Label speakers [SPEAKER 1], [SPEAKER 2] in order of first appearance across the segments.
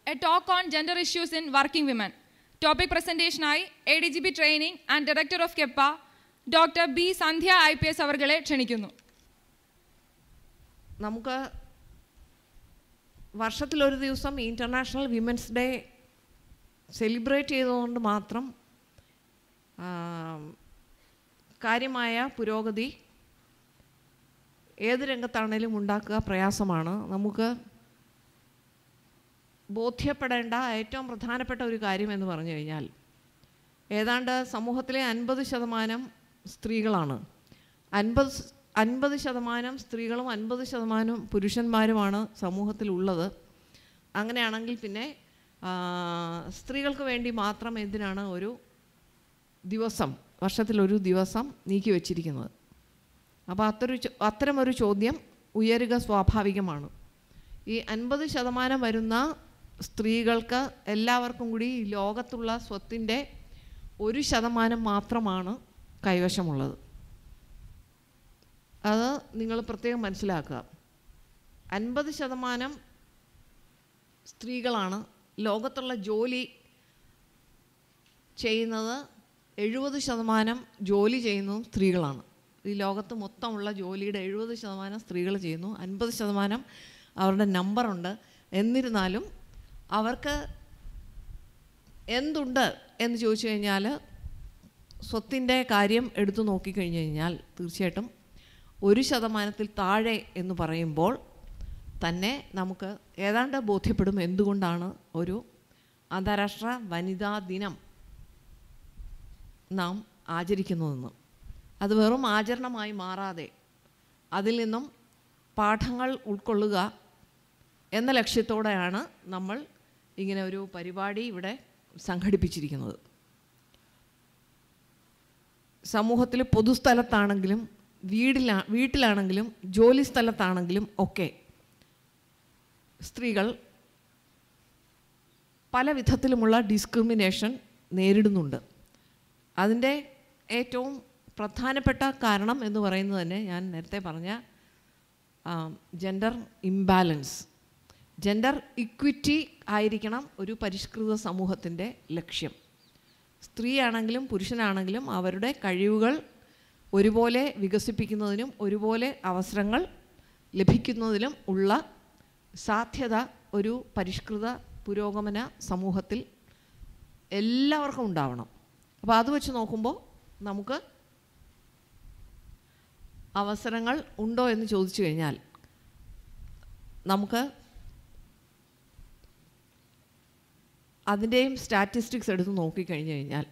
[SPEAKER 1] A talk on gender issues in working women topic പ്രസന്റേഷനായി A D G P training and director of KEPA doctor B Sandhya I P S അവർകളെ ക്ഷണിക്കുന്നു
[SPEAKER 2] നമുക്ക് വർഷത്തിലൊരു ദിവസം international women's day celebrate ചെയ്തുകൊണ്ട് മാത്രം ആ, കാര്യമായ പുരോഗതി ഏത് രംഗത്താണേലും ഉണ്ടാക്കുക പ്രയാസമാണ് നമുക്ക് ബോധ്യപ്പെടേണ്ട ഏറ്റവും പ്രധാനപ്പെട്ട ഒരു കാര്യം എന്ന് പറഞ്ഞു കഴിഞ്ഞാൽ ഏതാണ്ട് സമൂഹത്തിലെ അൻപത് ശതമാനം സ്ത്രീകളാണ് അൻപത് സ്- അൻപത് ശതമാനം സ്ത്രീകളും അൻപത് ശതമാനം പുരുഷന്മാരുമാണ് സമൂഹത്തിലുള്ളത് അങ്ങനെയാണെങ്കിൽ പിന്നെ ആ, സ്ത്രീകൾക്ക് വേണ്ടി മാത്രം എന്തിനാണ് ഒരു ദിവസം വർഷത്തിലൊരു ദിവസം നീക്കി വച്ചിരിക്കുന്നത് അപ്പോൾ അത്തൊരു ചോ- അത്തരമൊരു ചോദ്യം ഉയരുക സ്വാഭാവികമാണ് ഈ അൻപത് ശതമാനം വരുന്ന സ്ത്രീകൾക്ക് എല്ലാവർക്കും കൂടി ഈ ലോകത്തുള്ള സ്വത്തിൻ്റെ ഒരു ശതമാനം മാത്രമാണ് കൈവശമുള്ളത് അത് നിങ്ങൾ പ്രത്യേകം മനസ്സിലാക്കുക അൻപത് ശതമാനം സ്ത്രീകളാണ് ലോകത്തുള്ള ജോലി ചെയ്യുന്നത് എഴുപത് ശതമാനം ജോലി ചെയ്യുന്നതും സ്ത്രീകളാണ് ഈ ലോകത്ത് മൊത്തമുള്ള ജോലിയുടെ എഴുപത് ശതമാനം സ്ത്രീകൾ ചെയ്യുന്നു അൻപത് ശതമാനം അവരുടെ നമ്പറുണ്ട് എന്നിരുന്നാലും അവർക്ക് എന്തുണ്ട് എന്ന് ചോദിച്ചു കഴിഞ്ഞാൽ സ്വത്തിൻ്റെ കാര്യം എടുത്തു നോക്കിക്കഴിഞ്ഞു കഴിഞ്ഞാൽ തീർച്ചയായിട്ടും ഒരു ശതമാനത്തിൽ താഴെ എന്ന് പറയുമ്പോൾ തന്നെ നമുക്ക് ഏതാണ്ട് ബോധ്യപ്പെടും എന്തുകൊണ്ടാണ് ഒരു അന്താരാഷ്ട്ര വനിതാ ദിനം നാം ആചരിക്കുന്നതെന്ന് അത് വെറും ആചരണമായി മാറാതെ അതിൽ നിന്നും പാഠങ്ങൾ ഉൾക്കൊള്ളുക എന്ന ലക്ഷ്യത്തോടെയാണ് നമ്മൾ ഇങ്ങനെ ഒരു പരിപാടി ഇവിടെ സംഘടിപ്പിച്ചിരിക്കുന്നത് സമൂഹത്തിൽ പൊതുസ്ഥലത്താണെങ്കിലും വീടിലാ വീട്ടിലാണെങ്കിലും ജോലി സ്ഥലത്താണെങ്കിലും ഒക്കെ സ്ത്രീകൾ പല വിധത്തിലുമുള്ള ഡിസ്ക്രിമിനേഷൻ നേരിടുന്നുണ്ട് അതിൻ്റെ ഏറ്റവും പ്രധാനപ്പെട്ട കാരണം എന്ന് പറയുന്നത് തന്നെ ഞാൻ നേരത്തെ പറഞ്ഞ ജെൻഡർ ഇംബാലൻസ് ജെൻഡർ ഇക്വിറ്റി ആയിരിക്കണം ഒരു പരിഷ്കൃത സമൂഹത്തിൻ്റെ ലക്ഷ്യം സ്ത്രീയാണെങ്കിലും പുരുഷനാണെങ്കിലും അവരുടെ കഴിവുകൾ ഒരുപോലെ വികസിപ്പിക്കുന്നതിനും ഒരുപോലെ അവസരങ്ങൾ ലഭിക്കുന്നതിനും ഉള്ള സാധ്യത ഒരു പരിഷ്കൃത പുരോഗമന സമൂഹത്തിൽ എല്ലാവർക്കും ഉണ്ടാവണം അപ്പോൾ അത് വെച്ച് നോക്കുമ്പോൾ നമുക്ക് അവസരങ്ങൾ ഉണ്ടോ എന്ന് ചോദിച്ചു കഴിഞ്ഞാൽ നമുക്ക് അതിൻ്റെയും സ്റ്റാറ്റിസ്റ്റിക്സ് എടുത്ത് നോക്കിക്കഴിഞ്ഞു കഴിഞ്ഞാൽ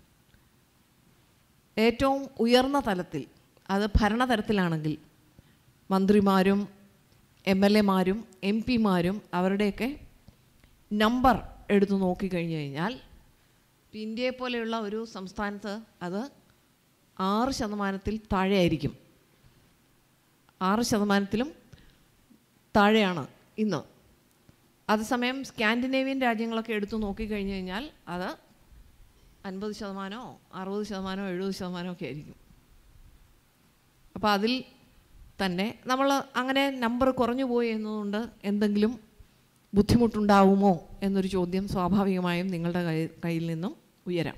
[SPEAKER 2] ഏറ്റവും ഉയർന്ന തലത്തിൽ അത് ഭരണതലത്തിലാണെങ്കിൽ മന്ത്രിമാരും എം എൽ എമാരും എം പിമാരും അവരുടെയൊക്കെ നമ്പർ എടുത്തു നോക്കിക്കഴിഞ്ഞു കഴിഞ്ഞാൽ ഇന്ത്യയെ പോലെയുള്ള ഒരു സംസ്ഥാനത്ത് അത് ആറ് ശതമാനത്തിൽ താഴെയായിരിക്കും ആറ് ശതമാനത്തിലും താഴെയാണ് ഇന്ന് അതേസമയം സ്കാൻഡിനേവിയൻ രാജ്യങ്ങളൊക്കെ എടുത്തു നോക്കിക്കഴിഞ്ഞു കഴിഞ്ഞാൽ അത് അൻപത് ശതമാനമോ അറുപത് ശതമാനമോ എഴുപത് ശതമാനമോ ഒക്കെ ആയിരിക്കും അപ്പോൾ അതിൽ തന്നെ നമ്മൾ അങ്ങനെ നമ്പർ കുറഞ്ഞു പോയി എന്നതുകൊണ്ട് എന്തെങ്കിലും ബുദ്ധിമുട്ടുണ്ടാവുമോ എന്നൊരു ചോദ്യം സ്വാഭാവികമായും നിങ്ങളുടെ കൈ കയ്യിൽ നിന്നും ഉയരാം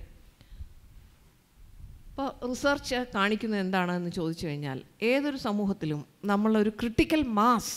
[SPEAKER 2] ഇപ്പോൾ റിസർച്ച് കാണിക്കുന്നത് എന്താണെന്ന് ചോദിച്ചു കഴിഞ്ഞാൽ ഏതൊരു സമൂഹത്തിലും നമ്മളൊരു ക്രിട്ടിക്കൽ മാസ്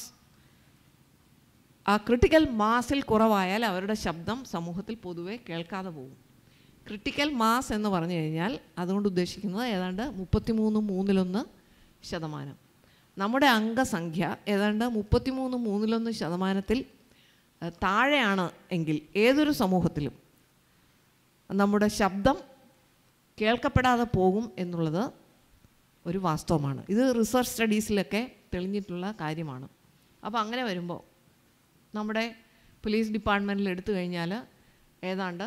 [SPEAKER 2] ആ ക്രിട്ടിക്കൽ മാസിൽ കുറവായാൽ അവരുടെ ശബ്ദം സമൂഹത്തിൽ പൊതുവെ കേൾക്കാതെ പോകും ക്രിട്ടിക്കൽ മാസ് എന്ന് പറഞ്ഞു കഴിഞ്ഞാൽ അതുകൊണ്ട് ഉദ്ദേശിക്കുന്നത് ഏതാണ്ട് മുപ്പത്തിമൂന്ന് മൂന്നിലൊന്ന് ശതമാനം നമ്മുടെ അംഗസംഖ്യ ഏതാണ്ട് മുപ്പത്തിമൂന്ന് മൂന്നിലൊന്ന് ശതമാനത്തിൽ ഏഹ്, താഴെയാണ് എങ്കിൽ ഏതൊരു സമൂഹത്തിലും നമ്മുടെ ശബ്ദം കേൾക്കപ്പെടാതെ പോകും എന്നുള്ളത് ഒരു വാസ്തവമാണ് ഇത് റിസർച്ച് സ്റ്റഡീസിലൊക്കെ തെളിഞ്ഞിട്ടുള്ള കാര്യമാണ് അപ്പോൾ അങ്ങനെ വരുമ്പോൾ നമ്മുടെ പോലീസ് ഡിപ്പാർട്ട്മെൻറ്റിൽ എടുത്തു കഴിഞ്ഞാൽ ഏതാണ്ട്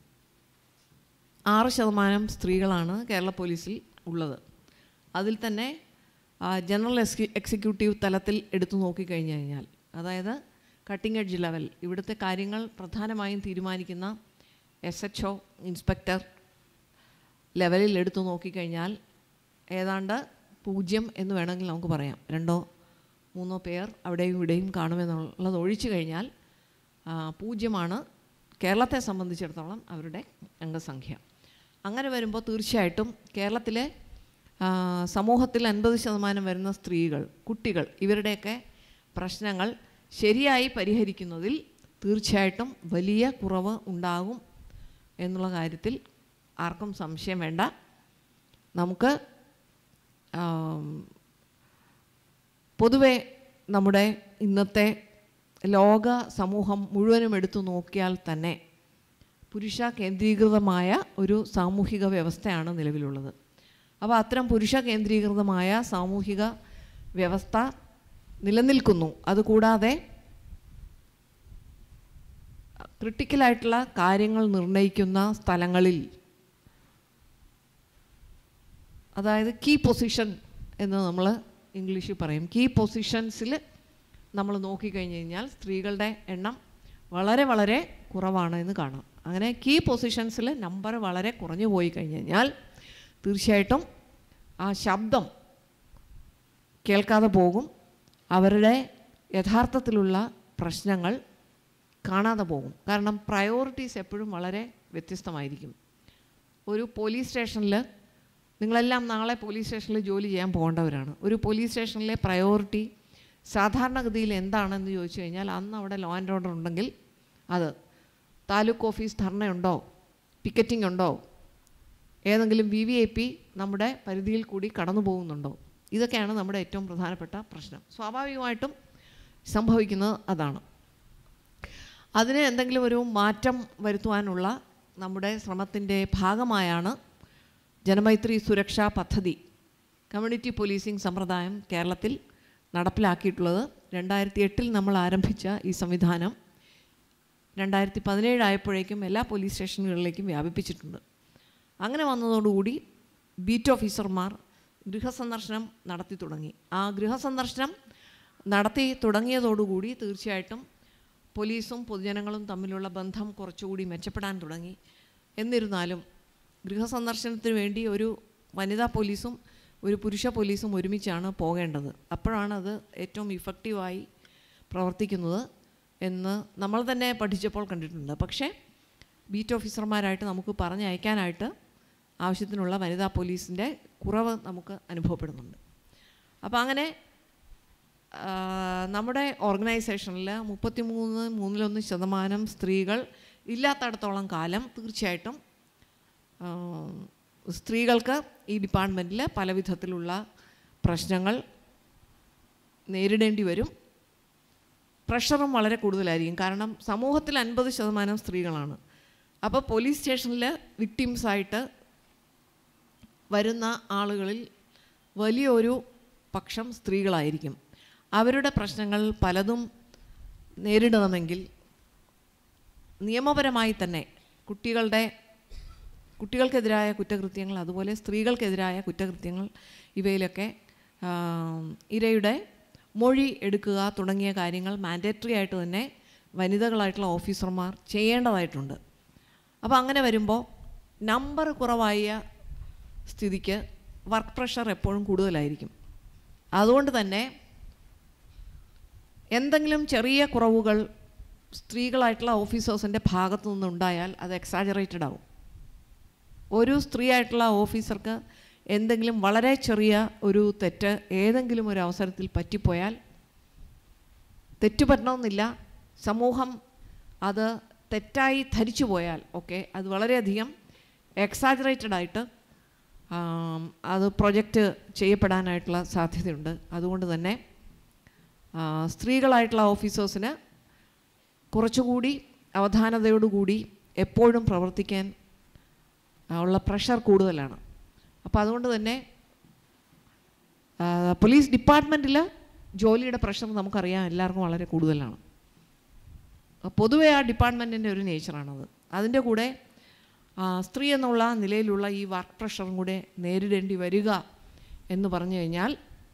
[SPEAKER 2] ആറ് ശതമാനം സ്ത്രീകളാണ് കേരള പോലീസിൽ ഉള്ളത് അതിൽ തന്നെ ആ, ജനറൽ എക്സി എക്സിക്യൂട്ടീവ് തലത്തിൽ എടുത്തു നോക്കിക്കഴിഞ്ഞു കഴിഞ്ഞാൽ അതായത് കട്ടിംഗ് എഡ്ജ് ലെവൽ ഇവിടുത്തെ കാര്യങ്ങൾ പ്രധാനമായും തീരുമാനിക്കുന്ന എസ് എച്ച് ഒ ഇൻസ്പെക്ടർ ലെവലിൽ എടുത്തു നോക്കിക്കഴിഞ്ഞാൽ ഏതാണ്ട് പൂജ്യം എന്ന് വേണമെങ്കിൽ നമുക്ക് പറയാം രണ്ടോ മൂന്നോ പേർ അവിടെയും ഇവിടെയും കാണുമെന്നുള്ളത് ഒഴിച്ചു കഴിഞ്ഞാൽ ആ, ആ, പൂജ്യമാണ് കേരളത്തെ സംബന്ധിച്ചിടത്തോളം അവരുടെ അംഗസംഖ്യ അങ്ങനെ വരുമ്പോൾ തീർച്ചയായിട്ടും കേരളത്തിലെ ആ, സമൂഹത്തിൽ അൻപത് ശതമാനം വരുന്ന സ്ത്രീകൾ കുട്ടികൾ ഇവരുടെയൊക്കെ പ്രശ്നങ്ങൾ ശരിയായി പരിഹരിക്കുന്നതിൽ തീർച്ചയായിട്ടും വലിയ കുറവ് ഉണ്ടാകും എന്നുള്ള കാര്യത്തിൽ ആർക്കും സംശയം വേണ്ട നമുക്ക് ആം, പൊതുവെ നമ്മുടെ ഇന്നത്തെ ലോക സമൂഹം മുഴുവനും എടുത്തു നോക്കിയാൽ തന്നെ പുരുഷ കേന്ദ്രീകൃതമായ ഒരു സാമൂഹിക വ്യവസ്ഥയാണ് നിലവിലുള്ളത് അപ്പോൾ അത്തരം പുരുഷ കേന്ദ്രീകൃതമായ സാമൂഹിക വ്യവസ്ഥ നിലനിൽക്കുന്നു അതുകൂടാതെ ക്രിട്ടിക്കലായിട്ടുള്ള കാര്യങ്ങൾ നിർണ്ണയിക്കുന്ന സ്ഥലങ്ങളിൽ അതായത് കീ പൊസിഷൻ എന്ന് നമ്മൾ ഇംഗ്ലീഷിൽ പറയും കീ പൊസിഷൻസിൽ നമ്മൾ നോക്കിക്കഴിഞ്ഞ് കഴിഞ്ഞാൽ സ്ത്രീകളുടെ എണ്ണം വളരെ വളരെ കുറവാണ് എന്ന് കാണാം അങ്ങനെ കീ പൊസിഷൻസിൽ നമ്പർ വളരെ കുറഞ്ഞു പോയി കഴിഞ്ഞ് കഴിഞ്ഞാൽ തീർച്ചയായിട്ടും ആ ശബ്ദം കേൾക്കാതെ പോകും അവരുടെ യഥാർത്ഥത്തിലുള്ള പ്രശ്നങ്ങൾ കാണാതെ പോകും കാരണം പ്രയോറിറ്റീസ് എപ്പോഴും വളരെ വ്യത്യസ്തമായിരിക്കും ഒരു പോലീസ് സ്റ്റേഷനിൽ നിങ്ങളെല്ലാം നാളെ പോലീസ് സ്റ്റേഷനിൽ ജോലി ചെയ്യാൻ പോകേണ്ടവരാണ് ഒരു പോലീസ് സ്റ്റേഷനിലെ പ്രയോറിറ്റി സാധാരണഗതിയിൽ എന്താണെന്ന് ചോദിച്ചു കഴിഞ്ഞാൽ അന്ന് അവിടെ ലോ ആൻഡ് ഓർഡർ ഉണ്ടെങ്കിൽ അത് താലൂക്ക് ഓഫീസ് ധർണയുണ്ടോ പിക്കറ്റിംഗ് ഉണ്ടോ ഏതെങ്കിലും വി വി ഐ പി നമ്മുടെ പരിധിയിൽ കൂടി കടന്നു പോകുന്നുണ്ടോ ഇതൊക്കെയാണ് നമ്മുടെ ഏറ്റവും പ്രധാനപ്പെട്ട പ്രശ്നം സ്വാഭാവികമായിട്ടും സംഭവിക്കുന്നത് അതാണ് അതിന് എന്തെങ്കിലും ഒരു മാറ്റം വരുത്തുവാനുള്ള നമ്മുടെ ശ്രമത്തിൻ്റെ ഭാഗമായാണ് ജനമൈത്രി സുരക്ഷാ പദ്ധതി കമ്മ്യൂണിറ്റി പോലീസിംഗ് സമ്പ്രദായം കേരളത്തിൽ നടപ്പിലാക്കിയിട്ടുള്ളത് രണ്ടായിരത്തി എട്ടിൽ നമ്മൾ ആരംഭിച്ച ഈ സംവിധാനം രണ്ടായിരത്തി പതിനേഴ് ആയപ്പോഴേക്കും എല്ലാ പോലീസ് സ്റ്റേഷനുകളിലേക്കും വ്യാപിപ്പിച്ചിട്ടുണ്ട് അങ്ങനെ വന്നതോടുകൂടി ബീറ്റ് ഓഫീസർമാർ ഗൃഹസന്ദർശനം നടത്തി തുടങ്ങി ആ ഗൃഹസന്ദർശനം നടത്തി തുടങ്ങിയതോടുകൂടി തീർച്ചയായിട്ടും പോലീസും പൊതുജനങ്ങളും തമ്മിലുള്ള ബന്ധം കുറച്ചുകൂടി മെച്ചപ്പെടാൻ തുടങ്ങി എന്നിരുന്നാലും ഗൃഹസന്ദർശനത്തിന് വേണ്ടി ഒരു വനിതാ പോലീസും ഒരു പുരുഷ പോലീസും ഒരുമിച്ചാണ് പോകേണ്ടത് അപ്പോഴാണ് അത് ഏറ്റവും ഇഫക്റ്റീവായി പ്രവർത്തിക്കുന്നത് എന്ന് നമ്മൾ തന്നെ പഠിച്ചപ്പോൾ കണ്ടിട്ടുണ്ട് പക്ഷേ ബീറ്റ് ഓഫീസർമാരായിട്ട് നമുക്ക് പറഞ്ഞയക്കാനായിട്ട് ആവശ്യത്തിനുള്ള വനിതാ പോലീസിൻ്റെ കുറവ് നമുക്ക് അനുഭവപ്പെടുന്നുണ്ട് അപ്പോൾ അങ്ങനെ ആ, നമ്മുടെ ഓർഗനൈസേഷനിൽ മുപ്പത്തിമൂന്ന് മൂന്നിലൊന്ന് ശതമാനം സ്ത്രീകൾ ഇല്ലാത്തടത്തോളം കാലം തീർച്ചയായിട്ടും ആ, സ്ത്രീകൾക്ക് ഈ ഡിപ്പാർട്ട്മെൻറ്റിൽ പല വിധത്തിലുള്ള പ്രശ്നങ്ങൾ നേരിടേണ്ടി വരും പ്രഷറും വളരെ കൂടുതലായിരിക്കും കാരണം സമൂഹത്തിൽ അൻപത് ശതമാനം സ്ത്രീകളാണ് അപ്പോൾ പോലീസ് സ്റ്റേഷനിൽ വിക്ടിംസായിട്ട് വരുന്ന ആളുകളിൽ വലിയൊരു പക്ഷം സ്ത്രീകളായിരിക്കും അവരുടെ പ്രശ്നങ്ങൾ പലതും നേരിടണമെങ്കിൽ നിയമപരമായി തന്നെ കുട്ടികളുടെ കുട്ടികൾക്കെതിരായ കുറ്റകൃത്യങ്ങൾ അതുപോലെ സ്ത്രീകൾക്കെതിരായ കുറ്റകൃത്യങ്ങൾ ഇവയിലൊക്കെ ആം, ഇരയുടെ മൊഴി എടുക്കുക തുടങ്ങിയ കാര്യങ്ങൾ മാൻഡേറ്ററി ആയിട്ട് തന്നെ വനിതകളായിട്ടുള്ള ഓഫീസർമാർ ചെയ്യേണ്ടതായിട്ടുണ്ട് അപ്പോൾ അങ്ങനെ വരുമ്പോൾ നമ്പർ കുറവായ സ്ഥിതിക്ക് വർക്ക് പ്രഷർ എപ്പോഴും കൂടുതലായിരിക്കും അതുകൊണ്ട് തന്നെ എന്തെങ്കിലും ചെറിയ കുറവുകൾ സ്ത്രീകളായിട്ടുള്ള ഓഫീസേഴ്സിൻ്റെ ഭാഗത്തു നിന്നുണ്ടായാൽ അത് എക്സാജറേറ്റഡ് ആവും ഒരു സ്ത്രീ ആയിട്ടുള്ള ഓഫീസർക്ക് എന്തെങ്കിലും വളരെ ചെറിയ ഒരു തെറ്റ് ഏതെങ്കിലും ഒരു അവസരത്തിൽ പറ്റിപ്പോയാൽ തെറ്റുപറ്റണമെന്നില്ല സമൂഹം അത് തെറ്റായി ധരിച്ചു പോയാൽ ഒക്കെ അത് വളരെയധികം എക്സാജറേറ്റഡ് ആയിട്ട് ആം, അത് പ്രൊജക്റ്റ് ചെയ്യപ്പെടാനായിട്ടുള്ള സാധ്യതയുണ്ട് അതുകൊണ്ട് തന്നെ ആ, സ്ത്രീകളായിട്ടുള്ള ഓഫീസേഴ്സിന് കുറച്ചുകൂടി അവധാനതയോടുകൂടി എപ്പോഴും പ്രവർത്തിക്കാൻ ആ, ഉള്ള പ്രഷർ കൂടുതലാണ് അപ്പോൾ അതുകൊണ്ട് തന്നെ ആ, പോലീസ് ഡിപ്പാർട്ട്മെൻറ്റിൽ ജോലിയുടെ പ്രഷർ നമുക്കറിയാം എല്ലാവർക്കും വളരെ കൂടുതലാണ് ആ, പൊതുവെ ആ ഡിപ്പാർട്ട്മെൻറ്റിൻ്റെ ഒരു നേച്ചറാണത് അതിൻ്റെ കൂടെ ആ, സ്ത്രീ എന്നുള്ള നിലയിലുള്ള ഈ വർക്ക് പ്രഷറും കൂടെ നേരിടേണ്ടി വരിക എന്ന് പറഞ്ഞു കഴിഞ്ഞാൽ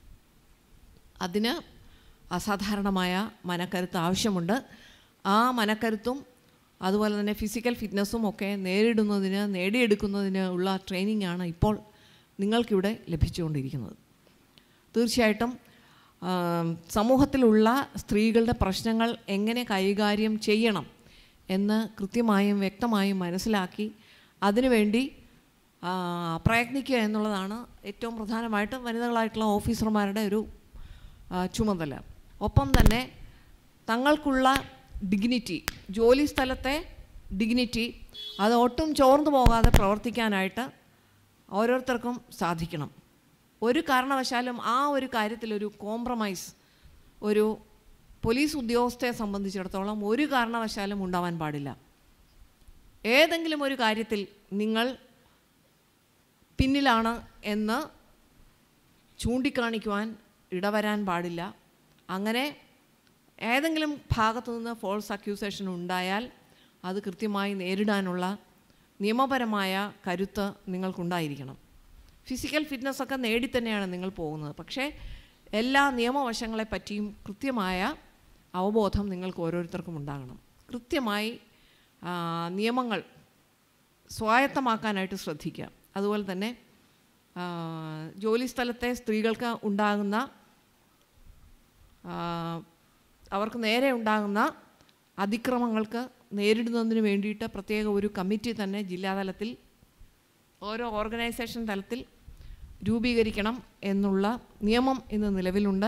[SPEAKER 2] അതിന് അസാധാരണമായ മനക്കരുത്ത് ആവശ്യമുണ്ട് ആ മനക്കരുത്തും അതുപോലെ തന്നെ ഫിസിക്കൽ ഫിറ്റ്നസ്സും ഒക്കെ നേരിടുന്നതിന് നേടിയെടുക്കുന്നതിന് ഉള്ള ട്രെയിനിങ് ആണ് ഇപ്പോൾ നിങ്ങൾക്കിവിടെ ലഭിച്ചുകൊണ്ടിരിക്കുന്നത് തീർച്ചയായിട്ടും ആം, സമൂഹത്തിലുള്ള സ്ത്രീകളുടെ പ്രശ്നങ്ങൾ എങ്ങനെ കൈകാര്യം ചെയ്യണം എന്ന് കൃത്യമായും വ്യക്തമായും മനസ്സിലാക്കി അതിനുവേണ്ടി ആ, പ്രയത്നിക്കുക എന്നുള്ളതാണ് ഏറ്റവും പ്രധാനമായിട്ട് വനിതകളായിട്ടുള്ള ഓഫീസർമാരുടെ ഒരു ആ, ചുമതല ഒപ്പം തന്നെ തങ്ങൾക്കുള്ള ഡിഗ്നിറ്റി ജോലി സ്ഥലത്തെ ഡിഗ്നിറ്റി അത് ഒട്ടും ചോർന്നു പോകാതെ പ്രവർത്തിക്കാനായിട്ട് ഓരോരുത്തർക്കും സാധിക്കണം ഒരു കാരണവശാലും ആ ഒരു കാര്യത്തിലൊരു കോംപ്രമൈസ് ഒരു പോലീസ് ഉദ്യോഗസ്ഥയെ സംബന്ധിച്ചിടത്തോളം ഒരു കാരണവശാലും ഉണ്ടാവാൻ പാടില്ല ഏതെങ്കിലും ഒരു കാര്യത്തിൽ നിങ്ങൾ പിന്നിലാണ് എന്ന് ചൂണ്ടിക്കാണിക്കുവാൻ ഇടവരാൻ പാടില്ല അങ്ങനെ ഏതെങ്കിലും ഭാഗത്തു നിന്ന് ഫോൾസ് അക്യൂസേഷൻ ഉണ്ടായാൽ അത് കൃത്യമായി നേരിടാനുള്ള നിയമപരമായ കരുത്ത് നിങ്ങൾക്കുണ്ടായിരിക്കണം ഫിസിക്കൽ ഫിറ്റ്നസ് ഒക്കെ നേടി തന്നെയാണ് നിങ്ങൾ പോകുന്നത് പക്ഷേ എല്ലാ നിയമവശങ്ങളെ പറ്റിയും കൃത്യമായ അവബോധം നിങ്ങൾക്ക് ഓരോരുത്തർക്കും ഉണ്ടാകണം കൃത്യമായി ആ, നിയമങ്ങൾ സ്വായത്തമാക്കാനായിട്ട് ശ്രദ്ധിക്കുക അതുപോലെ തന്നെ ആ, ജോലി സ്ഥലത്തെ സ്ത്രീകൾക്ക് ഉണ്ടാകുന്ന ആ, അവർക്ക് നേരെ ഉണ്ടാകുന്ന അതിക്രമങ്ങൾക്ക് നേരിടുന്നതിന് വേണ്ടിയിട്ട് പ്രത്യേക ഒരു കമ്മിറ്റി തന്നെ ജില്ലാതലത്തിൽ ഓരോ ഓർഗനൈസേഷൻ തലത്തിൽ രൂപീകരിക്കണം എന്നുള്ള നിയമം ഇന്ന് നിലവിലുണ്ട്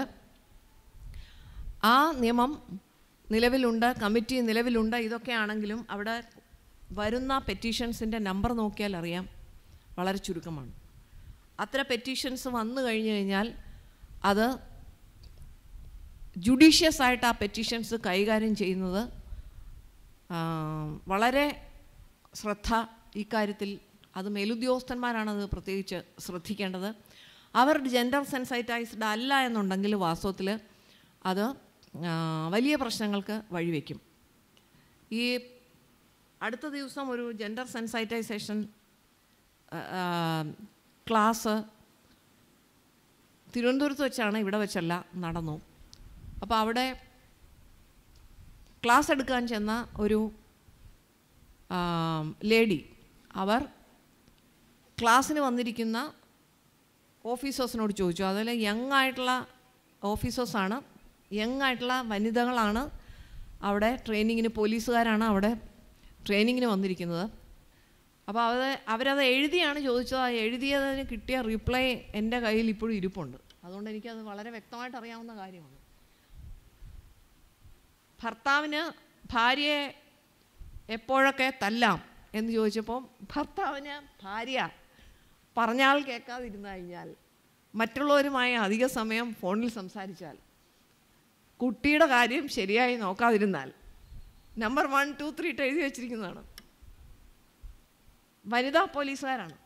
[SPEAKER 2] ആ നിയമം നിലവിലുണ്ട് കമ്മിറ്റി നിലവിലുണ്ട് ഇതൊക്കെയാണെങ്കിലും അവിടെ വരുന്ന പെറ്റീഷൻസിൻ്റെ നമ്പർ നോക്കിയാൽ അറിയാം വളരെ ചുരുക്കമാണ് അത്ര പെറ്റീഷൻസ് വന്നു കഴിഞ്ഞു കഴിഞ്ഞാൽ അത് ജുഡീഷ്യസ് ആയിട്ട് ആ പെറ്റീഷൻസ് കൈകാര്യം ചെയ്യുന്നത് ആ, വളരെ ശ്രദ്ധ ഇക്കാര്യത്തിൽ അത് മേലുദ്യോഗസ്ഥന്മാരാണത് പ്രത്യേകിച്ച് ശ്രദ്ധിക്കേണ്ടത് അവർ ജെൻഡർ സെൻസൈറ്റൈസ്ഡ് അല്ല എന്നുണ്ടെങ്കിൽ വാസ്തവത്തിൽ അത് ആ, വലിയ പ്രശ്നങ്ങൾക്ക് വഴിവെക്കും ഈ അടുത്ത ദിവസം ഒരു ജെൻഡർ സെൻസൈറ്റൈസേഷൻ ക്ലാസ് തിരുവനന്തപുരത്ത് വെച്ചാണ് ഇവിടെ വെച്ചല്ല നടന്നു അപ്പോൾ അവിടെ ക്ലാസ് എടുക്കാൻ ചെന്ന ഒരു ലേഡി അവർ ക്ലാസ്സിന് വന്നിരിക്കുന്ന ഓഫീസേഴ്സിനോട് ചോദിച്ചു അതിൽ യങ് ആയിട്ടുള്ള ഓഫീസേഴ്സാണ് യങ് ആയിട്ടുള്ള വനിതകളാണ് അവിടെ ട്രെയിനിങ്ങിന് പോലീസുകാരാണ് അവിടെ ട്രെയിനിങ്ങിന് വന്നിരിക്കുന്നത് അപ്പോൾ അത് അവരത് എഴുതിയാണ് ചോദിച്ചത് ആ എഴുതിയതിന് കിട്ടിയ റിപ്ലൈ എൻ്റെ കയ്യിൽ ഇപ്പോഴും ഇരിപ്പുണ്ട് അതുകൊണ്ട് എനിക്കത് വളരെ വ്യക്തമായിട്ട് അറിയാവുന്ന കാര്യമാണ് ഭർത്താവിന് ഭാര്യയെ എപ്പോഴൊക്കെ തല്ലാം എന്ന് ചോദിച്ചപ്പോൾ ഭർത്താവിന് ഭാര്യ പറഞ്ഞാൽ കേൾക്കാതിരുന്നു കഴിഞ്ഞാൽ മറ്റുള്ളവരുമായി അധിക സമയം ഫോണിൽ സംസാരിച്ചാൽ കുട്ടിയുടെ കാര്യം ശരിയായി നോക്കാതിരുന്നാൽ നമ്പർ വൺ ടു ത്രീ ഇട്ട് എഴുതി വെച്ചിരിക്കുന്നതാണ് വനിതാ പോലീസുകാരാണ്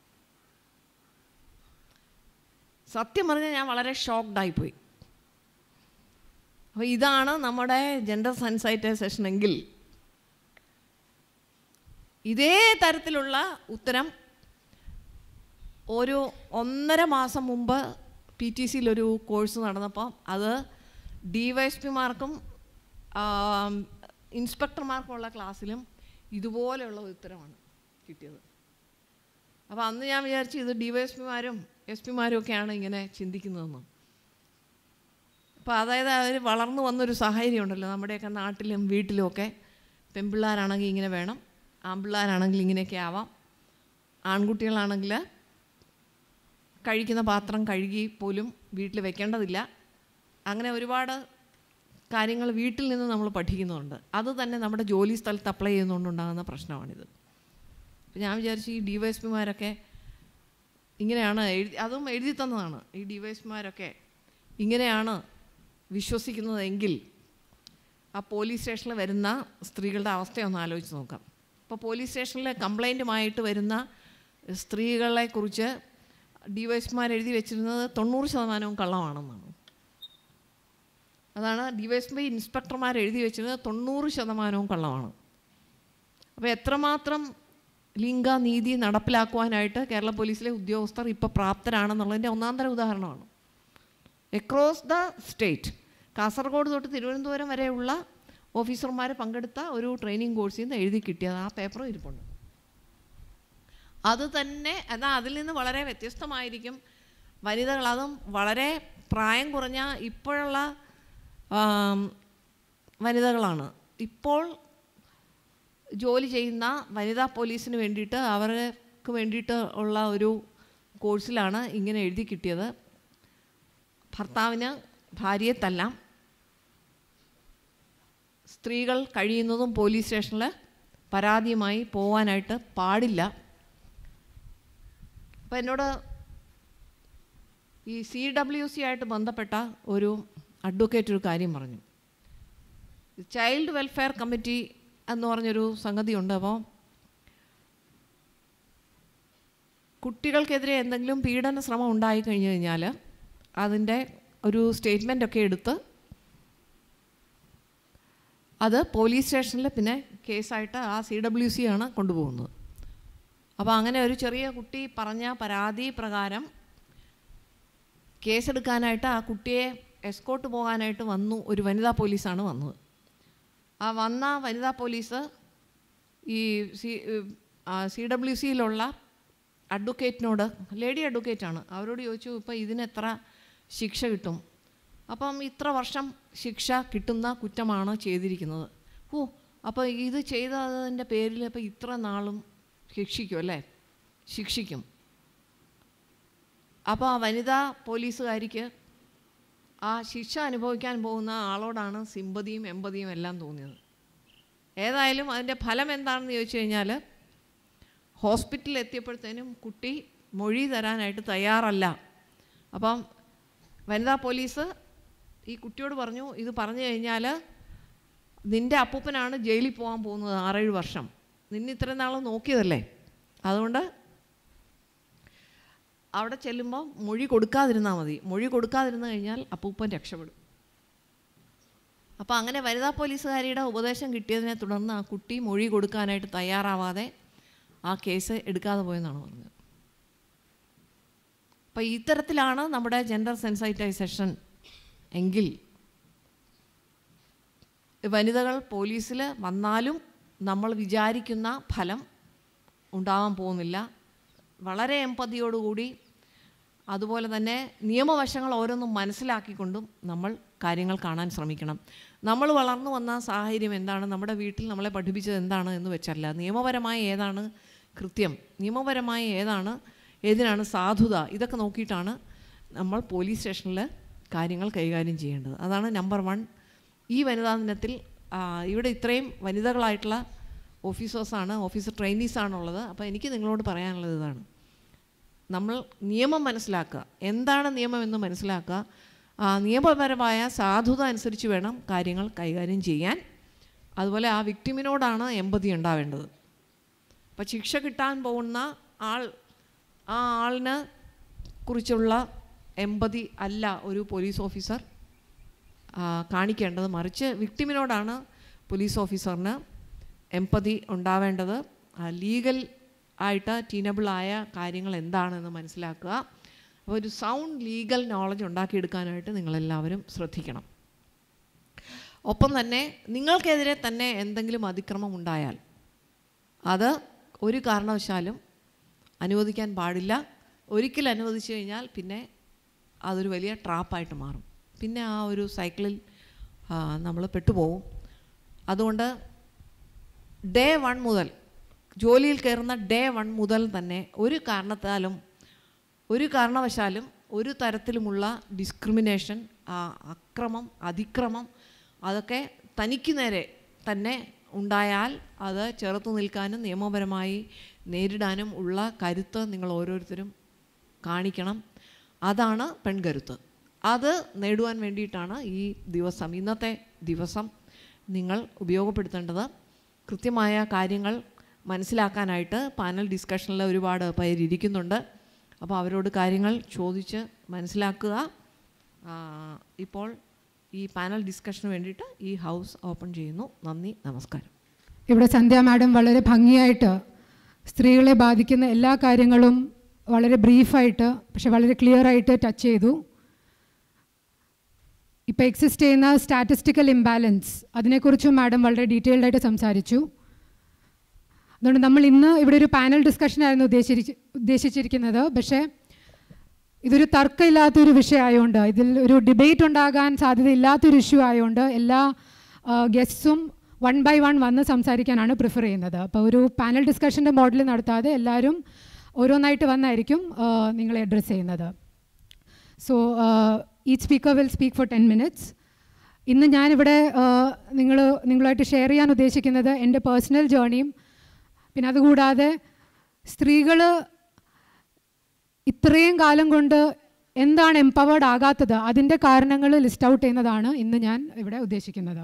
[SPEAKER 2] സത്യം പറഞ്ഞാൽ ഞാൻ വളരെ ഷോക്ക്ഡായിപ്പോയി അപ്പോൾ ഇതാണ് നമ്മുടെ ജെൻഡർ സെൻസൈറ്റൈസേഷൻ എങ്കിൽ ഇതേ തരത്തിലുള്ള ഉത്തരം ഒരു ഒന്നര മാസം മുമ്പ് പി ടി സിയിലൊരു കോഴ്സ് നടന്നപ്പോൾ അത് ഡി വൈസ് പിമാർക്കും ഇൻസ്പെക്ടർമാർക്കുമുള്ള ക്ലാസ്സിലും ഇതുപോലെയുള്ള ഉത്തരമാണ് കിട്ടിയത് അപ്പോൾ അന്ന് ഞാൻ വിചാരിച്ചു ഇത് ഡി വൈ എസ് പിമാരും എസ് പിമാരും ഒക്കെയാണ് ഇങ്ങനെ ചിന്തിക്കുന്നതെന്ന് അപ്പോൾ അതായത് അവർ വളർന്നു വന്നൊരു സാഹചര്യം ഉണ്ടല്ലോ നമ്മുടെയൊക്കെ നാട്ടിലും വീട്ടിലുമൊക്കെ പെൺപിള്ളേരാണെങ്കിൽ ഇങ്ങനെ വേണം ആൺപിള്ളേരാണെങ്കിൽ ഇങ്ങനെയൊക്കെ ആവാം ആൺകുട്ടികളാണെങ്കിൽ കഴിക്കുന്ന പാത്രം കഴുകി പോലും വീട്ടിൽ വെക്കേണ്ടതില്ല അങ്ങനെ ഒരുപാട് കാര്യങ്ങൾ വീട്ടിൽ നിന്ന് നമ്മൾ പഠിക്കുന്നുണ്ട് അത് തന്നെ നമ്മുടെ ജോലി സ്ഥലത്ത് അപ്ലൈ ചെയ്യുന്നതുകൊണ്ടുണ്ടാകുന്ന പ്രശ്നമാണിത് അപ്പം ഞാൻ വിചാരിച്ചു ഈ ഡി വൈ എസ് പിമാരൊക്കെ ഇങ്ങനെയാണ് എഴുതി അതും എഴുതി തന്നതാണ് ഈ ഡി വൈ എസ് പിമാരൊക്കെ ഇങ്ങനെയാണ് വിശ്വസിക്കുന്നതെങ്കിൽ ആ പോലീസ് സ്റ്റേഷനിൽ വരുന്ന സ്ത്രീകളുടെ അവസ്ഥയൊന്ന് ആലോചിച്ച് നോക്കാം ഇപ്പോൾ പോലീസ് സ്റ്റേഷനിൽ കംപ്ലൈൻറ്റുമായിട്ട് വരുന്ന സ്ത്രീകളെക്കുറിച്ച് ഡി വൈ എസ് പിമാർ എഴുതി വെച്ചിരുന്നത് തൊണ്ണൂറ് ശതമാനവും കള്ളമാണെന്നാണ് അതാണ് ഡി വൈ എസ് പി ഇൻസ്പെക്ടർമാർ എഴുതി വെച്ചിരുന്നത് തൊണ്ണൂറ് ശതമാനവും കള്ളമാണ് അപ്പോൾ എത്രമാത്രം ലിംഗനീതി നടപ്പിലാക്കുവാനായിട്ട് കേരള പോലീസിലെ ഉദ്യോഗസ്ഥർ ഇപ്പോൾ പ്രാപ്തരാണെന്നുള്ളതിൻ്റെ ഒന്നാന്തര ഉദാഹരണമാണ് എക്രോസ് ദ സ്റ്റേറ്റ് കാസർഗോഡ് തൊട്ട് തിരുവനന്തപുരം വരെയുള്ള ഓഫീസർമാർ പങ്കെടുത്ത ഒരു ട്രെയിനിങ് കോഴ്സിൽ നിന്ന് എഴുതി കിട്ടിയത് ആ പേപ്പറും ഇരിപ്പുണ്ട് അത് തന്നെ എന്നാൽ അതിൽ നിന്ന് വളരെ വ്യത്യസ്തമായിരിക്കും വനിതകൾ അതും വളരെ പ്രായം കുറഞ്ഞ ഇപ്പോഴുള്ള ആം, വനിതകളാണ് ഇപ്പോൾ ജോലി ചെയ്യുന്ന വനിതാ പോലീസിന് വേണ്ടിയിട്ട് അവർക്ക് വേണ്ടിയിട്ട് ഉള്ള ഒരു കോഴ്സിലാണ് ഇങ്ങനെ എഴുതി കിട്ടിയത് ഭർത്താവിന് ഭാര്യയെ തല്ലാം സ്ത്രീകൾ കഴിയുന്നതും പോലീസ് സ്റ്റേഷനിൽ പരാതിയുമായി പോകാനായിട്ട് പാടില്ല അപ്പം എന്നോട് ഈ സി ഡബ്ല്യു സി ആയിട്ട് ബന്ധപ്പെട്ട ഒരു അഡ്വക്കേറ്റ് ഒരു കാര്യം പറഞ്ഞു ചൈൽഡ് വെൽഫെയർ കമ്മിറ്റി എന്ന് പറഞ്ഞൊരു സംഗതിയുണ്ട് അപ്പോൾ കുട്ടികൾക്കെതിരെ എന്തെങ്കിലും പീഡന ശ്രമം ഉണ്ടായി കഴിഞ്ഞു കഴിഞ്ഞാൽ അതിൻ്റെ ഒരു സ്റ്റേറ്റ്മെൻ്റ് ഒക്കെ എടുത്ത് അത് പോലീസ് സ്റ്റേഷനിൽ പിന്നെ കേസായിട്ട് ആ സി ഡബ്ല്യു സി ആണ് കൊണ്ടുപോകുന്നത് അപ്പോൾ അങ്ങനെ ഒരു ചെറിയ കുട്ടി പറഞ്ഞ പരാതി പ്രകാരം കേസെടുക്കാനായിട്ട് ആ കുട്ടിയെ എസ്കോട്ട് പോകാനായിട്ട് വന്നു ഒരു വനിതാ പോലീസാണ് വന്നത് ആ വന്ന വനിതാ പോലീസ് ഈ സി സി ഡബ്ല്യു സിയിലുള്ള അഡ്വക്കേറ്റിനോട് ലേഡി അഡ്വക്കേറ്റാണ് അവരോട് ചോദിച്ചു ഇപ്പോൾ ഇതിനെത്ര ശിക്ഷ കിട്ടും അപ്പം ഇത്ര വർഷം ശിക്ഷ കിട്ടുന്ന കുറ്റമാണ് ചെയ്തിരിക്കുന്നത് ഓ അപ്പോൾ ഇത് ചെയ്തതിൻ്റെ പേരിൽ അപ്പോൾ ഇത്ര നാളും ശിക്ഷിക്കും അല്ലേ ശിക്ഷിക്കും അപ്പോൾ ആ വനിതാ പോലീസുകാരിക്ക് ആ ശിക്ഷ അനുഭവിക്കാൻ പോകുന്ന ആളോടാണ് സിമ്പതിയും എമ്പതിയും എല്ലാം തോന്നിയത് ഏതായാലും അതിൻ്റെ ഫലം എന്താണെന്ന് ചോദിച്ചു കഴിഞ്ഞാൽ ഹോസ്പിറ്റലിൽ എത്തിയപ്പോഴത്തേനും കുട്ടി മൊഴി തരാനായിട്ട് തയ്യാറല്ല അപ്പം വനിതാ പോലീസ് ഈ കുട്ടിയോട് പറഞ്ഞു ഇത് പറഞ്ഞു കഴിഞ്ഞാൽ നിൻ്റെ അപ്പൂപ്പനാണ് ജയിലിൽ പോകാൻ പോകുന്നത് ആറേഴ് വർഷം നിന്നെ ഇത്രയും നാൾ നോക്കിയതല്ലേ അതുകൊണ്ട് അവിടെ ചെല്ലുമ്പോൾ മൊഴി കൊടുക്കാതിരുന്നാൽ മതി മൊഴി കൊടുക്കാതിരുന്നു കഴിഞ്ഞാൽ അപ്പൂപ്പൻ രക്ഷപ്പെടും അപ്പോൾ അങ്ങനെ വനിതാ പോലീസുകാരിയുടെ ഉപദേശം കിട്ടിയതിനെ തുടർന്ന് ആ കുട്ടി മൊഴി കൊടുക്കാനായിട്ട് തയ്യാറാവാതെ ആ കേസ് എടുക്കാതെ പോയെന്നാണ് പറഞ്ഞത് അപ്പോൾ ഇത്തരത്തിലാണ് നമ്മുടെ ജെൻഡർ സെൻസൈറ്റൈസേഷൻ എങ്കിൽ വനിതകൾ പോലീസിൽ വന്നാലും നമ്മൾ വിചാരിക്കുന്ന ഫലം ഉണ്ടാവാൻ പോകുന്നില്ല വളരെ എമ്പതിയോടുകൂടി അതുപോലെ തന്നെ നിയമവശങ്ങൾ ഓരോന്നും മനസ്സിലാക്കിക്കൊണ്ടും നമ്മൾ കാര്യങ്ങൾ കാണാൻ ശ്രമിക്കണം നമ്മൾ വളർന്നു വന്ന സാഹചര്യം എന്താണ് നമ്മുടെ വീട്ടിൽ നമ്മളെ പഠിപ്പിച്ചത് എന്താണ് എന്ന് വെച്ചല്ല നിയമപരമായ ഏതാണ് കൃത്യം നിയമപരമായ ഏതാണ് ഏതിനാണ് സാധുത ഇതൊക്കെ നോക്കിയിട്ടാണ് നമ്മൾ പോലീസ് സ്റ്റേഷനിൽ കാര്യങ്ങൾ കൈകാര്യം ചെയ്യേണ്ടത് അതാണ് നമ്പർ വൺ ഈ വനിതാ ദിനത്തിൽ ആ, ഇവിടെ ഇത്രയും വനിതകളായിട്ടുള്ള ഓഫീസേഴ്സാണ് ഓഫീസർ ട്രെയിനീസാണുള്ളത് അപ്പോൾ എനിക്ക് നിങ്ങളോട് പറയാനുള്ളത് ഇതാണ് നമ്മൾ നിയമം മനസ്സിലാക്കുക എന്താണ് നിയമം എന്ന് മനസ്സിലാക്കുക ആ നിയമപരമായ സാധുത അനുസരിച്ച് വേണം കാര്യങ്ങൾ കൈകാര്യം ചെയ്യാൻ അതുപോലെ ആ വിക്ടിമിനോടാണ് എമ്പതി ഉണ്ടാവേണ്ടത് അപ്പോൾ ശിക്ഷ കിട്ടാൻ പോകുന്ന ആൾ ആ ആളിനെ കുറിച്ചുള്ള എമ്പതി അല്ല ഒരു പോലീസ് ഓഫീസർ ആ, കാണിക്കേണ്ടത് മറിച്ച് വിക്ടിമിനോടാണ് പോലീസ് ഓഫീസറിന് എമ്പതി ഉണ്ടാവേണ്ടത് ലീഗൽ ആയിട്ട് ടീനബിളായ കാര്യങ്ങൾ എന്താണെന്ന് മനസ്സിലാക്കുക അപ്പോൾ ഒരു സൗണ്ട് ലീഗൽ നോളജ് ഉണ്ടാക്കിയെടുക്കാനായിട്ട് നിങ്ങളെല്ലാവരും ശ്രദ്ധിക്കണം ഒപ്പം തന്നെ നിങ്ങൾക്കെതിരെ തന്നെ എന്തെങ്കിലും അതിക്രമം ഉണ്ടായാൽ അത് ഒരു കാരണവശാലും അനുവദിക്കാൻ പാടില്ല ഒരിക്കൽ അനുവദിച്ചു കഴിഞ്ഞാൽ പിന്നെ അതൊരു വലിയ ട്രാപ്പായിട്ട് മാറും പിന്നെ ആ ഒരു സൈക്കിളിൽ നമ്മൾ പെട്ടുപോകും അതുകൊണ്ട് ഡേ വൺ മുതൽ ജോലിയിൽ കയറുന്ന ഡേ വൺ മുതൽ തന്നെ ഒരു കാരണത്താലും ഒരു കാരണവശാലും ഒരു തരത്തിലുമുള്ള ഡിസ്ക്രിമിനേഷൻ ആ അക്രമം അതിക്രമം അതൊക്കെ തനിക്ക് നേരെ തന്നെ ഉണ്ടായാൽ അത് ചെറുത്തു നിൽക്കാനും നിയമപരമായി നേരിടാനും ഉള്ള കരുത്ത് നിങ്ങൾ ഓരോരുത്തരും കാണിക്കണം അതാണ് പെൺകരുത്ത് അത് നേടുവാൻ വേണ്ടിയിട്ടാണ് ഈ ദിവസം ഇന്നത്തെ ദിവസം നിങ്ങൾ ഉപയോഗപ്പെടുത്തേണ്ടത് കൃത്യമായ കാര്യങ്ങൾ മനസ്സിലാക്കാനായിട്ട് പാനൽ ഡിസ്കഷനിൽ ഒരുപാട് പേരിയ്ക്കുന്നുണ്ട് അപ്പോൾ അവരോട് കാര്യങ്ങൾ ചോദിച്ച് മനസ്സിലാക്കുക ആ, ഇപ്പോൾ ഈ പാനൽ ഡിസ്കഷന് വേണ്ടിയിട്ട് ഈ ഹൗസ് ഓപ്പൺ ചെയ്യുന്നു നന്ദി നമസ്കാരം
[SPEAKER 3] ഇവിടെ സന്ധ്യ മാഡം വളരെ ഭംഗിയായിട്ട് സ്ത്രീകളെ ബാധിക്കുന്ന എല്ലാ കാര്യങ്ങളും വളരെ ബ്രീഫായിട്ട് പക്ഷെ വളരെ ക്ലിയർ ആയിട്ട് ടച്ച് ചെയ്തു ഇപ്പോൾ എക്സിസ്റ്റ് ചെയ്യുന്ന സ്റ്റാറ്റിസ്റ്റിക്കൽ ഇംബാലൻസ് അതിനെക്കുറിച്ചും മാഡം വളരെ ഡീറ്റെയിൽഡ് ആയിട്ട് സംസാരിച്ചു അതുകൊണ്ട് നമ്മൾ ഇന്ന് ഇവിടെ ഒരു പാനൽ ഡിസ്കഷൻ ആയിരുന്നു ഉദ്ദേശിച്ചിരി ഉദ്ദേശിച്ചിരിക്കുന്നത് പക്ഷേ ഇതൊരു തർക്കമില്ലാത്തൊരു വിഷയമായതുകൊണ്ട് ഇതിൽ ഒരു ഡിബേറ്റ് ഉണ്ടാകാൻ സാധ്യതയില്ലാത്തൊരു ഇഷ്യൂ ആയതുകൊണ്ട് എല്ലാ ഗസ്റ്റും വൺ ബൈ വൺ വന്ന് സംസാരിക്കാനാണ് പ്രിഫർ ചെയ്യുന്നത് അപ്പോൾ ഒരു പാനൽ ഡിസ്കഷൻ്റെ മോഡൽ നടത്താതെ എല്ലാവരും ഓരോന്നായിട്ട് വന്നായിരിക്കും ആ, നിങ്ങളെ അഡ്രസ്സ് ചെയ്യുന്നത് സോ ഈ speaker will speak for ten minutes ഇന്ന് ഞാനിവിടെ നിങ്ങൾ നിങ്ങളുമായിട്ട് ഷെയർ ചെയ്യാൻ ഉദ്ദേശിക്കുന്നത് എൻ്റെ പേഴ്സണൽ ജേർണിയും പിന്നെ അതുകൂടാതെ സ്ത്രീകൾ ഇത്രയും കാലം കൊണ്ട് എന്താണ് എംപവേർഡ് ആകാത്തത് അതിൻ്റെ കാരണങ്ങൾ ലിസ്റ്റ് ഔട്ട് ചെയ്യുന്നതാണ് ഇന്ന് ഞാൻ ഇവിടെ ഉദ്ദേശിക്കുന്നത്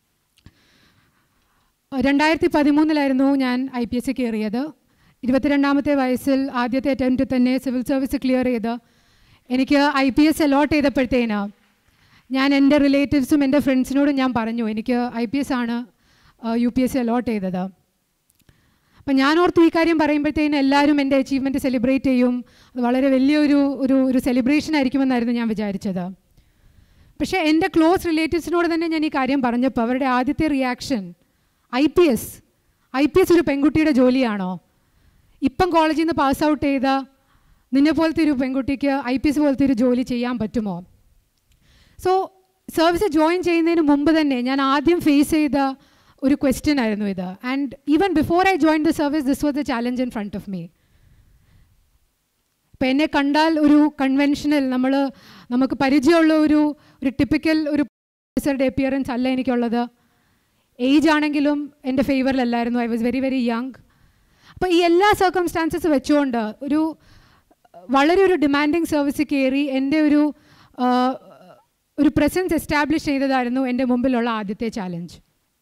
[SPEAKER 3] രണ്ടായിരത്തി പതിമൂന്നിലായിരുന്നു ഞാൻ ഐ പി എസ് സി കയറിയത് ഇരുപത്തിരണ്ടാമത്തെ വയസ്സിൽ ആദ്യത്തെ അറ്റംപ്റ്റ് തന്നെ സിവിൽ സർവീസ് ക്ലിയർ ചെയ്ത് എനിക്ക് ഐ പി എസ് അലോട്ട് ചെയ്തപ്പോഴത്തേന് ഞാൻ എൻ്റെ റിലേറ്റീവ്സും എൻ്റെ ഫ്രണ്ട്സിനോടും ഞാൻ പറഞ്ഞു എനിക്ക് ഐ പി എസ് ആണ് U P S C allot ചെയ്തത് അപ്പം ഞാൻ ഓർത്തു ഈ കാര്യം പറയുമ്പോഴത്തേനും എല്ലാവരും എൻ്റെ അച്ചീവ്മെൻറ്റ് സെലിബ്രേറ്റ് ചെയ്യും അത് വളരെ വലിയൊരു ഒരു ഒരു സെലിബ്രേഷൻ ആയിരിക്കുമെന്നായിരുന്നു ഞാൻ വിചാരിച്ചത് പക്ഷേ എൻ്റെ ക്ലോസ് റിലേറ്റീവ്സിനോട് തന്നെ ഞാൻ ഈ കാര്യം പറഞ്ഞപ്പോൾ അവരുടെ ആദ്യത്തെ reaction I P S I P S ഒരു പെൺകുട്ടിയുടെ ജോലിയാണോ ഇപ്പം കോളേജിൽ നിന്ന് പാസ് ഔട്ട് ചെയ്ത നിന്നെ പോലത്തെ ഒരു പെൺകുട്ടിക്ക് ഐ പി എസ് പോലത്തെ ഒരു ജോലി ചെയ്യാൻ പറ്റുമോ സോ സർവീസ് ജോയിൻ ചെയ്യുന്നതിന് മുമ്പ് തന്നെ ഞാൻ ആദ്യം ഫേസ് ചെയ്ത ഒരു ക്വസ്റ്റ്യൻ ആയിരുന്നു ഇത് and even before I join the service this was the challenge in front of me ഇപ്പം എന്നെ കണ്ടാൽ ഒരു കൺവെൻഷനൽ നമ്മൾ നമുക്ക് പരിചയമുള്ള ഒരു ഒരു ടിപ്പിക്കൽ ഒരു ഓഫീസറുടെ അപ്പിയറൻസ് അല്ല എനിക്കുള്ളത് ഏജ് ആണെങ്കിലും എൻ്റെ ഫേവറിലല്ലായിരുന്നു I was very very young അപ്പോൾ ഈ എല്ലാ സർക്കംസ്റ്റാൻസസ് വെച്ചുകൊണ്ട് ഒരു വളരെ ഒരു ഡിമാൻഡിങ് സർവീസ് കയറി എൻ്റെ ഒരു ആ, ഒരു പ്രസൻസ് എസ്റ്റാബ്ലിഷ് ചെയ്തതായിരുന്നു എൻ്റെ മുമ്പിലുള്ള ആദ്യത്തെ ചാലഞ്ച്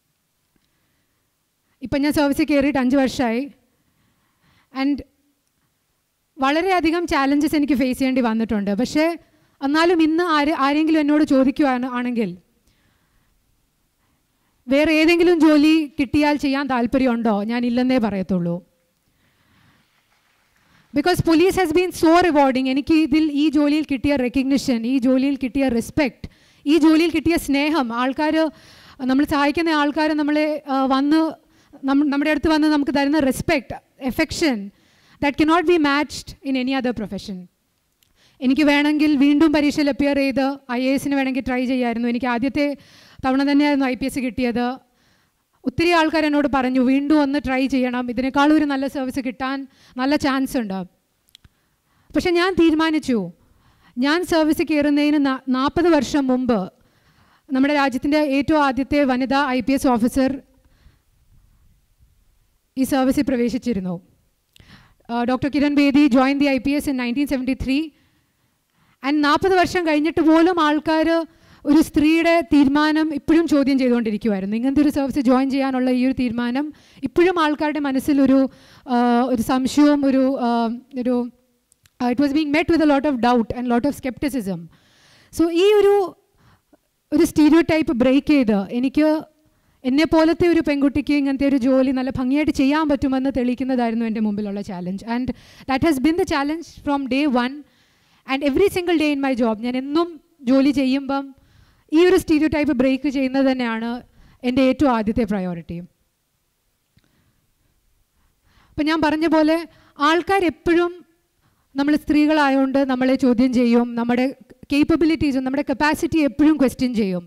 [SPEAKER 3] ഇപ്പം ഞാൻ സർവീസിൽ കയറിയിട്ട് അഞ്ച് വർഷമായി ആൻഡ് വളരെയധികം ചാലഞ്ചസ് എനിക്ക് ഫേസ് ചെയ്യേണ്ടി വന്നിട്ടുണ്ട് പക്ഷേ എന്നാലും ഇന്ന് ആര് ആരെങ്കിലും എന്നോട് ചോദിക്കുവാണ് ആണെങ്കിൽ വേറെ ഏതെങ്കിലും ജോലി കിട്ടിയാൽ ചെയ്യാൻ താല്പര്യമുണ്ടോ ഞാൻ ഇല്ലെന്നേ പറയത്തുള്ളൂ because police has been so rewarding എനിക്ക് ഇതിൽ ഈ ജോലിയിൽ കിട്ടിയ റെക്കഗ്നിഷൻ ഈ ജോലിയിൽ കിട്ടിയ റെസ്പെക്റ്റ് ഈ ജോലിയിൽ കിട്ടിയ സ്നേഹം ആൾക്കാർ നമ്മൾ സഹായിക്കുന്ന ആൾക്കാർ നമ്മളെ ആ, വന്ന് നമ്മ- നമ്മുടെ അടുത്ത് വന്ന് നമുക്ക് തരുന്ന respect affection that cannot be matched in any other profession എനിക്ക് വേണമെങ്കിൽ വീണ്ടും പരീക്ഷയിൽ അപ്പിയർ ചെയ്ത് ഐ എ എസിന് വേണമെങ്കിൽ ട്രൈ ചെയ്യായിരുന്നു എനിക്ക് ആദ്യത്തെ തവണ തന്നെയായിരുന്നു ഐ പി എസ് കിട്ടിയത് ഒത്തിരി ആൾക്കാർ എന്നോട് പറഞ്ഞു വീണ്ടും ഒന്ന് ട്രൈ ചെയ്യണം ഇതിനേക്കാളും ഒരു നല്ല സർവീസ് കിട്ടാൻ നല്ല ചാൻസ് ഉണ്ട് പക്ഷെ ഞാൻ തീരുമാനിച്ചു ഞാൻ സർവീസ് കയറുന്നതിന് നാൽപ്പത് വർഷം മുമ്പ് നമ്മുടെ രാജ്യത്തിൻ്റെ ഏറ്റവും ആദ്യത്തെ വനിതാ ഐ പി എസ് ഓഫീസർ ഈ സർവീസിൽ പ്രവേശിച്ചിരുന്നു doctor Kiran Bedi join the I P S in nineteen seventy three and നാൽപ്പത് വർഷം കഴിഞ്ഞിട്ട് പോലും ആൾക്കാർ ഒരു സ്ത്രീയുടെ തീരുമാനം ഇപ്പോഴും ചോദ്യം ചെയ്തുകൊണ്ടിരിക്കുമായിരുന്നു ഇങ്ങനത്തെ ഒരു സർവീസ് ജോയിൻ ചെയ്യാനുള്ള ഈ ഒരു തീരുമാനം ഇപ്പോഴും ആൾക്കാരുടെ മനസ്സിലൊരു ആ, ഒരു സംശയവും ഒരു ആ, ഒരു it was being met with a lot of doubt and lot of scepticism so ഈ ഒരു ഒരു സ്റ്റീരിയോ ടൈപ്പ് ബ്രേക്ക് ചെയ്ത് എനിക്ക് എന്നെ പോലത്തെ ഒരു പെൺകുട്ടിക്ക് ഇങ്ങനത്തെ ഒരു ജോലി നല്ല ഭംഗിയായിട്ട് ചെയ്യാൻ പറ്റുമെന്ന് തെളിയിക്കുന്നതായിരുന്നു എൻ്റെ മുമ്പിലുള്ള challenge and that has been the challenge from day one and every single day in my job ഞാൻ എന്നും ജോലി ചെയ്യുമ്പം ഈ ഒരു സ്റ്റീരിയോ ടൈപ്പ് ബ്രേക്ക് ചെയ്യുന്നത് തന്നെയാണ് എൻ്റെ ഏറ്റവും ആദ്യത്തെ പ്രയോറിറ്റി അപ്പം ഞാൻ പറഞ്ഞ പോലെ ആൾക്കാർ എപ്പോഴും നമ്മൾ സ്ത്രീകളായതുകൊണ്ട് നമ്മളെ ചോദ്യം ചെയ്യും നമ്മുടെ കേപ്പബിലിറ്റീസും നമ്മുടെ കപ്പാസിറ്റി എപ്പോഴും ക്വസ്റ്റ്യൻ ചെയ്യും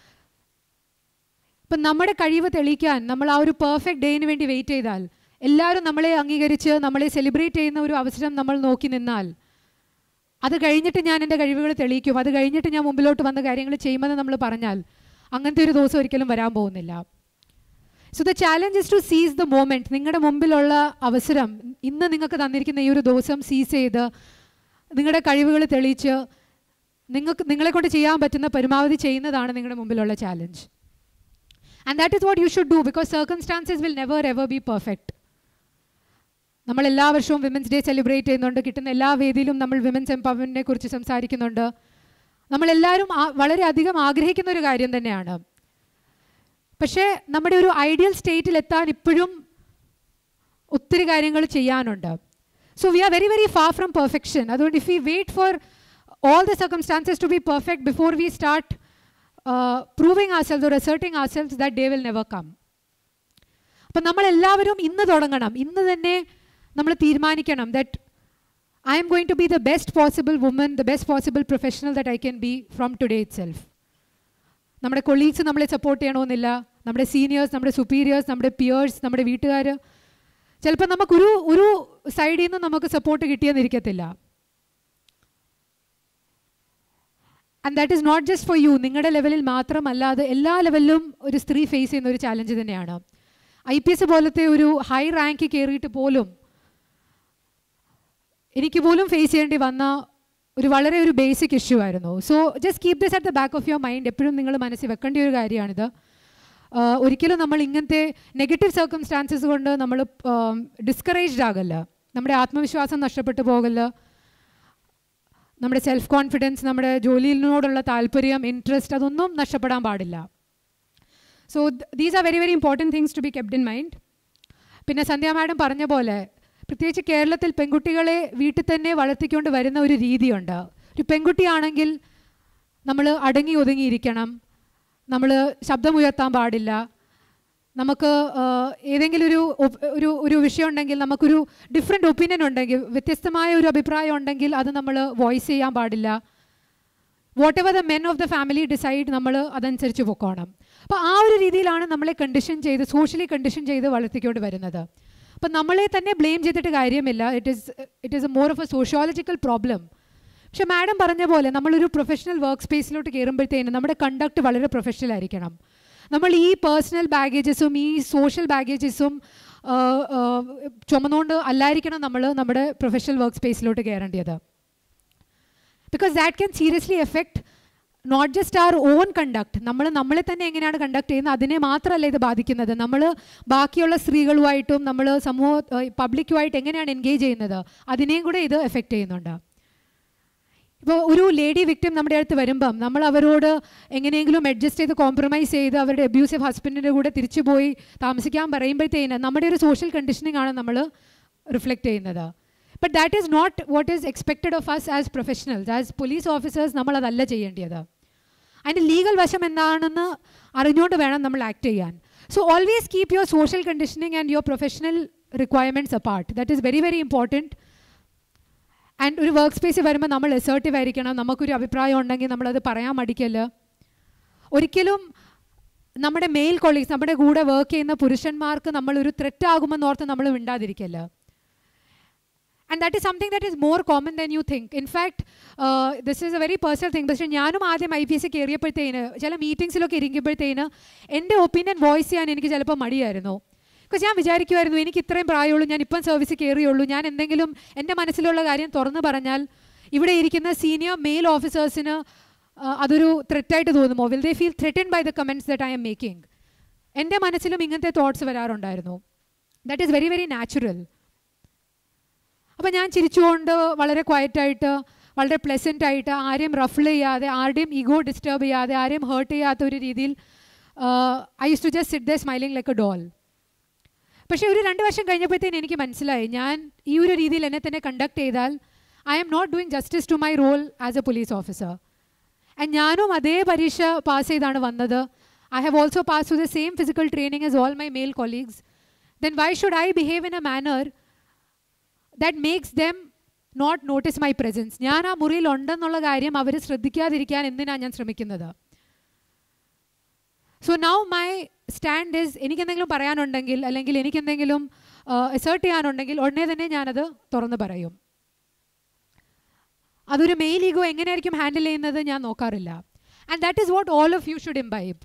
[SPEAKER 3] ഇപ്പം നമ്മുടെ കഴിവ് തെളിയിക്കാൻ നമ്മൾ ആ ഒരു പെർഫെക്റ്റ് ഡേയിന് വേണ്ടി വെയിറ്റ് ചെയ്താൽ എല്ലാവരും നമ്മളെ അംഗീകരിച്ച് നമ്മളെ സെലിബ്രേറ്റ് ചെയ്യുന്ന ഒരു അവസരം നമ്മൾ നോക്കി നിന്നാൽ അത് കഴിഞ്ഞിട്ട് ഞാൻ എൻ്റെ കഴിവുകൾ തെളിയിക്കും അത് കഴിഞ്ഞിട്ട് ഞാൻ മുമ്പിലോട്ട് വന്ന കാര്യങ്ങൾ ചെയ്യുമെന്ന് നമ്മൾ പറഞ്ഞാൽ അങ്ങനത്തെ ഒരു ദിവസം ഒരിക്കലും വരാൻ പോകുന്നില്ല so the challenge is to seize the moment നിങ്ങളുടെ മുമ്പിലുള്ള അവസരം ഇന്ന് നിങ്ങൾക്ക് തന്നിരിക്കുന്ന ഈ ഒരു ദിവസം സീസ് ചെയ്ത് നിങ്ങളുടെ കഴിവുകൾ തെളിയിച്ച് നിങ്ങൾക്ക് നിങ്ങളെ കൊണ്ട് ചെയ്യാൻ പറ്റുന്ന പരമാവധി ചെയ്യുന്നതാണ് നിങ്ങളുടെ മുമ്പിലുള്ള challenge and that is what you should do because circumstances will never ever be perfect നമ്മൾ എല്ലാ വർഷവും വിമൻസ് ഡേ സെലിബ്രേറ്റ് ചെയ്യുന്നുണ്ട് കിട്ടുന്ന എല്ലാ വേദിയിലും നമ്മൾ വിമൻസ് എംപവർമെൻറ്റിനെ കുറിച്ച് സംസാരിക്കുന്നുണ്ട് നമ്മളെല്ലാവരും ആ- വളരെയധികം ആഗ്രഹിക്കുന്ന ഒരു കാര്യം തന്നെയാണ് പക്ഷേ നമ്മുടെ ഒരു ഐഡിയൽ സ്റ്റേറ്റിൽ എത്താൻ ഇപ്പോഴും ഒത്തിരി കാര്യങ്ങൾ ചെയ്യാനുണ്ട് so we are very very far from perfection അതുകൊണ്ട് if we wait for all the circumstances to be perfect before we start proving ourselves or asserting ourselves that day will never come അപ്പം നമ്മളെല്ലാവരും ഇന്ന് തുടങ്ങണം ഇന്ന് തന്നെ നമ്മൾ തീരുമാനിക്കണം that I am going to be the best possible woman, the best possible professional that I can be from today itself. നമ്മുടെ colleagues നമ്മളെ സപ്പോർട്ട് ചെയ്യണമെന്നില്ല നമ്മുടെ സീനിയേഴ്സ് നമ്മുടെ സുപ്പീരിയേഴ്സ് നമ്മുടെ പിയേഴ്സ് നമ്മുടെ വീട്ടുകാർ ചിലപ്പോൾ നമുക്കൊരു ഒരു സൈഡിൽ നിന്ന് നമുക്ക് സപ്പോർട്ട് കിട്ടിയെന്നിരിക്കത്തില്ല and that is not just for you നിങ്ങളുടെ ലെവലിൽ മാത്രമല്ലാതെ എല്ലാ ലെവലിലും ഒരു സ്ത്രീ ഫേസ് ചെയ്യുന്ന ഒരു ചാലഞ്ച് തന്നെയാണ് ഐ പി എസ് പോലത്തെ ഒരു ഹൈ റാങ്ക് കയറിയിട്ട് പോലും എനിക്ക് പോലും ഫേസ് ചെയ്യേണ്ടി വന്ന ഒരു വളരെ ഒരു ബേസിക് ഇഷ്യൂ ആയിരുന്നു so just keep this at the back of your mind എപ്പോഴും നിങ്ങൾ മനസ്സിൽ വെക്കേണ്ട ഒരു കാര്യമാണിത് ആഹ് ഒരിക്കലും നമ്മൾ ഇങ്ങനത്തെ നെഗറ്റീവ് സർക്കംസ്റ്റാൻസസ് കൊണ്ട് നമ്മൾ ഡിസ്കറേജ്ഡ് ആകല്ല നമ്മുടെ ആത്മവിശ്വാസം നഷ്ടപ്പെട്ടു പോകല്ല നമ്മുടെ സെൽഫ് കോൺഫിഡൻസ് നമ്മുടെ ജോലിയിനോടുള്ള താല്പര്യം ഇൻട്രസ്റ്റ് അതൊന്നും നഷ്ടപ്പെടാൻ പാടില്ല so these are very very important things to be kept in mind പിന്നെ സന്ധ്യ മാഡം പറഞ്ഞ പോലെ പ്രത്യേകിച്ച് കേരളത്തിൽ പെൺകുട്ടികളെ വീട്ടിൽ തന്നെ വളർത്തിക്കൊണ്ട് വരുന്ന ഒരു രീതിയുണ്ട് ഒരു പെൺകുട്ടിയാണെങ്കിൽ നമ്മൾ അടങ്ങി ഒതുങ്ങിയിരിക്കണം നമ്മൾ ശബ്ദമുയർത്താൻ പാടില്ല നമുക്ക് ആഹ്, ഏതെങ്കിലും ഒരു ഒപ്- ഒരു ഒരു വിഷയം ഉണ്ടെങ്കിൽ നമുക്കൊരു ഡിഫറെൻ്റ് ഒപ്പീനിയൻ ഉണ്ടെങ്കിൽ വ്യത്യസ്തമായ ഒരു അഭിപ്രായം ഉണ്ടെങ്കിൽ അത് നമ്മൾ വോയിസ് ചെയ്യാൻ പാടില്ല whatever the men of the family decide നമ്മൾ അതനുസരിച്ച് പൊക്കോണം അപ്പോൾ ആ ഒരു രീതിയിലാണ് നമ്മളെ കണ്ടീഷൻ ചെയ്ത് സോഷ്യലി കണ്ടീഷൻ ചെയ്ത് വളർത്തിക്കൊണ്ട് വരുന്നത് അപ്പം നമ്മളെ തന്നെ ബ്ലെയിം ചെയ്തിട്ട് കാര്യമില്ല it is it is a more of a sociological problem പക്ഷെ മാഡം പറഞ്ഞ പോലെ നമ്മളൊരു പ്രൊഫഷണൽ വർക്ക് സ്പേസിലോട്ട് കയറുമ്പോഴത്തേനും നമ്മുടെ കണ്ടക്ട് വളരെ പ്രൊഫഷണൽ ആയിരിക്കണം നമ്മൾ ഈ പേഴ്സണൽ ബാഗേജസും ഈ സോഷ്യൽ ബാഗേജസും ചുമന്നുകൊണ്ട് അല്ലായിരിക്കണം നമ്മൾ നമ്മുടെ പ്രൊഫഷണൽ വർക്ക് സ്പേസിലോട്ട് കയറേണ്ടത് because that can seriously affect not just our own conduct നമ്മൾ നമ്മളെ തന്നെ എങ്ങനെയാണ് കണ്ടക്ട് ചെയ്യുന്നത് അതിനെ മാത്രമല്ല ഇത് ബാധിക്കുന്നത് നമ്മൾ ബാക്കിയുള്ള സ്ത്രീകളുമായിട്ടും നമ്മൾ സമൂഹ പബ്ലിക്കുമായിട്ട് എങ്ങനെയാണ് എൻഗേജ് ചെയ്യുന്നത് അതിനെയും കൂടെ ഇത് എഫക്റ്റ് ചെയ്യുന്നുണ്ട് ഇപ്പോൾ ഒരു ലേഡി വിക്ടിം നമ്മുടെ അടുത്ത് വരുമ്പം നമ്മൾ അവരോട് എങ്ങനെയെങ്കിലും അഡ്ജസ്റ്റ് ചെയ്ത് കോംപ്രമൈസ് ചെയ്ത് അവരുടെ അബ്യൂസീവ് ഹസ്ബൻഡിൻ്റെ കൂടെ തിരിച്ചു പോയി താമസിക്കാൻ പറയുമ്പോഴത്തേന് നമ്മുടെ ഒരു സോഷ്യൽ കണ്ടീഷനിങ് ആണ് നമ്മൾ റിഫ്ലക്റ്റ് ചെയ്യുന്നത് but that is not what is expected of us as professionals as police officers നമ്മൾ അതല്ല ചെയ്യേണ്ടത് അതിൻ്റെ ലീഗൽ വശം എന്താണെന്ന് അറിഞ്ഞുകൊണ്ട് വേണം നമ്മൾ ആക്ട് ചെയ്യാൻ so always keep your social conditioning and your professional requirements apart that is very very important and ഒരു വർക്ക് സ്പേസിൽ വരുമ്പോൾ നമ്മൾ എസേർട്ടീവ് ആയിരിക്കണം നമുക്കൊരു അഭിപ്രായം ഉണ്ടെങ്കിൽ നമ്മളത് പറയാൻ മടിക്കല്ല ഒരിക്കലും നമ്മുടെ മെയിൽ കൊളീഗ്സ് നമ്മുടെ കൂടെ വർക്ക് ചെയ്യുന്ന പുരുഷന്മാർക്ക് നമ്മളൊരു ത്രെറ്റ് ആകുമെന്ന് ഓർത്ത് നമ്മൾ മിണ്ടാതിരിക്കല്ല and that is something that is more common than you think in fact this is a very personal thing പക്ഷേ ഞാനും ആദ്യം ഐ പി എസ് കയറിയപ്പോഴത്തേന് ചില മീറ്റിംഗ്സിലൊക്കെ ഇരിക്കുമ്പോഴത്തേന് എൻ്റെ ഒപ്പീനിയൻ വോയിസ് ചെയ്യാൻ എനിക്ക് ചിലപ്പോൾ മടിയായിരുന്നു ബിക്കോസ് ഞാൻ വിചാരിക്കുമായിരുന്നു എനിക്ക് ഇത്രയും പ്രായമുള്ളൂ ഞാൻ ഇപ്പം സർവീസിൽ കയറിയുള്ളൂ ഞാൻ എന്തെങ്കിലും എൻ്റെ മനസ്സിലുള്ള കാര്യം തുറന്നു പറഞ്ഞാൽ ഇവിടെ ഇരിക്കുന്ന സീനിയർ മെയിൽ ഓഫീസേഴ്സിന് അതൊരു ത്രെറ്റായിട്ട് തോന്നുമോ will they feel threaten by the comments that I am making എൻ്റെ മനസ്സിലും ഇങ്ങനത്തെ തോട്ട്സ് വരാറുണ്ടായിരുന്നു that is very very natural അപ്പോൾ ഞാൻ ചിരിച്ചുകൊണ്ട് വളരെ ക്വയറ്റായിട്ട് വളരെ പ്ലെസൻ്റ് ആയിട്ട് ആരെയും റഫിൾ ചെയ്യാതെ ആരുടെയും ഈഗോ ഡിസ്റ്റർബ് ചെയ്യാതെ ആരെയും ഹേർട്ട് ചെയ്യാത്ത ഒരു രീതിയിൽ I use to just sit the smiling like a doll പക്ഷേ ഒരു രണ്ട് വർഷം കഴിഞ്ഞപ്പോഴത്തേന് എനിക്ക് മനസ്സിലായി ഞാൻ ഈ ഒരു രീതിയിൽ എന്നെ തന്നെ കണ്ടക്ട് ചെയ്താൽ I am not doing justice to my role as a police officer and ഞാനും അതേ പരീക്ഷ പാസ് ചെയ്താണ് വന്നത് I have also pass to the same physical training as all my male colleagues then why should I behave in a manner that makes them not notice my presence ഞാൻ ആ മുറിയിൽ ഉണ്ടെന്നുള്ള കാര്യം അവർ ശ്രദ്ധിക്കാതിരിക്കാൻ എന്തിനാണ് ഞാൻ ശ്രമിക്കുന്നത് so now my stand is എനിക്കെന്തെങ്കിലും പറയാനുണ്ടെങ്കിൽ അല്ലെങ്കിൽ എനിക്കെന്തെങ്കിലും എസേർട്ട് ചെയ്യാനുണ്ടെങ്കിൽ ഉടനെ തന്നെ ഞാനത് തുറന്ന് പറയും അതൊരു മെയിൽ ഈഗോ എങ്ങനെയായിരിക്കും ഹാൻഡിൽ ചെയ്യുന്നത് ഞാൻ നോക്കാറില്ല and that is what all of you should imbibe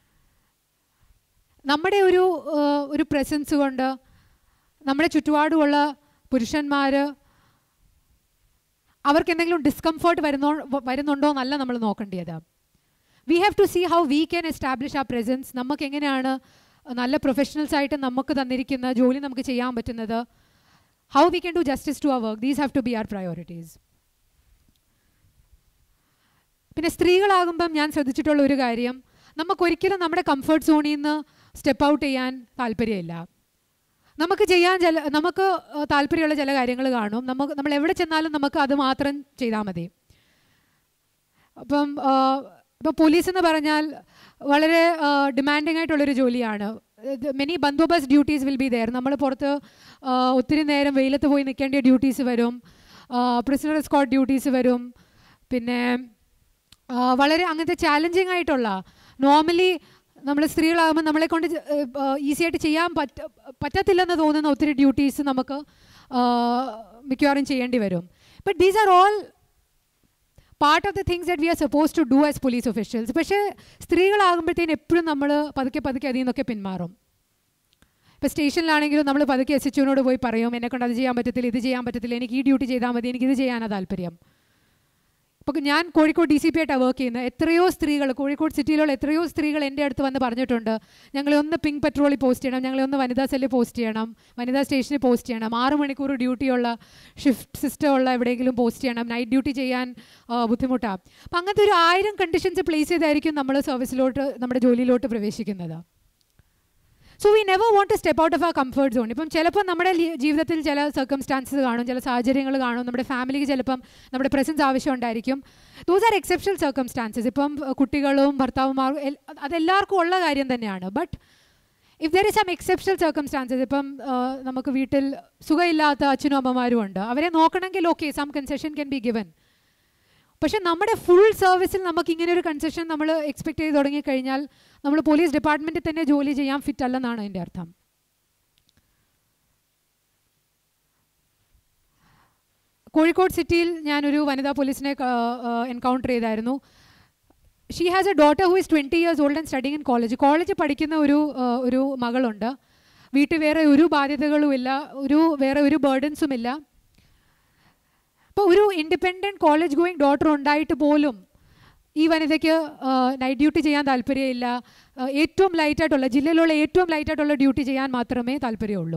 [SPEAKER 3] നമ്മുടെ ഒരു ആഹ്, ഒരു പ്രസൻസ് കൊണ്ട് നമ്മുടെ ചുറ്റുപാടുമുള്ള പുരുഷന്മാർ അവർക്ക് എന്തെങ്കിലും ഡിസ്കംഫർട്ട് വരുന്നോ വരുന്നുണ്ടോ എന്നല്ല നമ്മൾ നോക്കേണ്ടത് we have to see how we can establish a presence നമുക്ക് എങ്ങനെയാണ് നല്ല പ്രൊഫഷണൽസ് ആയിട്ട് നമുക്ക് തന്നിരിക്കുന്ന ജോലി നമുക്ക് ചെയ്യാൻ പറ്റുന്നത് how we can do justice to our work these have to be our priorities പിന്നെ സ്ത്രീകളാകുമ്പം ഞാൻ ശ്രദ്ധിച്ചിട്ടുള്ള ഒരു കാര്യം നമുക്കൊരിക്കലും നമ്മുടെ കംഫർട്ട് സോണിൽ നിന്ന് സ്റ്റെപ്പ് ഔട്ട് ചെയ്യാൻ താല്പര്യമില്ല നമുക്ക് ചെയ്യാൻ ചില നമുക്ക് ഏഹ്, താല്പര്യമുള്ള ചില കാര്യങ്ങൾ കാണും നമുക്ക് നമ്മൾ എവിടെ ചെന്നാലും നമുക്ക് അത് മാത്രം ചെയ്താൽ മതി അപ്പം ഇപ്പോൾ പോലീസ് എന്ന് പറഞ്ഞാൽ വളരെ ഡിമാൻഡിങ് ആയിട്ടുള്ളൊരു ജോലിയാണ് many bandobast duties will be there നമ്മൾ പുറത്ത് ആ, ഒത്തിരി നേരം വെയിലത്ത് പോയി നിൽക്കേണ്ട ഡ്യൂട്ടീസ് വരും പ്രിസണർ എസ്കോട്ട് ഡ്യൂട്ടീസ് വരും പിന്നെ ആ, വളരെ അങ്ങനത്തെ ചാലഞ്ചിങ് ആയിട്ടുള്ള നോർമലി നമ്മൾ സ്ത്രീകളാകുമ്പോൾ നമ്മളെ കൊണ്ട് ഈസി ആയിട്ട് ചെയ്യാൻ പറ്റ പറ്റത്തില്ലെന്ന് തോന്നുന്ന ഒത്തിരി ഡ്യൂട്ടീസ് നമുക്ക് ആ, മിക്കവാറും ചെയ്യേണ്ടി വരും but these are all part of the things that we are suppose to do as police officials പക്ഷേ സ്ത്രീകളാകുമ്പോഴത്തേന് എപ്പോഴും നമ്മൾ പതുക്കെ പതുക്കെ അതിൽ നിന്നൊക്കെ പിന്മാറും ഇപ്പോൾ സ്റ്റേഷനിലാണെങ്കിലും നമ്മൾ പതുക്കെ എസ് എച്ച് പോയി പറയും എന്നെ കൊണ്ട് അത് ചെയ്യാൻ പറ്റത്തില്ല ഇത് ചെയ്യാൻ പറ്റത്തില്ല എനിക്ക് ഈ ഡ്യൂട്ടി ചെയ്താൽ മതി എനിക്ക് ഇത് ചെയ്യാനാണ് താല്പര്യം ഇപ്പോൾ ഞാൻ കോഴിക്കോട് ഡി സി പി ആയിട്ടാണ് വർക്ക് ചെയ്യുന്നത് എത്രയോ സ്ത്രീകൾ കോഴിക്കോട് സിറ്റിയിലുള്ള എത്രയോ സ്ത്രീകൾ എൻ്റെ അടുത്ത് വന്ന് പറഞ്ഞിട്ടുണ്ട് ഞങ്ങളെ ഒന്ന് പിങ്ക് പെട്രോളിൽ പോസ്റ്റ് ചെയ്യണം ഞങ്ങളെ ഒന്ന് വനിതാ സെല്ലിൽ പോസ്റ്റ് ചെയ്യണം വനിതാ സ്റ്റേഷനിൽ പോസ്റ്റ് ചെയ്യണം ആറ് മണിക്കൂർ ഡ്യൂട്ടിയുള്ള ഷിഫ്റ്റ് സിസ്റ്റം ഉള്ള എവിടെയെങ്കിലും പോസ്റ്റ് ചെയ്യണം നൈറ്റ് ഡ്യൂട്ടി ചെയ്യാൻ ബുദ്ധിമുട്ടാണ് അപ്പം അങ്ങനത്തെ ഒരു ആയിരം കണ്ടീഷൻസ് പ്ലേസ് ചെയ്തായിരിക്കും നമ്മൾ സർവീസിലോട്ട് നമ്മുടെ ജോലിയിലോട്ട് പ്രവേശിക്കുന്നത് so we never want to step out of a comfort zone ഇപ്പം ചിലപ്പോൾ നമ്മുടെ ലി- ജീവിതത്തിൽ ചില സർക്കംസ്റ്റാൻസസ് കാണും ചില സാഹചര്യങ്ങൾ കാണും നമ്മുടെ ഫാമിലിക്ക് ചിലപ്പം നമ്മുടെ പ്രസൻസ് ആവശ്യം ഉണ്ടായിരിക്കും ദോസ് ആർ എക്സെപ്ഷണൽ സർക്കംസ്റ്റാൻസസ് ഇപ്പം അഹ് കുട്ടികളും ഭർത്താവുമാരും എൽ- അതെല്ലാവർക്കും ഉള്ള കാര്യം തന്നെയാണ് but if there is some exceptional circumstances ഇപ്പം ആ, നമുക്ക് വീട്ടിൽ സുഖമില്ലാത്ത അച്ഛനും അമ്മമാരും ഉണ്ട് അവരെ നോക്കണമെങ്കിൽ okay some concession can be given പക്ഷെ നമ്മുടെ ഫുൾ സർവീസിൽ നമുക്ക് ഇങ്ങനെ ഒരു കൺസെഷൻ നമ്മൾ എക്സ്പെക്ട് ചെയ്ത് തുടങ്ങിക്കഴിഞ്ഞാൽ നമ്മൾ പോലീസ് ഡിപ്പാർട്ട്മെൻറ്റിൽ തന്നെ ജോലി ചെയ്യാൻ ഫിറ്റ് അല്ലെന്നാണ് അതിൻ്റെ അർത്ഥം കോഴിക്കോട് സിറ്റിയിൽ ഞാനൊരു വനിതാ പോലീസിനെ എൻകൗണ്ടർ ചെയ്തായിരുന്നു she has a daughter who is twenty years old and studying in college college പഠിക്കുന്ന ഒരു ആ, ഒരു മകളുണ്ട് വീട്ടിൽ വേറെ ഒരു ബാധ്യതകളുമില്ല ഒരു വേറെ ഒരു ബേർഡൻസും ഇല്ല അപ്പോൾ ഒരു ഇൻഡിപെൻഡൻറ്റ് കോളേജ് ഗോയിങ് ഡോട്ടർ ഉണ്ടായിട്ട് പോലും ഈ വനിതയ്ക്ക് നൈറ്റ് ഡ്യൂട്ടി ചെയ്യാൻ താല്പര്യമില്ല ആ, ഏറ്റവും ലൈറ്റായിട്ടുള്ള ജില്ലയിലുള്ള ഏറ്റവും ലൈറ്റായിട്ടുള്ള ഡ്യൂട്ടി ചെയ്യാൻ മാത്രമേ താല്പര്യമുള്ളൂ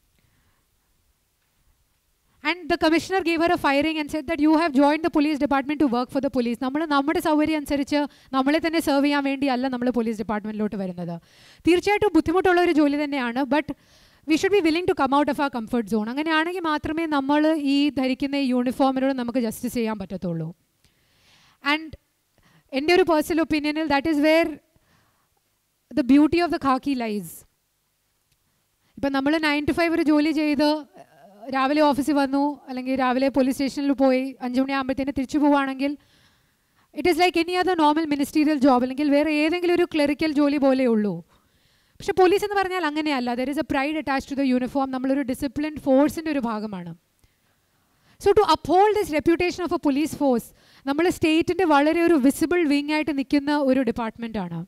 [SPEAKER 3] and the commissioner gave her a firing and said that you have join the police department to work for the police നമ്മൾ നമ്മുടെ സൗകര്യം അനുസരിച്ച് നമ്മളെ തന്നെ സെർവ് ചെയ്യാൻ വേണ്ടിയല്ല നമ്മൾ പോലീസ് ഡിപ്പാർട്ട്മെന്റിലോട്ട് വരുന്നത് തീർച്ചയായിട്ടും ബുദ്ധിമുട്ടുള്ള ഒരു ജോലി തന്നെയാണ് but we should be willing to come out of a comfort zone അങ്ങനെയാണെങ്കിൽ മാത്രമേ നമ്മൾ ഈ ധരിക്കുന്ന ഈ യൂണിഫോമിനോട് നമുക്ക് ജസ്റ്റിസ് ചെയ്യാൻ പറ്റത്തുള്ളൂ ആൻഡ് എൻ്റെ ഒരു പേഴ്സണൽ ഒപ്പീനിയനിൽ that is where the beauty of the khaki lies ഇപ്പം നമ്മൾ നയൻ ടു ഫൈവ് ഒരു ജോലി ചെയ്ത് ഏഹ്, രാവിലെ ഓഫീസിൽ വന്നു അല്ലെങ്കിൽ രാവിലെ പോലീസ് സ്റ്റേഷനിൽ പോയി അഞ്ച് മണിയാകുമ്പോഴത്തേന് തിരിച്ചു പോവുകയാണെങ്കിൽ it is like any other normal ministerial job അല്ലെങ്കിൽ വേറെ ഏതെങ്കിലും ഒരു ക്ലറിക്കൽ ജോലി പോലെ ഉള്ളൂ പക്ഷെ പോലീസ് എന്ന് പറഞ്ഞാൽ അങ്ങനെയല്ല there is a pride attach to the uniform നമ്മളൊരു ഡിസിപ്ലിൻ ഫോഴ്സിൻ്റെ ഒരു ഭാഗമാണ് so to uphold this reputation of a police force നമ്മൾ സ്റ്റേറ്റിൻ്റെ വളരെ ഒരു വിസിബിൾ വിങ് ആയിട്ട് നിൽക്കുന്ന ഒരു ഡിപ്പാർട്ട്മെൻറ്റാണ്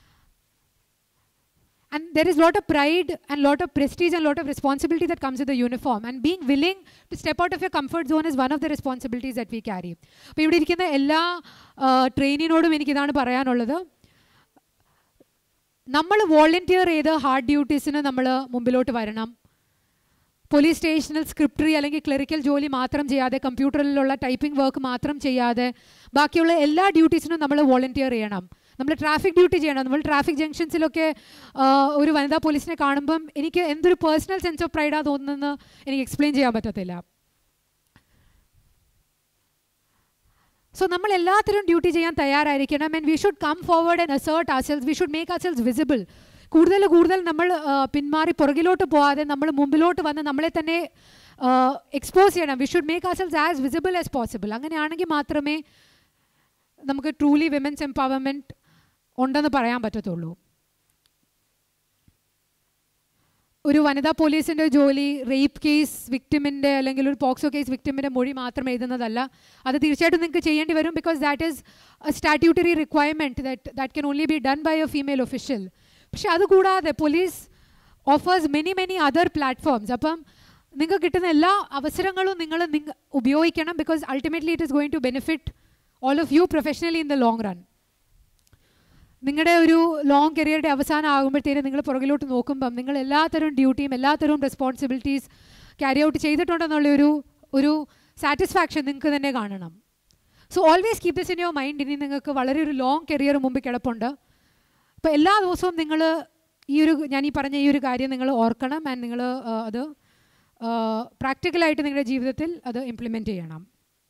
[SPEAKER 3] and there is lot of pride and lot of prestige and lot of responsibility that comes with the uniform and being willing to step out of your comfort zone is one of the responsibilities that we carry അപ്പോൾ ഇവിടെ ഇരിക്കുന്ന എല്ലാ ട്രെയിനിനോടും എനിക്കിതാണ് പറയാനുള്ളത് നമ്മൾ volunteer ചെയ്ത് hard ഡ്യൂട്ടീസിന് നമ്മൾ മുമ്പിലോട്ട് വരണം police സ്റ്റേഷനിൽ സ്ക്രിപ്റ്ററി അല്ലെങ്കിൽ ക്ലറിക്കൽ ജോലി മാത്രം ചെയ്യാതെ കമ്പ്യൂട്ടറിലുള്ള ടൈപ്പിംഗ് വർക്ക് മാത്രം ചെയ്യാതെ ബാക്കിയുള്ള എല്ലാ ഡ്യൂട്ടീസിനും നമ്മൾ വോളണ്ടിയർ ചെയ്യണം നമ്മൾ ട്രാഫിക് ഡ്യൂട്ടി ചെയ്യണം നമ്മൾ ട്രാഫിക് ജംഗ്ഷൻസിലൊക്കെ ആ, ഒരു വനിതാ പോലീസിനെ കാണുമ്പം എനിക്ക് എന്തൊരു പേഴ്സണൽ സെൻസ് ഓഫ് പ്രൈഡാ തോന്നുന്നതെന്ന് എനിക്ക് എക്സ്പ്ലെയിൻ ചെയ്യാൻ പറ്റത്തില്ല സോ നമ്മൾ എല്ലാത്തിനും ഡ്യൂട്ടി ചെയ്യാൻ തയ്യാറായിരിക്കണം and we should come forward and assert ourselves we should make ourselves visible കൂടുതൽ കൂടുതൽ നമ്മൾ ആ, പിന്മാറി പുറകിലോട്ട് പോകാതെ നമ്മൾ മുമ്പിലോട്ട് വന്ന് നമ്മളെ തന്നെ എക്സ്പോസ് ചെയ്യണം we should make ourselves as visible as possible അങ്ങനെയാണെങ്കിൽ മാത്രമേ നമുക്ക് ട്രൂലി വിമൻസ് എംപവർമെൻറ്റ് ഉണ്ടെന്ന് പറയാൻ പറ്റത്തുള്ളൂ ഒരു വനിതാ പോലീസിൻ്റെ ജോലി റേപ്പ് കേസ് വിക്ടിമിൻ്റെ അല്ലെങ്കിൽ ഒരു പോക്സോ കേസ് വിക്ടിമിൻ്റെ മൊഴി മാത്രം എഴുതുന്നതല്ല അത് തീർച്ചയായിട്ടും നിങ്ങൾക്ക് ചെയ്യേണ്ടി വരും because that is a statutory requirement that that can only be done by a female official പക്ഷെ അതുകൂടാതെ police offers many many other platforms അപ്പം നിങ്ങൾക്ക് കിട്ടുന്ന എല്ലാ അവസരങ്ങളും നിങ്ങൾ നിങ്ങ ഉപയോഗിക്കണം because ultimately it is going to benefit all of you professionally in the long run നിങ്ങളുടെ ഒരു ലോങ് കരിയറുടെ അവസാനം ആകുമ്പോഴത്തേനും നിങ്ങൾ പുറകിലോട്ട് നോക്കുമ്പം നിങ്ങൾ എല്ലാത്തരം ഡ്യൂട്ടിയും എല്ലാത്തരം റെസ്പോൺസിബിലിറ്റീസ് ക്യാരി ഔട്ട് ചെയ്തിട്ടുണ്ടെന്നുള്ള ഒരു ഒരു സാറ്റിസ്ഫാക്ഷൻ നിങ്ങൾക്ക് തന്നെ കാണണം so always keep this in your mind ഇനി നിങ്ങൾക്ക് വളരെ ഒരു ലോങ് കരിയർ മുമ്പിൽ കിടപ്പുണ്ട് അപ്പോൾ എല്ലാ ദിവസവും നിങ്ങൾ ഈ ഒരു ഞാൻ ഈ പറഞ്ഞ ഈ ഒരു കാര്യം നിങ്ങൾ ഓർക്കണം ആൻഡ് നിങ്ങൾ അത് പ്രാക്ടിക്കലായിട്ട് നിങ്ങളുടെ ജീവിതത്തിൽ അത് ഇംപ്ലിമെൻറ്റ് ചെയ്യണം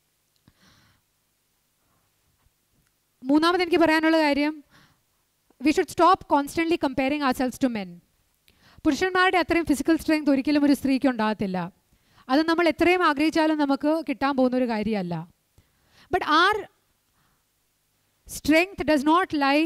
[SPEAKER 3] മൂന്നാമത് എനിക്ക് പറയാനുള്ള കാര്യം we should stop constantly comparing ourselves to men പുരുഷന്മാരുടെ അത്രയും ഫിസിക്കൽ സ്ട്രെങ്ത് ഒരിക്കലും ഒരു സ്ത്രീക്ക് ഉണ്ടാകത്തില്ല അത് നമ്മൾ എത്രയും ആഗ്രഹിച്ചാലും നമുക്ക് കിട്ടാൻ പോകുന്ന ഒരു കാര്യമല്ല but our strength does not lie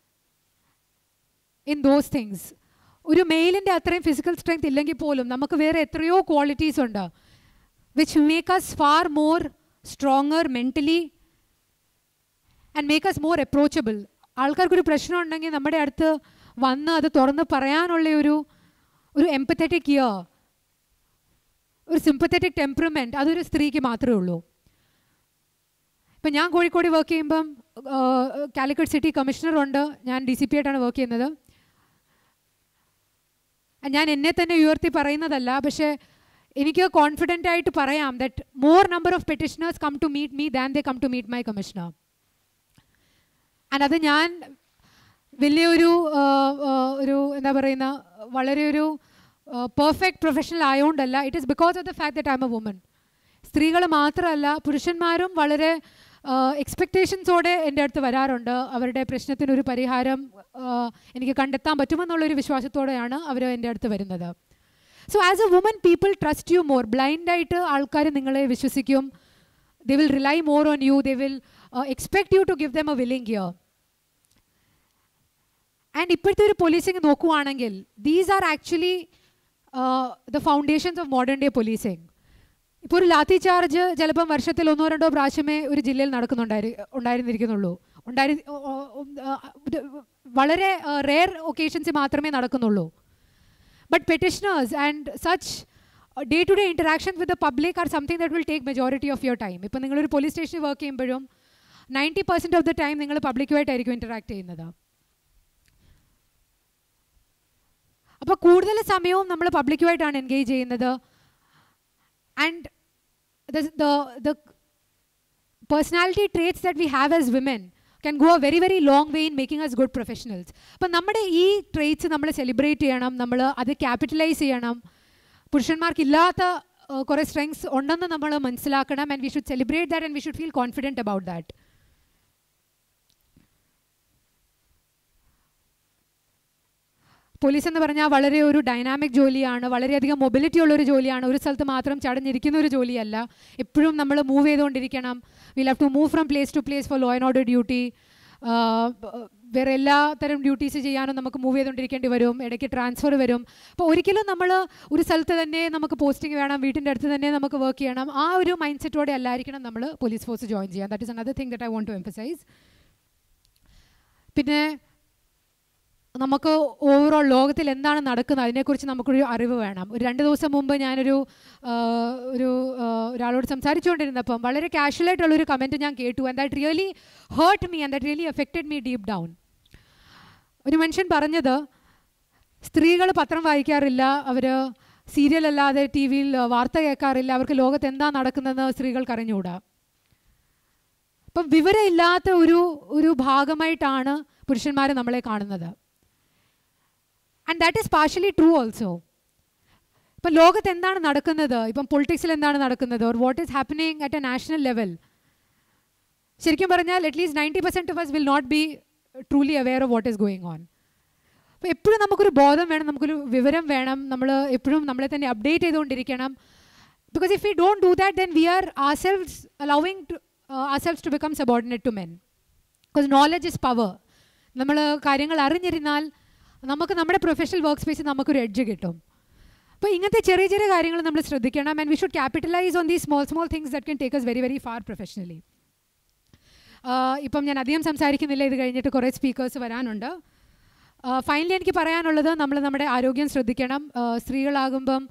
[SPEAKER 3] in those things ഒരു മെയിലിൻ്റെ അത്രയും ഫിസിക്കൽ സ്ട്രെങ്ത് ഇല്ലെങ്കിൽ പോലും നമുക്ക് വേറെ എത്രയോ ക്വാളിറ്റീസ് ഉണ്ട് which make us far more stronger mentally and make us more approachable ആൾക്കാർക്കൊരു പ്രശ്നം ഉണ്ടെങ്കിൽ നമ്മുടെ അടുത്ത് വന്ന് അത് തുറന്ന് പറയാനുള്ള ഒരു ഒരു എംപത്തറ്റിക് ഇയർ ഒരു സിമ്പത്തറ്റിക് ടെമ്പറമെൻറ്റ് അതൊരു സ്ത്രീക്ക് മാത്രമേ ഉള്ളൂ ഇപ്പം ഞാൻ കോഴിക്കോട് വർക്ക് ചെയ്യുമ്പം കാലിക്കറ്റ് സിറ്റി കമ്മീഷണറുണ്ട് ഞാൻ ഡി സി പി ആയിട്ടാണ് വർക്ക് ചെയ്യുന്നത് ഞാൻ എന്നെ തന്നെ ഉയർത്തി പറയുന്നതല്ല പക്ഷേ എനിക്ക് കോൺഫിഡൻ്റ് ആയിട്ട് പറയാം that more number of petitioners come to meet me than they come to meet my commissioner and അത് ഞാൻ വലിയൊരു ആ, ആ, ഒരു എന്താ പറയുന്ന വളരെ ഒരു പെർഫെക്റ്റ് പ്രൊഫഷണൽ ആയതുകൊണ്ടല്ല it is because of the fact that I am a woman സ്ത്രീകൾ മാത്രമല്ല പുരുഷന്മാരും വളരെ എക്സ്പെക്റ്റേഷൻസോടെ എൻ്റെ അടുത്ത് വരാറുണ്ട് അവരുടെ പ്രശ്നത്തിനൊരു പരിഹാരം ആ, എനിക്ക് കണ്ടെത്താൻ പറ്റുമെന്നുള്ളൊരു വിശ്വാസത്തോടെയാണ് അവർ എൻ്റെ അടുത്ത് വരുന്നത് so as a woman people trust you more ബ്ലൈൻഡായിട്ട് ആൾക്കാർ നിങ്ങളെ വിശ്വസിക്കും they will rely more on you they will expect you to give them a willing ear and ഇപ്പോഴത്തെ ഒരു പോലീസിങ് നോക്കുവാണെങ്കിൽ these are actually the foundations of modern day policing ഇപ്പോൾ ഒരു lathi charge ചിലപ്പം വർഷത്തിൽ ഒന്നോ രണ്ടോ പ്രാവശ്യമേ ഒരു ജില്ലയിൽ നടക്കുന്നുണ്ടായി ഉണ്ടായിരുന്നിരിക്കുന്നുള്ളൂ ഉണ്ടായി ഓ- ഓ- ഉം, ആ, ഇത് വളരെ റെയർ ഒക്കേഷൻസ് മാത്രമേ നടക്കുന്നുള്ളൂ but petitioners and such day to day interaction with the public are something that will take majority of your time ഇപ്പം നിങ്ങളൊരു പോലീസ് സ്റ്റേഷനിൽ വർക്ക് ചെയ്യുമ്പോഴും ninety percent of the time നിങ്ങൾ പബ്ലിക്കുമായിട്ടായിരിക്കും ഇൻറ്ററാക്ട് ചെയ്യുന്നത് അപ്പോൾ കൂടുതൽ സമയവും നമ്മൾ പബ്ലിക്കുമായിട്ടാണ് എൻഗേജ് ചെയ്യുന്നത് and the the personality traits that we have as women can go a very very long way in making us good professionals അപ്പം നമ്മുടെ ഈ ട്രേറ്റ്സ് നമ്മൾ സെലിബ്രേറ്റ് ചെയ്യണം നമ്മൾ അത് ക്യാപിറ്റലൈസ് ചെയ്യണം പുരുഷന്മാർക്കില്ലാത്ത uh, കുറേ സ്ട്രെങ്സ് ഉണ്ടെന്ന് നമ്മൾ മനസ്സിലാക്കണം and we should celebrate that and we should feel confident about that police എന്ന് പറഞ്ഞാൽ വളരെ ഒരു ഡൈനാമിക് ജോലിയാണ് വളരെയധികം മൊബിലിറ്റി ഉള്ള ഒരു ജോലിയാണ് ഒരു സ്ഥലത്ത് മാത്രം ചടഞ്ഞിരിക്കുന്ന ഒരു ജോലിയല്ല എപ്പോഴും നമ്മൾ മൂവ് ചെയ്തുകൊണ്ടിരിക്കണം we'll have to move from place to place for law and order duty വേറെ എല്ലാ തരം ഡ്യൂട്ടീസ് ചെയ്യാനും നമുക്ക് മൂവ് ചെയ്തുകൊണ്ടിരിക്കേണ്ടി വരും ഇടയ്ക്ക് ട്രാൻസ്ഫർ വരും അപ്പോൾ ഒരിക്കലും നമ്മൾ ഒരു സ്ഥലത്ത് തന്നെ നമുക്ക് പോസ്റ്റിംഗ് വേണം വീട്ടിൻ്റെ അടുത്ത് തന്നെ നമുക്ക് വർക്ക് ചെയ്യണം ആ ഒരു മൈൻഡ് സെറ്റോടെ അല്ലായിരിക്കണം നമ്മൾ പോലീസ് ഫോഴ്സ് ജോയിൻ ചെയ്യാൻ that is another thing that I want to emphasise പിന്നെ നമുക്ക് ഓവറോൾ ലോകത്തിൽ എന്താണ് നടക്കുന്നത് അതിനെക്കുറിച്ച് നമുക്കൊരു അറിവ് വേണം ഒരു രണ്ട് ദിവസം മുമ്പ് ഞാനൊരു ആ, ഒരു ആ, ഒരാളോട് സംസാരിച്ചുകൊണ്ടിരുന്നപ്പം വളരെ കാഷ്വലായിട്ടുള്ളൊരു കമൻറ്റ് ഞാൻ കേട്ടു and that really hurt me and that really affected me deep down ഒരു മനുഷ്യൻ പറഞ്ഞത് സ്ത്രീകൾ പത്രം വായിക്കാറില്ല അവർ സീരിയൽ അല്ലാതെ ടി വിയിൽ വാർത്ത കേൾക്കാറില്ല അവർക്ക് ലോകത്ത് എന്താ നടക്കുന്നതെന്ന് സ്ത്രീകൾക്ക് അറിഞ്ഞുകൂടാ അപ്പം വിവരമില്ലാത്ത ഒരു ഒരു ഭാഗമായിട്ടാണ് പുരുഷന്മാർ നമ്മളെ കാണുന്നത് and that is partially true also ഇപ്പം ലോകത്ത് എന്താണ് നടക്കുന്നത് ഇപ്പം പൊളിറ്റിക്സിൽ എന്താണ് നടക്കുന്നത് or what is happening at a national level ശരിക്കും പറഞ്ഞാൽ at least ninety percent of us will not be truly aware of what is going on അപ്പോൾ എപ്പോഴും നമുക്കൊരു ബോധം വേണം നമുക്കൊരു വിവരം വേണം നമ്മൾ എപ്പോഴും നമ്മളെ തന്നെ അപ്ഡേറ്റ് ചെയ്തുകൊണ്ടിരിക്കണം because if you don't do that then we are ourselves allowing to ourselves to become subordinate to men because knowledge is power നമ്മൾ കാര്യങ്ങൾ അറിഞ്ഞിരുന്നാൽ നമുക്ക് നമ്മുടെ പ്രൊഫഷണൽ വർക്ക് സ്പേസിൽ നമുക്കൊരു എഡ്ജ് കിട്ടും അപ്പോൾ ഇങ്ങനത്തെ ചെറിയ ചെറിയ കാര്യങ്ങൾ നമ്മൾ ശ്രദ്ധിക്കണം and we should capitalize on the small small things that can take us very very far professionally ഇപ്പം ഞാൻ അധികം സംസാരിക്കുന്നില്ല ഇത് കഴിഞ്ഞിട്ട് കുറേ സ്പീക്കേഴ്സ് വരാനുണ്ട് ഫൈനലി എനിക്ക് പറയാനുള്ളത് നമ്മൾ നമ്മുടെ ആരോഗ്യം ശ്രദ്ധിക്കണം ആ, സ്ത്രീകളാകുമ്പം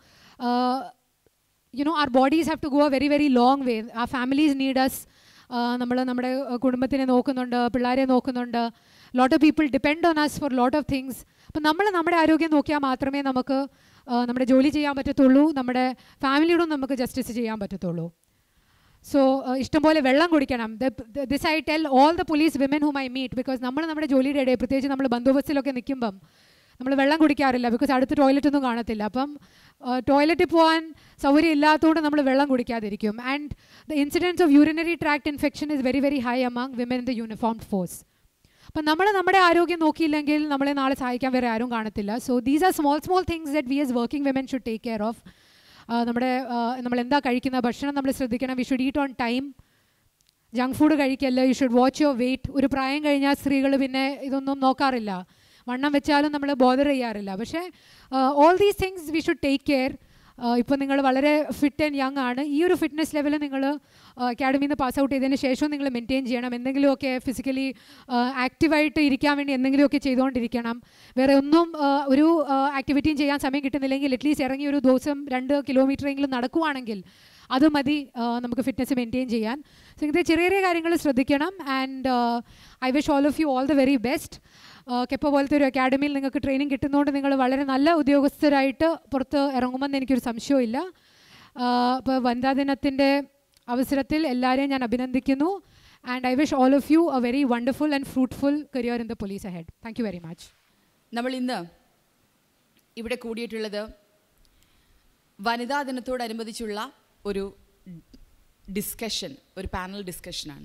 [SPEAKER 3] you know our bodies have to go a very very long way uh families need us നമ്മൾ നമ്മുടെ ആ, കുടുംബത്തിനെ നോക്കുന്നുണ്ട് പിള്ളേരെ നോക്കുന്നുണ്ട് lot of people depend on us for lot of things അപ്പം നമ്മൾ നമ്മുടെ ആരോഗ്യം നോക്കിയാൽ മാത്രമേ നമുക്ക് ആ, നമ്മുടെ ജോലി ചെയ്യാൻ പറ്റത്തുള്ളൂ നമ്മുടെ ഫാമിലിയോടും നമുക്ക് ജസ്റ്റിസ് ചെയ്യാൻ പറ്റത്തുള്ളൂ സോ ഇഷ്ടംപോലെ വെള്ളം കുടിക്കണം this I tell all the police women whom I meet because നമ്മൾ നമ്മുടെ ജോലിയുടെ ഇടയിൽ പ്രത്യേകിച്ച് നമ്മൾ ബന്ധുബസ്സിലൊക്കെ നിൽക്കുമ്പം നമ്മൾ വെള്ളം കുടിക്കാറില്ല ബിക്കോസ് അടുത്ത് ടോയ്ലറ്റ് ഒന്നും കാണത്തില്ല അപ്പം ടോയ്ലറ്റിൽ പോകാൻ സൗകര്യം ഇല്ലാത്തതുകൊണ്ട് നമ്മൾ വെള്ളം കുടിക്കാതിരിക്കും and the incidence of urinary tract infection is very very high among women in the uniformed force അപ്പം നമ്മൾ നമ്മുടെ ആരോഗ്യം നോക്കിയില്ലെങ്കിൽ നമ്മളെ നാളെ സഹായിക്കാൻ വേറെ ആരും കാണത്തില്ല so these are small small things that we as working women should take care of ആ, നമ്മുടെ ആ, നമ്മൾ എന്താ കഴിക്കുന്ന ഭക്ഷണം നമ്മൾ ശ്രദ്ധിക്കണം we should eat on time junk food കഴിക്കല്ല you should watch your weight ഒരു പ്രായം കഴിഞ്ഞാൽ സ്ത്രീകൾ പിന്നെ ഇതൊന്നും നോക്കാറില്ല വണ്ണം വെച്ചാലും നമ്മൾ ബോധർ ചെയ്യാറില്ല പക്ഷേ all these things we should take care ഇപ്പോൾ നിങ്ങൾ വളരെ ഫിറ്റ് ആൻഡ് യങ് ആണ് ഈ ഒരു ഫിറ്റ്നസ് ലെവൽ നിങ്ങൾ അക്കാഡമിയിൽ നിന്ന് പാസ് ഔട്ട് ചെയ്തതിന് ശേഷവും നിങ്ങൾ മെയിൻറ്റെയിൻ ചെയ്യണം എന്തെങ്കിലുമൊക്കെ ഫിസിക്കലി ആക്റ്റീവായിട്ട് ഇരിക്കാൻ വേണ്ടി എന്തെങ്കിലുമൊക്കെ ചെയ്തുകൊണ്ടിരിക്കണം വേറെ ഒന്നും ആ, ഒരു ആക്ടിവിറ്റിയും ചെയ്യാൻ സമയം കിട്ടുന്നില്ലെങ്കിൽ അറ്റ്ലീസ്റ്റ് ഇറങ്ങി ഒരു ദിവസം രണ്ട് കിലോമീറ്റർ എങ്കിലും നടക്കുവാണെങ്കിൽ അത് മതി ആ, നമുക്ക് ഫിറ്റ്നസ് മെയിൻറ്റെയിൻ ചെയ്യാൻ സോ ഇങ്ങനത്തെ ചെറിയ ചെറിയ കാര്യങ്ങൾ ശ്രദ്ധിക്കണം and I wish all of you all the very best KEPA പോലത്തെ ഒരു അക്കാഡമിയിൽ നിങ്ങൾക്ക് ട്രെയിനിങ് കിട്ടുന്നതുകൊണ്ട് നിങ്ങൾ വളരെ നല്ല ഉദ്യോഗസ്ഥരായിട്ട് പുറത്ത് ഇറങ്ങുമെന്ന് എനിക്കൊരു സംശയമില്ല ഇപ്പോൾ വനിതാ ദിനത്തിൻ്റെ അവസരത്തിൽ എല്ലാവരെയും ഞാൻ അഭിനന്ദിക്കുന്നു and I wish all of you a very wonderful and fruitful career in the police ahead thank you very much
[SPEAKER 4] നമ്മൾ ഇന്ന് ഇവിടെ കൂടിയിട്ടുള്ളത് വനിതാ ദിനത്തോടനുബന്ധിച്ചുള്ള ഒരു ഡിസ്കഷൻ ഒരു പാനൽ ഡിസ്കഷനാണ്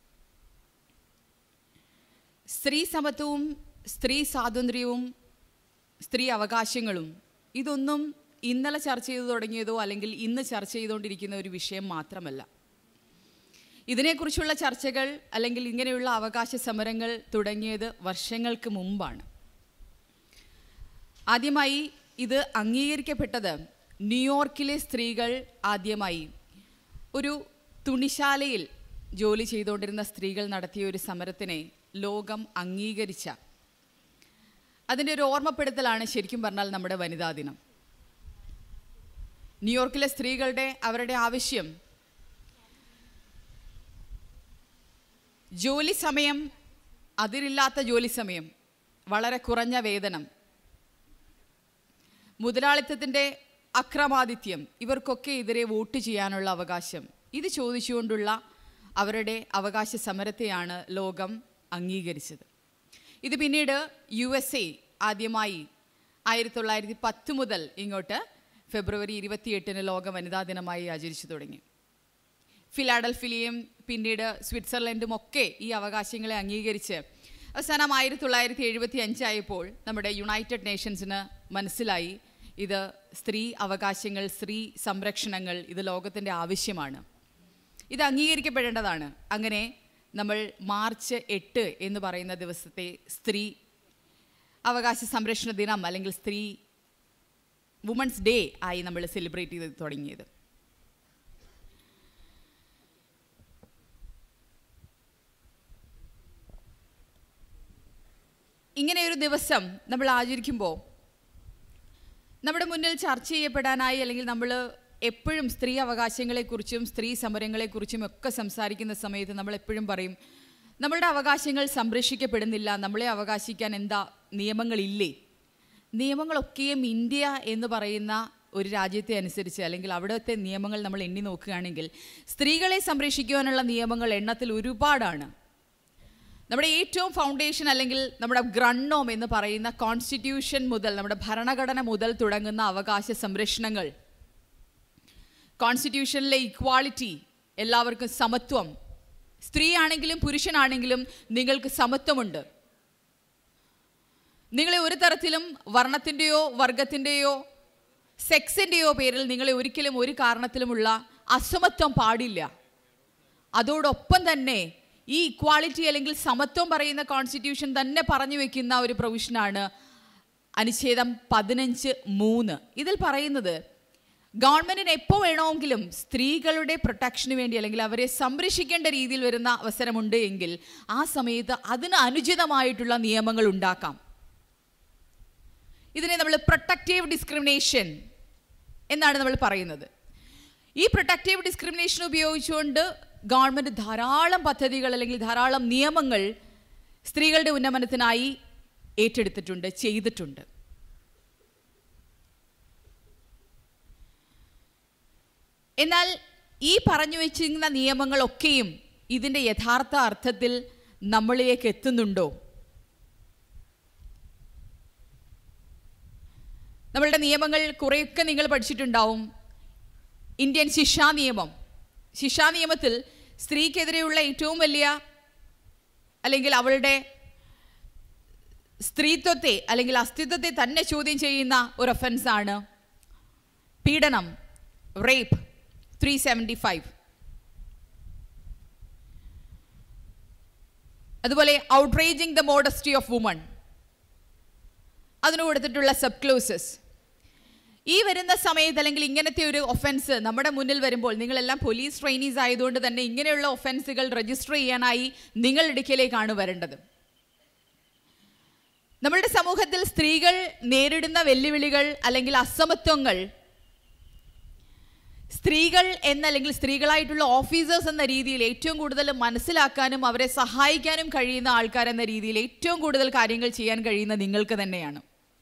[SPEAKER 4] സ്ത്രീ സമത്വവും സ്ത്രീ സ്വാതന്ത്ര്യവും സ്ത്രീ അവകാശങ്ങളും ഇതൊന്നും ഇന്നലെ ചർച്ച ചെയ്തു തുടങ്ങിയതോ അല്ലെങ്കിൽ ഇന്ന് ചർച്ച ചെയ്തുകൊണ്ടിരിക്കുന്ന ഒരു വിഷയം മാത്രമല്ല ഇതിനെക്കുറിച്ചുള്ള ചർച്ചകൾ അല്ലെങ്കിൽ ഇങ്ങനെയുള്ള അവകാശ സമരങ്ങൾ തുടങ്ങിയത് വർഷങ്ങൾക്ക് മുമ്പാണ് ആദ്യമായി ഇത് അംഗീകരിക്കപ്പെട്ടത് ന്യൂയോർക്കിലെ സ്ത്രീകൾ ആദ്യമായി ഒരു തുണിശാലയിൽ ജോലി ചെയ്തുകൊണ്ടിരുന്ന സ്ത്രീകൾ നടത്തിയ ഒരു സമരത്തിനെ ലോകം അംഗീകരിച്ച അതിൻ്റെ ഒരു ഓർമ്മപ്പെടുത്തലാണ് ശരിക്കും പറഞ്ഞാൽ നമ്മുടെ വനിതാ ദിനം ന്യൂയോർക്കിലെ സ്ത്രീകളുടെ അവരുടെ ആവശ്യം ജോലി സമയം അതിരില്ലാത്ത ജോലി സമയം വളരെ കുറഞ്ഞ വേതനം മുതലാളിത്തത്തിൻ്റെ അക്രമാദിത്യം ഇവർക്കൊക്കെ എതിരെ വോട്ട് ചെയ്യാനുള്ള അവകാശം ഇത് ചോദിച്ചുകൊണ്ടുള്ള അവരുടെ അവകാശ സമരത്തെയാണ് ലോകം അംഗീകരിച്ചത് ഇത് പിന്നീട് യു എസ് എ ആദ്യമായി ആയിരത്തി തൊള്ളായിരത്തി പത്ത് മുതൽ ഇങ്ങോട്ട് ഫെബ്രുവരി ഇരുപത്തിയെട്ടിന് ലോക വനിതാ ദിനമായി ആചരിച്ചു തുടങ്ങി ഫിലാഡൽഫിയയും പിന്നീട് സ്വിറ്റ്സർലൻഡും ഒക്കെ ഈ അവകാശങ്ങളെ അംഗീകരിച്ച് അവസാനം ആയിരത്തി തൊള്ളായിരത്തി എഴുപത്തി അഞ്ചായപ്പോൾ നമ്മുടെ യുണൈറ്റഡ് നേഷൻസിന് മനസ്സിലായി ഇത് സ്ത്രീ അവകാശങ്ങൾ സ്ത്രീ സംരക്ഷണങ്ങൾ ഇത് ലോകത്തിൻ്റെ ആവശ്യമാണ് ഇത് അംഗീകരിക്കപ്പെടേണ്ടതാണ് അങ്ങനെ നമ്മൾ മാർച്ച് എട്ട് എന്ന് പറയുന്ന ദിവസത്തെ സ്ത്രീ അവകാശ സംരക്ഷണ ദിനം അല്ലെങ്കിൽ സ്ത്രീ വുമൻസ് ഡേ ആയി നമ്മൾ സെലിബ്രേറ്റ് ചെയ്ത് തുടങ്ങിയത് ഇങ്ങനെ ഒരു ദിവസം നമ്മൾ ആചരിക്കുമ്പോൾ നമ്മുടെ മുന്നിൽ ചർച്ച ചെയ്യപ്പെടാനായി അല്ലെങ്കിൽ നമ്മൾ എപ്പോഴും സ്ത്രീ അവകാശങ്ങളെക്കുറിച്ചും സ്ത്രീ സമരങ്ങളെക്കുറിച്ചും ഒക്കെ സംസാരിക്കുന്ന സമയത്ത് നമ്മൾ എപ്പോഴും പറയും നമ്മളുടെ അവകാശങ്ങൾ സംരക്ഷിക്കപ്പെടുന്നില്ല നമ്മളെ അവകാശിക്കാൻ എന്താ നിയമങ്ങളില്ലേ നിയമങ്ങളൊക്കെയും ഇന്ത്യ എന്ന് പറയുന്ന ഒരു രാജ്യത്തെ അനുസരിച്ച് അല്ലെങ്കിൽ അവിടുത്തെ നിയമങ്ങൾ നമ്മൾ എണ്ണി നോക്കുകയാണെങ്കിൽ സ്ത്രീകളെ സംരക്ഷിക്കുവാനുള്ള നിയമങ്ങൾ എണ്ണത്തിൽ ഒരുപാടാണ് നമ്മുടെ ഏറ്റവും ഫൗണ്ടേഷൻ അല്ലെങ്കിൽ നമ്മുടെ ഗ്രണ്ണോം എന്ന് പറയുന്ന കോൺസ്റ്റിറ്റ്യൂഷൻ മുതൽ നമ്മുടെ ഭരണഘടന മുതൽ തുടങ്ങുന്ന അവകാശ സംരക്ഷണങ്ങൾ കോൺസ്റ്റിറ്റ്യൂഷനിലെ ഇക്വാളിറ്റി എല്ലാവർക്കും സമത്വം സ്ത്രീ ആണെങ്കിലും പുരുഷനാണെങ്കിലും നിങ്ങൾക്ക് സമത്വമുണ്ട് നിങ്ങളെ ഒരു തരത്തിലും വർണ്ണത്തിൻ്റെയോ വർഗത്തിൻ്റെയോ സെക്സിൻ്റെയോ പേരിൽ നിങ്ങളെ ഒരിക്കലും ഒരു കാരണത്തിലുമുള്ള അസമത്വം പാടില്ല അതോടൊപ്പം തന്നെ ഈ ഇക്വാളിറ്റി അല്ലെങ്കിൽ സമത്വം പറയുന്ന കോൺസ്റ്റിറ്റ്യൂഷൻ തന്നെ പറഞ്ഞു വെക്കുന്ന ഒരു പ്രൊവിഷനാണ് അനുച്ഛേദം പതിനഞ്ച് മൂന്ന് ഇതിൽ പറയുന്നത് ഗവൺമെന്റിന് എപ്പോൾ വേണമെങ്കിലും സ്ത്രീകളുടെ പ്രൊട്ടക്ഷന് വേണ്ടി അല്ലെങ്കിൽ അവരെ സംരക്ഷിക്കേണ്ട രീതിയിൽ വരുന്ന അവസരമുണ്ട് എങ്കിൽ ആ സമയത്ത് അതിന് അനുചിതമായിട്ടുള്ള നിയമങ്ങൾ ഉണ്ടാക്കാം ഇതിനെ നമ്മൾ പ്രൊട്ടക്റ്റീവ് ഡിസ്ക്രിമിനേഷൻ എന്നാണ് നമ്മൾ പറയുന്നത് ഈ പ്രൊട്ടക്റ്റീവ് ഡിസ്ക്രിമിനേഷൻ ഉപയോഗിച്ചുകൊണ്ട് ഗവൺമെൻറ് ധാരാളം പദ്ധതികൾ അല്ലെങ്കിൽ ധാരാളം നിയമങ്ങൾ സ്ത്രീകളുടെ ഉന്നമനത്തിനായി ഏറ്റെടുത്തിട്ടുണ്ട് ചെയ്തിട്ടുണ്ട് എന്നാൽ ഈ പറഞ്ഞു വെച്ചിരുന്ന നിയമങ്ങളൊക്കെയും ഇതിൻ്റെ യഥാർത്ഥ അർത്ഥത്തിൽ നമ്മളിലേക്ക് എത്തുന്നുണ്ടോ നമ്മളുടെ നിയമങ്ങൾ കുറേയൊക്കെ നിങ്ങൾ പഠിച്ചിട്ടുണ്ടാവും ഇന്ത്യൻ ശിക്ഷാ നിയമം ശിക്ഷാ നിയമത്തിൽ സ്ത്രീക്കെതിരെയുള്ള ഏറ്റവും വലിയ അല്ലെങ്കിൽ അവളുടെ സ്ത്രീത്വത്തെ അല്ലെങ്കിൽ അസ്തിത്വത്തെ തന്നെ ചോദ്യം ചെയ്യുന്ന ഒരു ഒഫൻസാണ് പീഡനം റേപ്പ് ത്രീ സെവൻറ്റി ഫൈവ് അതുപോലെ outraging the modesty of woman അതിന് കൊടുത്തിട്ടുള്ള സബ് ക്ലോസസ് ഈ വരുന്ന സമയത്ത് അല്ലെങ്കിൽ ഇങ്ങനത്തെ ഒരു ഒഫൻസ് നമ്മുടെ മുന്നിൽ വരുമ്പോൾ നിങ്ങളെല്ലാം പോലീസ് ട്രെയിനീസ് ആയതുകൊണ്ട് തന്നെ ഇങ്ങനെയുള്ള ഒഫൻസുകൾ രജിസ്റ്റർ ചെയ്യാനായി നിങ്ങളുടെ അടുക്കലേക്കാണ് വരേണ്ടത് നമ്മളുടെ സമൂഹത്തിൽ സ്ത്രീകൾ നേരിടുന്ന വെല്ലുവിളികൾ അല്ലെങ്കിൽ അസമത്വങ്ങൾ സ്ത്രീകൾ എന്ന അല്ലെങ്കിൽ സ്ത്രീകളായിട്ടുള്ള ഓഫീസേഴ്സ് എന്ന രീതിയിൽ ഏറ്റവും കൂടുതൽ മനസ്സിലാക്കാനും അവരെ സഹായിക്കാനും കഴിയുന്ന ആൾക്കാർ എന്ന രീതിയിൽ ഏറ്റവും കൂടുതൽ കാര്യങ്ങൾ ചെയ്യാൻ കഴിയുന്ന നിങ്ങൾക്ക് തന്നെയാണ്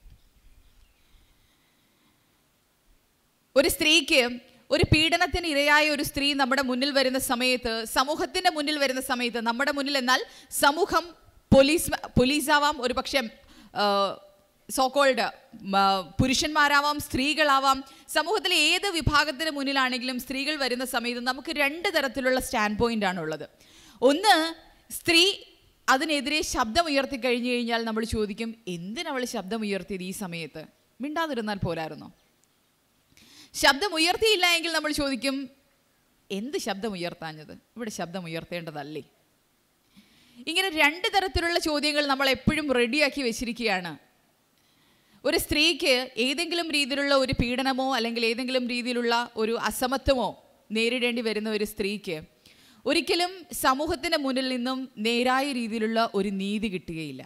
[SPEAKER 4] ഒരു സ്ത്രീക്ക് ഒരു പീഡനത്തിന് ഇരയായ ഒരു സ്ത്രീ നമ്മുടെ മുന്നിൽ വരുന്ന സമയത്ത് സമൂഹത്തിന്റെ മുന്നിൽ വരുന്ന സമയത്ത് നമ്മുടെ മുന്നിൽ എന്നാൽ സമൂഹം പോലീസ് പോലീസാവാം ഒരു പക്ഷേ സോക്കോൾഡ് പുരുഷന്മാരാവാം സ്ത്രീകളാവാം സമൂഹത്തിലെ ഏത് വിഭാഗത്തിന് മുന്നിലാണെങ്കിലും സ്ത്രീകൾ വരുന്ന സമയത്ത് നമുക്ക് രണ്ട് തരത്തിലുള്ള സ്റ്റാൻഡ് പോയിന്റ് ആണ് ഉള്ളത് ഒന്ന് സ്ത്രീ അതിനെതിരെ ശബ്ദം ഉയർത്തി കഴിഞ്ഞു കഴിഞ്ഞാൽ നമ്മൾ ചോദിക്കും എന്തിനവൾ ശബ്ദം ഉയർത്തിയത് ഈ സമയത്ത് മിണ്ടാതിരുന്നാൽ പോരായിരുന്നോ ശബ്ദം ഉയർത്തിയില്ല എങ്കിൽ നമ്മൾ ചോദിക്കും എന്ത് ശബ്ദം ഉയർത്താഞ്ഞത് ഇവിടെ ശബ്ദം ഉയർത്തേണ്ടതല്ലേ ഇങ്ങനെ രണ്ട് തരത്തിലുള്ള ചോദ്യങ്ങൾ നമ്മൾ എപ്പോഴും റെഡിയാക്കി വെച്ചിരിക്കുകയാണ് ഒരു സ്ത്രീക്ക് ഏതെങ്കിലും രീതിയിലുള്ള ഒരു പീഡനമോ അല്ലെങ്കിൽ ഏതെങ്കിലും രീതിയിലുള്ള ഒരു അസമത്വമോ നേരിടേണ്ടി വരുന്ന ഒരു സ്ത്രീക്ക് ഒരിക്കലും സമൂഹത്തിന് മുന്നിൽ നിന്നും നേരായ രീതിയിലുള്ള ഒരു നീതി കിട്ടുകയില്ല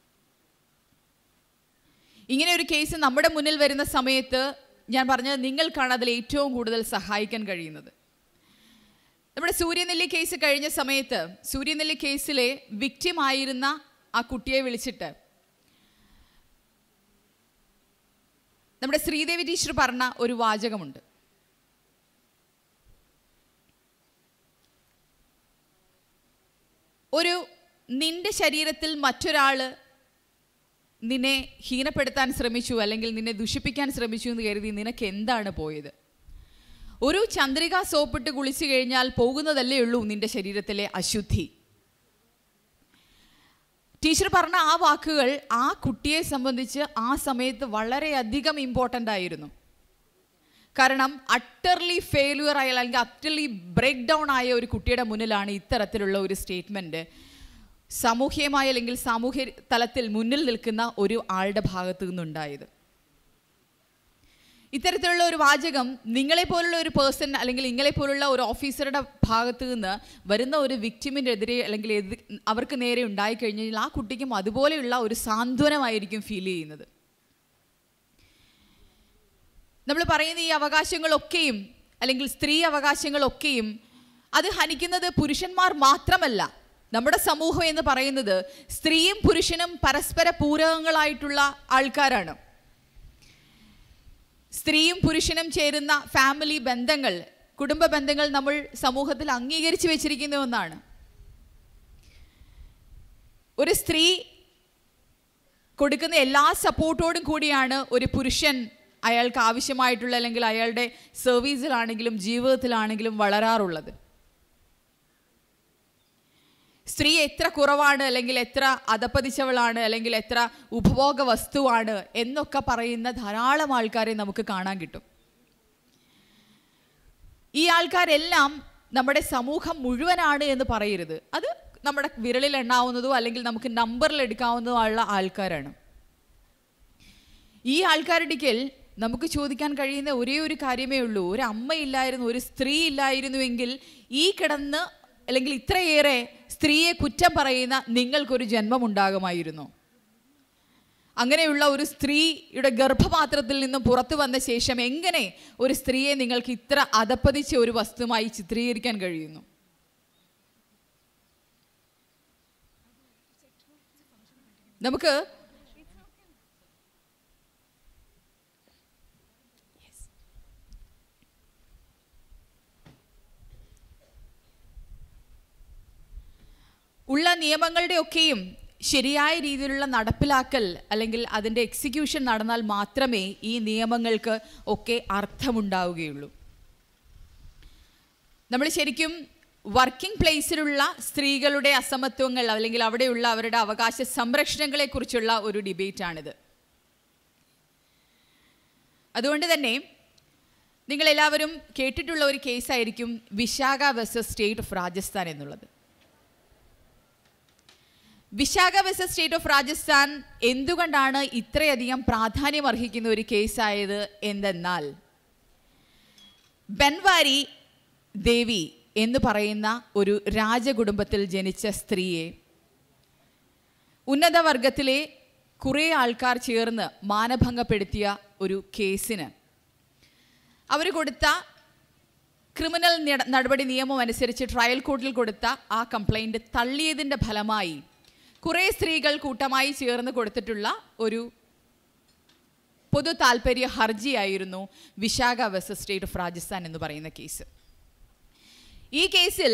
[SPEAKER 4] ഇങ്ങനെ ഒരു കേസ് നമ്മുടെ മുന്നിൽ വരുന്ന സമയത്ത് ഞാൻ പറഞ്ഞത് നിങ്ങൾക്കാണ് അതിൽ ഏറ്റവും കൂടുതൽ സഹായിക്കാൻ കഴിയുന്നത് നമ്മുടെ സൂര്യനെല്ലി കേസ് കഴിഞ്ഞ സമയത്ത് സൂര്യനെല്ലി കേസിലെ വിക്റ്റിം ആയിരുന്ന ആ കുട്ടിയെ വിളിച്ചിട്ട് നമ്മുടെ ശ്രീദേവി ടീച്ചർ പറഞ്ഞ ഒരു വാചകമുണ്ട് ഒരു നിന്റെ ശരീരത്തിൽ മറ്റൊരാള് നിന്നെ ഹീനപ്പെടുത്താൻ ശ്രമിച്ചു അല്ലെങ്കിൽ നിന്നെ ദുഷിപ്പിക്കാൻ ശ്രമിച്ചു എന്ന് കരുതി നിനക്ക് എന്താണ് പോയത് ഒരു ചന്ദ്രിക സോപ്പിട്ട് കുളിച്ചു കഴിഞ്ഞാൽ പോകുന്നതല്ലേ ഉള്ളൂ നിന്റെ ശരീരത്തിലെ അശുദ്ധി ടീച്ചർ പറഞ്ഞ ആ വാക്കുകൾ ആ കുട്ടിയെ സംബന്ധിച്ച് ആ സമയത്ത് വളരെയധികം ഇമ്പോർട്ടൻ്റ് ആയിരുന്നു കാരണം അട്ടർലി ഫെയിലുവർ ആയ അല്ലെങ്കിൽ അട്ടർലി ബ്രേക്ക് ഡൗൺ ആയ ഒരു കുട്ടിയുടെ മുന്നിലാണ് ഇത്തരത്തിലുള്ള ഒരു സ്റ്റേറ്റ്മെൻറ്റ് സാമൂഹ്യമായ അല്ലെങ്കിൽ സാമൂഹ്യ തലത്തിൽ മുന്നിൽ നിൽക്കുന്ന ഒരു ആളുടെ ഭാഗത്തു നിന്നുണ്ടായത് ഇത്തരത്തിലുള്ള ഒരു വാചകം നിങ്ങളെ പോലുള്ള ഒരു പേഴ്സൺ അല്ലെങ്കിൽ നിങ്ങളെ പോലുള്ള ഒരു ഓഫീസറുടെ ഭാഗത്തു നിന്ന് വരുന്ന ഒരു വിക്ടിമിൻ്റെ എതിരെ അല്ലെങ്കിൽ എതി അവർക്ക് നേരെ ഉണ്ടായി കഴിഞ്ഞു കഴിഞ്ഞാൽ ആ കുട്ടിക്കും അതുപോലെയുള്ള ഒരു സാന്ത്വനമായിരിക്കും ഫീൽ ചെയ്യുന്നത് നമ്മൾ പറയുന്ന ഈ അവകാശങ്ങളൊക്കെയും അല്ലെങ്കിൽ സ്ത്രീ അവകാശങ്ങളൊക്കെയും അത് ഹനിക്കുന്നത് പുരുഷന്മാർ മാത്രമല്ല നമ്മുടെ സമൂഹം എന്ന് പറയുന്നത് സ്ത്രീയും പുരുഷനും പരസ്പര പൂരകങ്ങളായിട്ടുള്ള ആൾക്കാരാണ് സ്ത്രീയും പുരുഷനും ചേരുന്ന ഫാമിലി ബന്ധങ്ങൾ കുടുംബ ബന്ധങ്ങൾ നമ്മൾ സമൂഹത്തിൽ അംഗീകരിച്ചു വെച്ചിരിക്കുന്ന ഒന്നാണ് ഒരു സ്ത്രീ കൊടുക്കുന്ന എല്ലാ സപ്പോർട്ടോടും കൂടിയാണ് ഒരു പുരുഷൻ അയാൾക്ക് ആവശ്യമായിട്ടുള്ള അല്ലെങ്കിൽ അയാളുടെ സർവീസിലാണെങ്കിലും ജീവിതത്തിലാണെങ്കിലും വളരാറുള്ളത് സ്ത്രീ എത്ര കുറവാണ് അല്ലെങ്കിൽ എത്ര അധപ്പതിച്ചവളാണ് അല്ലെങ്കിൽ എത്ര ഉപഭോഗ വസ്തുവാണ് എന്നൊക്കെ പറയുന്ന ധാരാളം ആൾക്കാരെ നമുക്ക് കാണാൻ കിട്ടും ഈ ആൾക്കാരെല്ലാം നമ്മുടെ സമൂഹം മുഴുവനാണ് എന്ന് പറയരുത് അത് നമ്മുടെ വിരലിൽ എണ്ണാവുന്നതോ അല്ലെങ്കിൽ നമുക്ക് നമ്പറിൽ എടുക്കാവുന്നതോ ഉള്ള ആൾക്കാരാണ് ഈ ആൾക്കാരുടെക്കൽ നമുക്ക് ചോദിക്കാൻ കഴിയുന്ന ഒരേ ഒരു കാര്യമേ ഉള്ളൂ ഒരു അമ്മയില്ലായിരുന്നു ഒരു സ്ത്രീ ഇല്ലായിരുന്നുവെങ്കിൽ ഈ കിടന്ന് അല്ലെങ്കിൽ ഇത്രയേറെ സ്ത്രീയെ കുറ്റം പറയുന്ന നിങ്ങൾക്കൊരു ജന്മം ഉണ്ടാകുമായിരുന്നു അങ്ങനെയുള്ള ഒരു സ്ത്രീയുടെ ഗർഭപാത്രത്തിൽ നിന്നും പുറത്തു വന്ന ശേഷം എങ്ങനെ ഒരു സ്ത്രീയെ നിങ്ങൾക്ക് ഇത്ര അധപ്പതിച്ച ഒരു വസ്തുമായി ചിത്രീകരിക്കാൻ കഴിയുന്നു നമുക്ക് ഉള്ള നിയമങ്ങളുടെ ഒക്കെയും ശരിയായ രീതിയിലുള്ള നടപ്പിലാക്കൽ അല്ലെങ്കിൽ അതിൻ്റെ എക്സിക്യൂഷൻ നടന്നാൽ മാത്രമേ ഈ നിയമങ്ങൾക്ക് ഒക്കെ അർത്ഥമുണ്ടാവുകയുള്ളൂ നമ്മൾ ശരിക്കും വർക്കിംഗ് പ്ലേസിലുള്ള സ്ത്രീകളുടെ അസമത്വങ്ങൾ അല്ലെങ്കിൽ അവിടെയുള്ള അവരുടെ അവകാശ സംരക്ഷണങ്ങളെക്കുറിച്ചുള്ള ഒരു ഡിബേറ്റാണിത് അതുകൊണ്ട് തന്നെ നിങ്ങളെല്ലാവരും കേട്ടിട്ടുള്ള ഒരു കേസായിരിക്കും Vishaka versus state of Rajasthan എന്നുള്ളത് Vishaka versus state of Rajasthan എന്തുകൊണ്ടാണ് ഇത്രയധികം പ്രാധാന്യം അർഹിക്കുന്ന ഒരു കേസായത് എന്തെന്നാൽ ബൻവാരി ദേവി എന്ന് പറയുന്ന ഒരു രാജകുടുംബത്തിൽ ജനിച്ച സ്ത്രീയെ ഉന്നത വർഗത്തിലെ കുറേ ആൾക്കാർ ചേർന്ന് മാനഭംഗപ്പെടുത്തിയ ഒരു കേസിന് അവർ കൊടുത്ത ക്രിമിനൽ നിട- നടപടി നിയമം അനുസരിച്ച് ട്രയൽ കോർട്ടിൽ കൊടുത്ത ആ കംപ്ലൈൻറ്റ് തള്ളിയതിൻ്റെ ഫലമായി കുറേ സ്ത്രീകൾ കൂട്ടമായി ചേർന്ന് കൊടുത്തിട്ടുള്ള ഒരു പൊതു താല്പര്യ ഹർജിയായിരുന്നു Vishaka versus state of Rajasthan എന്ന് പറയുന്ന കേസ് ഈ കേസിൽ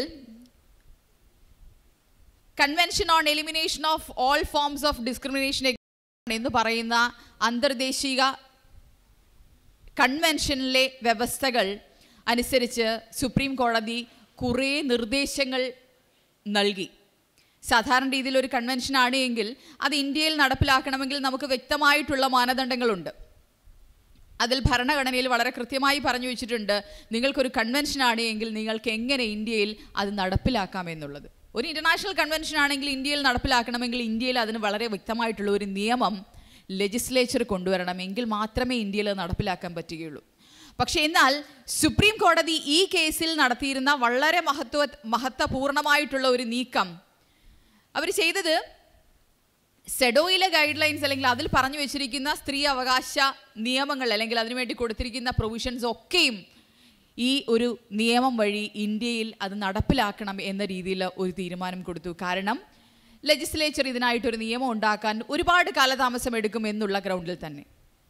[SPEAKER 4] convention on elimination of all forms of discrimination എന്ന് പറയുന്ന അന്തർദേശീയ കൺവെൻഷനിലെ വ്യവസ്ഥകൾ അനുസരിച്ച് സുപ്രീം കോടതി കുറേ നിർദ്ദേശങ്ങൾ നൽകി സാധാരണ രീതിയിൽ ഒരു കൺവെൻഷനാണ് എങ്കിൽ അത് ഇന്ത്യയിൽ നടപ്പിലാക്കണമെങ്കിൽ നമുക്ക് വ്യക്തമായിട്ടുള്ള മാനദണ്ഡങ്ങളുണ്ട് അതിൽ ഭരണഘടനയിൽ വളരെ കൃത്യമായി പറഞ്ഞു വെച്ചിട്ടുണ്ട് നിങ്ങൾക്കൊരു കൺവെൻഷനാണ് എങ്കിൽ നിങ്ങൾക്ക് എങ്ങനെ ഇന്ത്യയിൽ അത് നടപ്പിലാക്കാം എന്നുള്ളത് ഒരു ഇൻ്റർനാഷണൽ കൺവെൻഷൻ ആണെങ്കിൽ ഇന്ത്യയിൽ നടപ്പിലാക്കണമെങ്കിൽ ഇന്ത്യയിൽ അതിന് വളരെ വ്യക്തമായിട്ടുള്ള ഒരു നിയമം ലെജിസ്ലേച്ചർ കൊണ്ടുവരണം എങ്കിൽ മാത്രമേ ഇന്ത്യയിൽ അത് നടപ്പിലാക്കാൻ പറ്റുകയുള്ളൂ പക്ഷേ എന്നാൽ സുപ്രീം കോടതി ഈ കേസിൽ നടത്തിയിരുന്ന വളരെ മഹത്വ മഹത്വപൂർണമായിട്ടുള്ള ഒരു നീക്കം അവർ ചെയ്തത് സെഡോയിലെ ഗൈഡ് ലൈൻസ് അല്ലെങ്കിൽ അതിൽ പറഞ്ഞു വെച്ചിരിക്കുന്ന സ്ത്രീ അവകാശ നിയമങ്ങൾ അല്ലെങ്കിൽ അതിനുവേണ്ടി കൊടുത്തിരിക്കുന്ന പ്രൊവിഷൻസ് ഒക്കെയും ഈ ഒരു നിയമം വഴി ഇന്ത്യയിൽ അത് നടപ്പിലാക്കണം എന്ന രീതിയിൽ ഒരു തീരുമാനം കൊടുത്തു കാരണം ലെജിസ്ലേച്ചർ ഇതിനായിട്ടൊരു നിയമം ഉണ്ടാക്കാൻ ഒരുപാട് കാലതാമസം എടുക്കും എന്നുള്ള ഗ്രൗണ്ടിൽ തന്നെ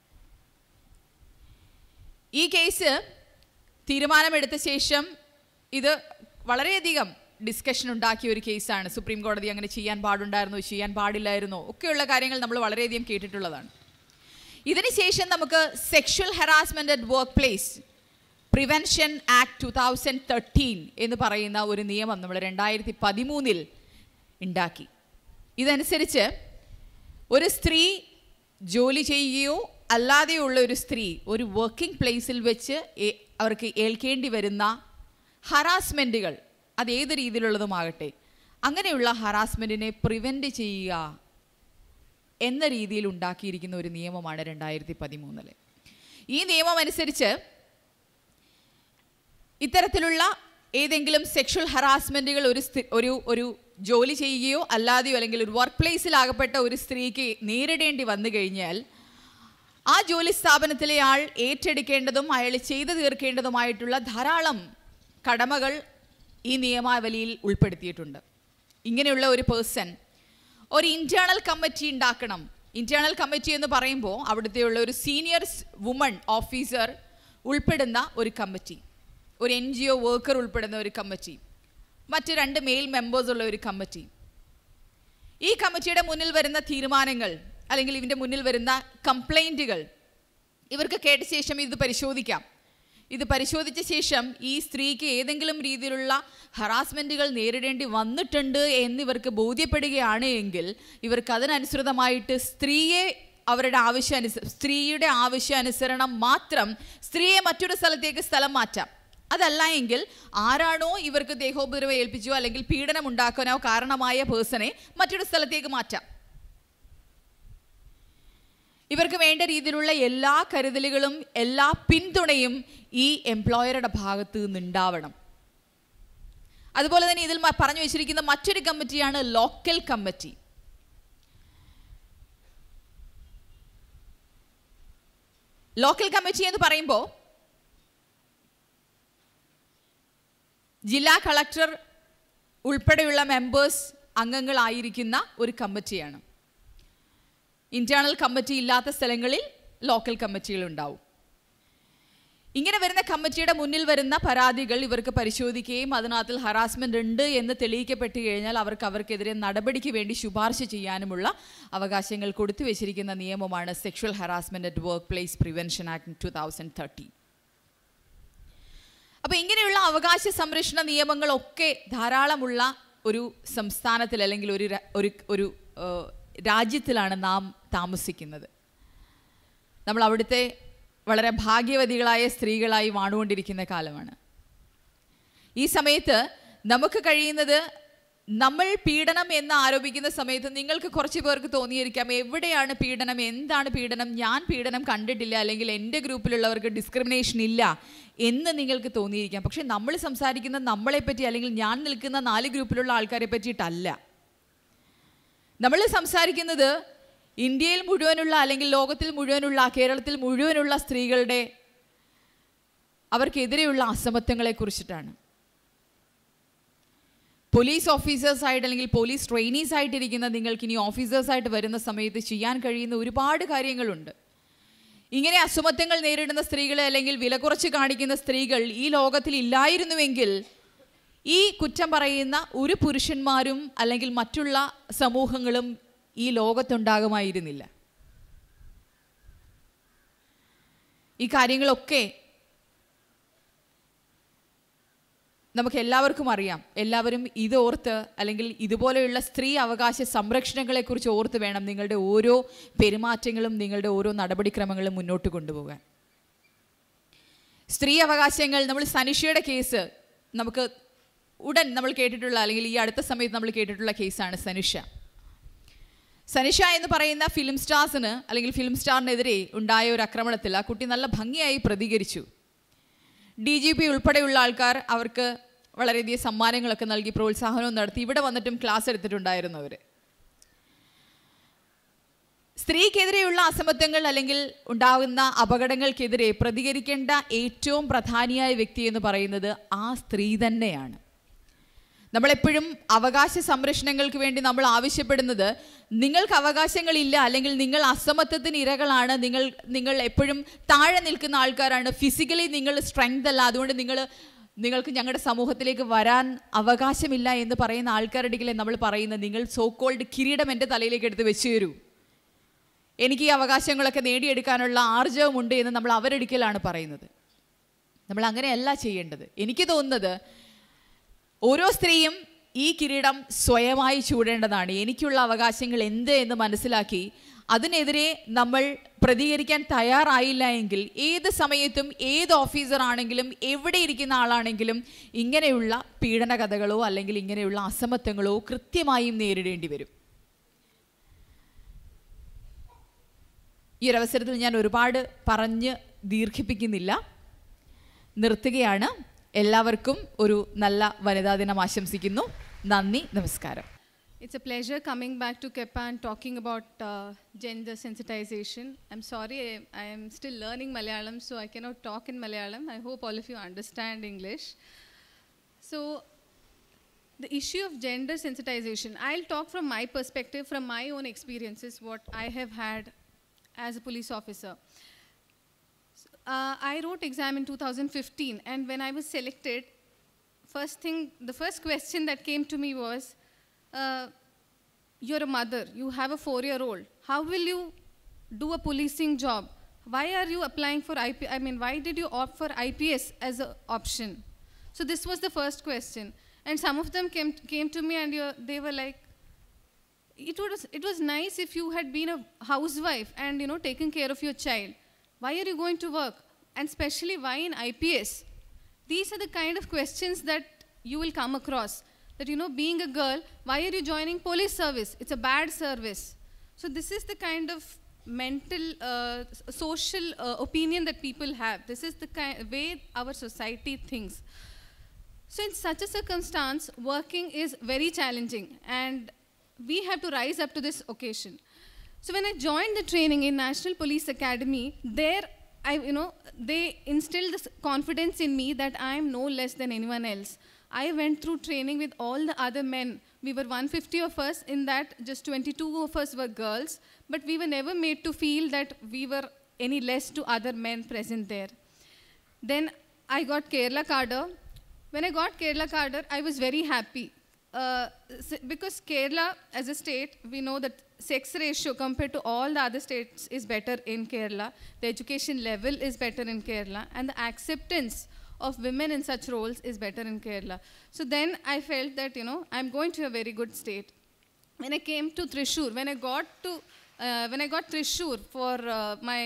[SPEAKER 4] ഈ കേസ് തീരുമാനമെടുത്ത ശേഷം ഇത് വളരെയധികം ഡിസ്കഷൻ ഉണ്ടാക്കിയ ഒരു കേസാണ് സുപ്രീം കോടതി അങ്ങനെ ചെയ്യാൻ പാടുണ്ടായിരുന്നോ ചെയ്യാൻ പാടില്ലായിരുന്നോ ഒക്കെയുള്ള കാര്യങ്ങൾ നമ്മൾ വളരെയധികം കേട്ടിട്ടുള്ളതാണ് ഇതിനുശേഷം നമുക്ക് sexual harassment at workplace prevention act two thousand thirteen എന്ന് പറയുന്ന ഒരു നിയമം നമ്മൾ രണ്ടായിരത്തി പതിമൂന്നിൽ ഉണ്ടാക്കി ഇതനുസരിച്ച് ഒരു സ്ത്രീ ജോലി ചെയ്യുകയോ അല്ലാതെയുള്ള ഒരു സ്ത്രീ ഒരു വർക്കിംഗ് പ്ലേസിൽ വെച്ച് ഏ- അവർക്ക് ഏൽക്കേണ്ടി വരുന്ന ഹറാസ്മെൻറ്റുകൾ അത് ഏത് രീതിയിലുള്ളതുമാകട്ടെ അങ്ങനെയുള്ള ഹറാസ്മെൻറ്റിനെ പ്രിവെൻറ്റ് ചെയ്യുക എന്ന രീതിയിൽ ഉണ്ടാക്കിയിരിക്കുന്ന ഒരു നിയമമാണ് രണ്ടായിരത്തി പതിമൂന്നില് ഈ നിയമം അനുസരിച്ച് ഇത്തരത്തിലുള്ള ഏതെങ്കിലും സെക്ഷൽ ഹറാസ്മെൻറ്റുകൾ ഒരു സ്ഥി- ഒരു ഒരു ജോലി ചെയ്യുകയോ അല്ലാതെയോ അല്ലെങ്കിൽ ഒരു വർക്ക് പ്ലേസിലാകപ്പെട്ട ഒരു സ്ത്രീക്ക് നേരിടേണ്ടി വന്നു കഴിഞ്ഞാൽ ആ ജോലി സ്ഥാപനത്തിലെ ആൾ ഏറ്റെടുക്കേണ്ടതും അയാൾ ചെയ്തു തീർക്കേണ്ടതുമായിട്ടുള്ള ധാരാളം കടമകൾ ഈ നിയമാവലിയിൽ ഉൾപ്പെടുത്തിയിട്ടുണ്ട് ഇങ്ങനെയുള്ള ഒരു പേഴ്സൺ ഒരു ഇന്റേണൽ കമ്മിറ്റി ഉണ്ടാക്കണം ഇന്റേണൽ കമ്മിറ്റി എന്ന് പറയുമ്പോൾ അവിടുത്തെയുള്ള ഒരു സീനിയർ വുമൺ ഓഫീസർ ഉൾപ്പെടുന്ന ഒരു കമ്മിറ്റി ഒരു എൻ ജി ഒ വർക്കർ ഉൾപ്പെടുന്ന ഒരു കമ്മിറ്റി മറ്റ് രണ്ട് മെയിൽ മെമ്പേഴ്സ് ഉള്ള ഒരു കമ്മിറ്റി ഈ കമ്മിറ്റിയുടെ മുന്നിൽ വരുന്ന തീരുമാനങ്ങൾ അല്ലെങ്കിൽ ഇതിൻ്റെ മുന്നിൽ വരുന്ന കംപ്ലൈൻറ്റുകൾ ഇവർക്ക് കേട്ട ശേഷം ഇത് പരിശോധിക്കാം ഇത് പരിശോധിച്ച ശേഷം ഈ സ്ത്രീക്ക് ഏതെങ്കിലും രീതിയിലുള്ള ഹറാസ്മെൻറ്റുകൾ നേരിടേണ്ടി വന്നിട്ടുണ്ട് എന്നിവർക്ക് ബോധ്യപ്പെടുകയാണ് എങ്കിൽ ഇവർക്ക് അതിനനുസൃതമായിട്ട് സ്ത്രീയെ അവരുടെ ആവശ്യാനുസ സ്ത്രീയുടെ ആവശ്യാനുസരണം മാത്രം സ്ത്രീയെ മറ്റൊരു സ്ഥലത്തേക്ക് സ്ഥലം മാറ്റാം അതല്ല എങ്കിൽ ആരാണോ ഇവർക്ക് ദേഹോപദ്രവം ഏൽപ്പിച്ചോ അല്ലെങ്കിൽ പീഡനം ഉണ്ടാക്കാനോ കാരണമായ പേഴ്സണെ മറ്റൊരു സ്ഥലത്തേക്ക് മാറ്റാം ഇവർക്ക് വേണ്ട രീതിയിലുള്ള എല്ലാ കരുതലുകളും എല്ലാ പിന്തുണയും ഈ എംപ്ലോയറുടെ ഭാഗത്ത് നിന്നുണ്ടാവണം അതുപോലെ തന്നെ ഇതിൽ മ- പറഞ്ഞു വെച്ചിരിക്കുന്ന മറ്റൊരു കമ്മിറ്റിയാണ് ലോക്കൽ കമ്മിറ്റി ലോക്കൽ കമ്മിറ്റി എന്ന് പറയുമ്പോൾ ജില്ലാ കളക്ടർ ഉൾപ്പെടെയുള്ള മെമ്പേഴ്സ് അംഗങ്ങളായിരിക്കുന്ന ഒരു കമ്മിറ്റിയാണ് ഇന്റേണൽ കമ്മിറ്റി ഇല്ലാത്ത സ്ഥലങ്ങളിൽ ലോക്കൽ കമ്മിറ്റികൾ ഉണ്ടാവും ഇങ്ങനെ വരുന്ന കമ്മിറ്റിയുടെ മുന്നിൽ വരുന്ന പരാതികൾ ഇവർക്ക് പരിശോധിക്കുകയും അതിനകത്തിൽ ഹറാസ്മെന്റ് ഉണ്ട് എന്ന് തെളിയിക്കപ്പെട്ട് കഴിഞ്ഞാൽ അവർക്ക് അവർക്കെതിരെ നടപടിക്ക് വേണ്ടി ശുപാർശ ചെയ്യാനുമുള്ള അവകാശങ്ങൾ കൊടുത്തു വെച്ചിരിക്കുന്ന നിയമമാണ് sexual harassment at workplace prevention act two thousand thirty അപ്പോൾ ഇങ്ങനെയുള്ള അവകാശ സംരക്ഷണ നിയമങ്ങളൊക്കെ ധാരാളമുള്ള ഒരു സംസ്ഥാനത്തിൽ അല്ലെങ്കിൽ ഒരു ര- ഒരു ഒരു ഏഹ്, രാജ്യത്തിലാണ് നാം താമസിക്കുന്നത് നമ്മൾ അവിടുത്തെ വളരെ ഭാഗ്യവതികളായ സ്ത്രീകളായി വാണുകൊണ്ടിരിക്കുന്ന കാലമാണ് ഈ സമയത്ത് നമുക്ക് കഴിയുന്നത് നമ്മൾ പീഡനം എന്ന് ആരോപിക്കുന്ന സമയത്ത് നിങ്ങൾക്ക് കുറച്ച് പേർക്ക് തോന്നിയിരിക്കാം എവിടെയാണ് പീഡനം എന്താണ് പീഡനം ഞാൻ പീഡനം കണ്ടിട്ടില്ല അല്ലെങ്കിൽ എൻ്റെ ഗ്രൂപ്പിലുള്ളവർക്ക് ഡിസ്ക്രിമിനേഷൻ ഇല്ല എന്ന് നിങ്ങൾക്ക് തോന്നിയിരിക്കാം പക്ഷെ നമ്മൾ സംസാരിക്കുന്ന നമ്മളെ പറ്റി അല്ലെങ്കിൽ ഞാൻ നിൽക്കുന്ന നാല് ഗ്രൂപ്പിലുള്ള ആൾക്കാരെ പറ്റിയിട്ടല്ല നമ്മൾ സംസാരിക്കുന്നത് ഇന്ത്യയിൽ മുഴുവനുള്ള അല്ലെങ്കിൽ ലോകത്തിൽ മുഴുവനുള്ള കേരളത്തിൽ മുഴുവനുള്ള സ്ത്രീകളുടെ അവർക്കെതിരെയുള്ള അസമത്വങ്ങളെ കുറിച്ചിട്ടാണ് പോലീസ് ഓഫീസേഴ്സ് ആയിട്ട് അല്ലെങ്കിൽ പോലീസ് ട്രെയിനീസ് ആയിട്ടിരിക്കുന്ന നിങ്ങൾക്ക് ഇനി ഓഫീസേഴ്സ് ആയിട്ട് വരുന്ന സമയത്ത് ചെയ്യാൻ കഴിയുന്ന ഒരുപാട് കാര്യങ്ങളുണ്ട് ഇങ്ങനെ അസമത്വങ്ങൾ നേരിടുന്ന സ്ത്രീകളെ അല്ലെങ്കിൽ വില കുറച്ച് കാണിക്കുന്ന സ്ത്രീകൾ ഈ ലോകത്തിൽ ഇല്ലായിരുന്നുവെങ്കിൽ ഈ കുറ്റം പറയുന്ന ഒരു പുരുഷന്മാരും അല്ലെങ്കിൽ മറ്റുള്ള സമൂഹങ്ങളും ഈ ലോകത്തുണ്ടാകുമായിരുന്നില്ല ഈ കാര്യങ്ങളൊക്കെ നമുക്ക് എല്ലാവർക്കും അറിയാം എല്ലാവരും ഇത് ഓർത്ത് അല്ലെങ്കിൽ ഇതുപോലെയുള്ള സ്ത്രീ അവകാശ സംരക്ഷണങ്ങളെക്കുറിച്ച് ഓർത്ത് വേണം നിങ്ങളുടെ ഓരോ പെരുമാറ്റങ്ങളും നിങ്ങളുടെ ഓരോ നടപടിക്രമങ്ങളും മുന്നോട്ട് കൊണ്ടുപോകാൻ സ്ത്രീ അവകാശങ്ങൾ നമ്മൾ സനിഷയുടെ കേസ് നമുക്ക് ഉടൻ നമ്മൾ കേട്ടിട്ടുള്ള അല്ലെങ്കിൽ ഈ അടുത്ത സമയത്ത് നമ്മൾ കേട്ടിട്ടുള്ള കേസാണ് സനിഷ സനിഷ എന്ന് പറയുന്ന ഫിലിം സ്റ്റാർസിന് അല്ലെങ്കിൽ ഫിലിം സ്റ്റാറിനെതിരെ ഉണ്ടായ ഒരു ആക്രമണത്തിൽ ആ കുട്ടി നല്ല ഭംഗിയായി പ്രതികരിച്ചു ഡി ജി പി ഉൾപ്പെടെയുള്ള ആൾക്കാർ അവർക്ക് വളരെയധികം സമ്മാനങ്ങളൊക്കെ നൽകി പ്രോത്സാഹനവും നടത്തി ഇവിടെ വന്നിട്ടും ക്ലാസ് എടുത്തിട്ടുണ്ടായിരുന്നു അവർ സ്ത്രീക്കെതിരെയുള്ള അസമത്വങ്ങൾ അല്ലെങ്കിൽ ഉണ്ടാകുന്ന അപകടങ്ങൾക്കെതിരെ പ്രതികരിക്കേണ്ട ഏറ്റവും പ്രധാനിയായ വ്യക്തി എന്ന് പറയുന്നത് ആ സ്ത്രീ തന്നെയാണ് നമ്മളെപ്പോഴും അവകാശ സംരക്ഷണങ്ങൾക്ക് വേണ്ടി നമ്മൾ ആവശ്യപ്പെടുന്നത് നിങ്ങൾക്ക് അവകാശങ്ങളില്ല അല്ലെങ്കിൽ നിങ്ങൾ അസമത്വത്തിന് ഇരകളാണ് നിങ്ങൾ നിങ്ങൾ എപ്പോഴും താഴെ നിൽക്കുന്ന ആൾക്കാരാണ് ഫിസിക്കലി നിങ്ങൾ സ്ട്രെങ്ത് അല്ല അതുകൊണ്ട് നിങ്ങൾ നിങ്ങൾക്ക് ഞങ്ങളുടെ സമൂഹത്തിലേക്ക് വരാൻ അവകാശമില്ല എന്ന് പറയുന്ന ആൾക്കാരുടെ ഇടയിലെ നമ്മൾ പറയുന്നത് നിങ്ങൾ സോ കോൾഡ് കിരീടം എൻ്റെ തലയിലേക്ക് എടുത്ത് വെച്ച് തരൂ എനിക്ക് ഈ അവകാശങ്ങളൊക്കെ നേടിയെടുക്കാനുള്ള ആർജവമുണ്ട് എന്ന് നമ്മൾ അവരൊരിക്കലാണ് പറയുന്നത് നമ്മൾ അങ്ങനെയല്ല ചെയ്യേണ്ടത് എനിക്ക് തോന്നുന്നത് ഓരോ സ്ത്രീയും ഈ കിരീടം സ്വയമായി ചൂടേണ്ടതാണ് എനിക്കുള്ള അവകാശങ്ങൾ എന്ത് എന്ന് മനസ്സിലാക്കി അതിനെതിരെ നമ്മൾ പ്രതികരിക്കാൻ തയ്യാറായില്ല എങ്കിൽ ഏത് സമയത്തും ഏത് ഓഫീസർ ആണെങ്കിലും എവിടെ ഇരിക്കുന്ന ആളാണെങ്കിലും ഇങ്ങനെയുള്ള പീഡന കഥകളോ അല്ലെങ്കിൽ ഇങ്ങനെയുള്ള അസമത്വങ്ങളോ കൃത്യമായും നേരിടേണ്ടി വരും ഈ ഒരു അവസരത്തിൽ ഞാൻ ഒരുപാട് പറഞ്ഞ് ദീർഘിപ്പിക്കുന്നില്ല നിർത്തുകയാണ് എല്ലാവർക്കും ഒരു നല്ല വനിതാ ദിനം ആശംസിക്കുന്നു നന്ദി നമസ്കാരം
[SPEAKER 5] It's a pleasure coming back to Kepa and talking about uh, gender sensitization. I'm sorry, I, I am still learning Malayalam, so I cannot talk in Malayalam. I hope all of you understand English. So, the issue of gender sensitization, I'll talk from my perspective, from my own experiences, what I have had as a police officer. Uh, I wrote exam in 2015, and when I was selected, first thing, the first question that came to me was, uh, "You're a mother. You have a four-year-old. How will you do a policing job? Why are you applying for IP? I mean, why did you opt for IPS as an option?" So this was the first question, and some of them came came to me, and you- they were like, it was it was nice if you had been a housewife and you know taken care of your child why are you going to work and especially why in ips these are the kind of questions that you will come across that you know being a girl why are you joining police service it's a bad service so this is the kind of mental uh, s- social uh, opinion that people have this is the ki- way our society thinks so, in such a circumstance, working is very challenging, and we have to rise up to this occasion. So, when I joined the training in National Police Academy, there, I, you know, they instilled this confidence in me that I am no less than anyone else. I went through training with all the other men. We were 150 of us, in that just 22 of us were girls, but we were never made to feel that we were any less to other men present there. Then I got Kerala Cadre. When I got Kerala Cadre, I was very happy. Uh, s- because Kerala, as a state, we know that sex ratio compared to all the other states is better in Kerala. The education level is better in Kerala. And the acceptance of women in such roles is better in Kerala. So then I felt that, you know, I'm going to a very good state when I came to Trishur, when I got to, uh, when I got Trishur for uh, my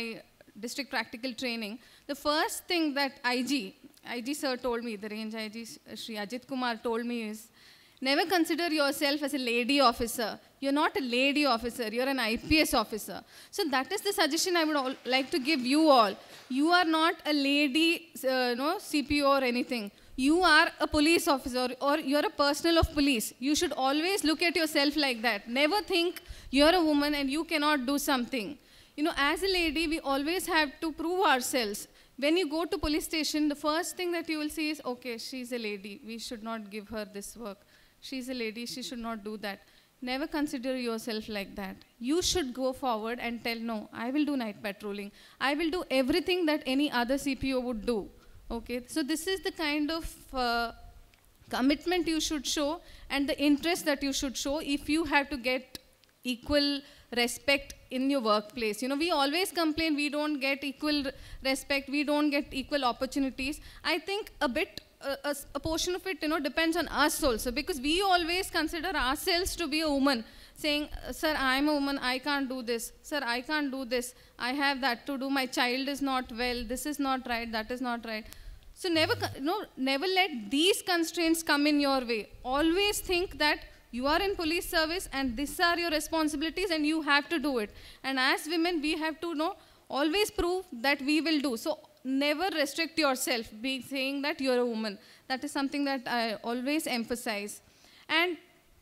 [SPEAKER 5] district practical training, the first thing that IG, IG sir told me, the range IG Sri Ajit Kumar told me is, never consider yourself as a lady officer. You're not a lady officer, you're an IPS officer. So that is the suggestion I would all, like to give you all. You are not a lady, uh, no, CPO or anything. You are a police officer or you're a personnel of police. You should always look at yourself like that. Never think you're a woman and you cannot do something. You know, as a lady, we always have to prove ourselves. When you go to police station, the first thing that you will see is, okay, she's a lady. We should not give her this work. She's a lady. She should not do that. Never consider yourself like that. You should go forward and tell, no, I will do night patrolling. I will do everything that any other CPO would do. Okay, so this is the kind of uh, commitment you should show and the interest that you should show if you have to get equal respect in your workplace. You know, we always complain we don't get equal respect, we don't get equal opportunities. I think a bit, uh, a, a portion of it, you know, depends on us also because we always consider ourselves to be a woman saying, Sir, I'm a woman, I can't do this. Sir, I can't do this. I have that to do. My child is not well. This is not right. That is not right. So never, no, never let these constraints come in your way. Always think that you are in police service and these are your responsibilities and you have to do it. And as women, we have to know, always prove that we will do. So never restrict yourself, be saying that you're a woman. That is something that I always emphasize. And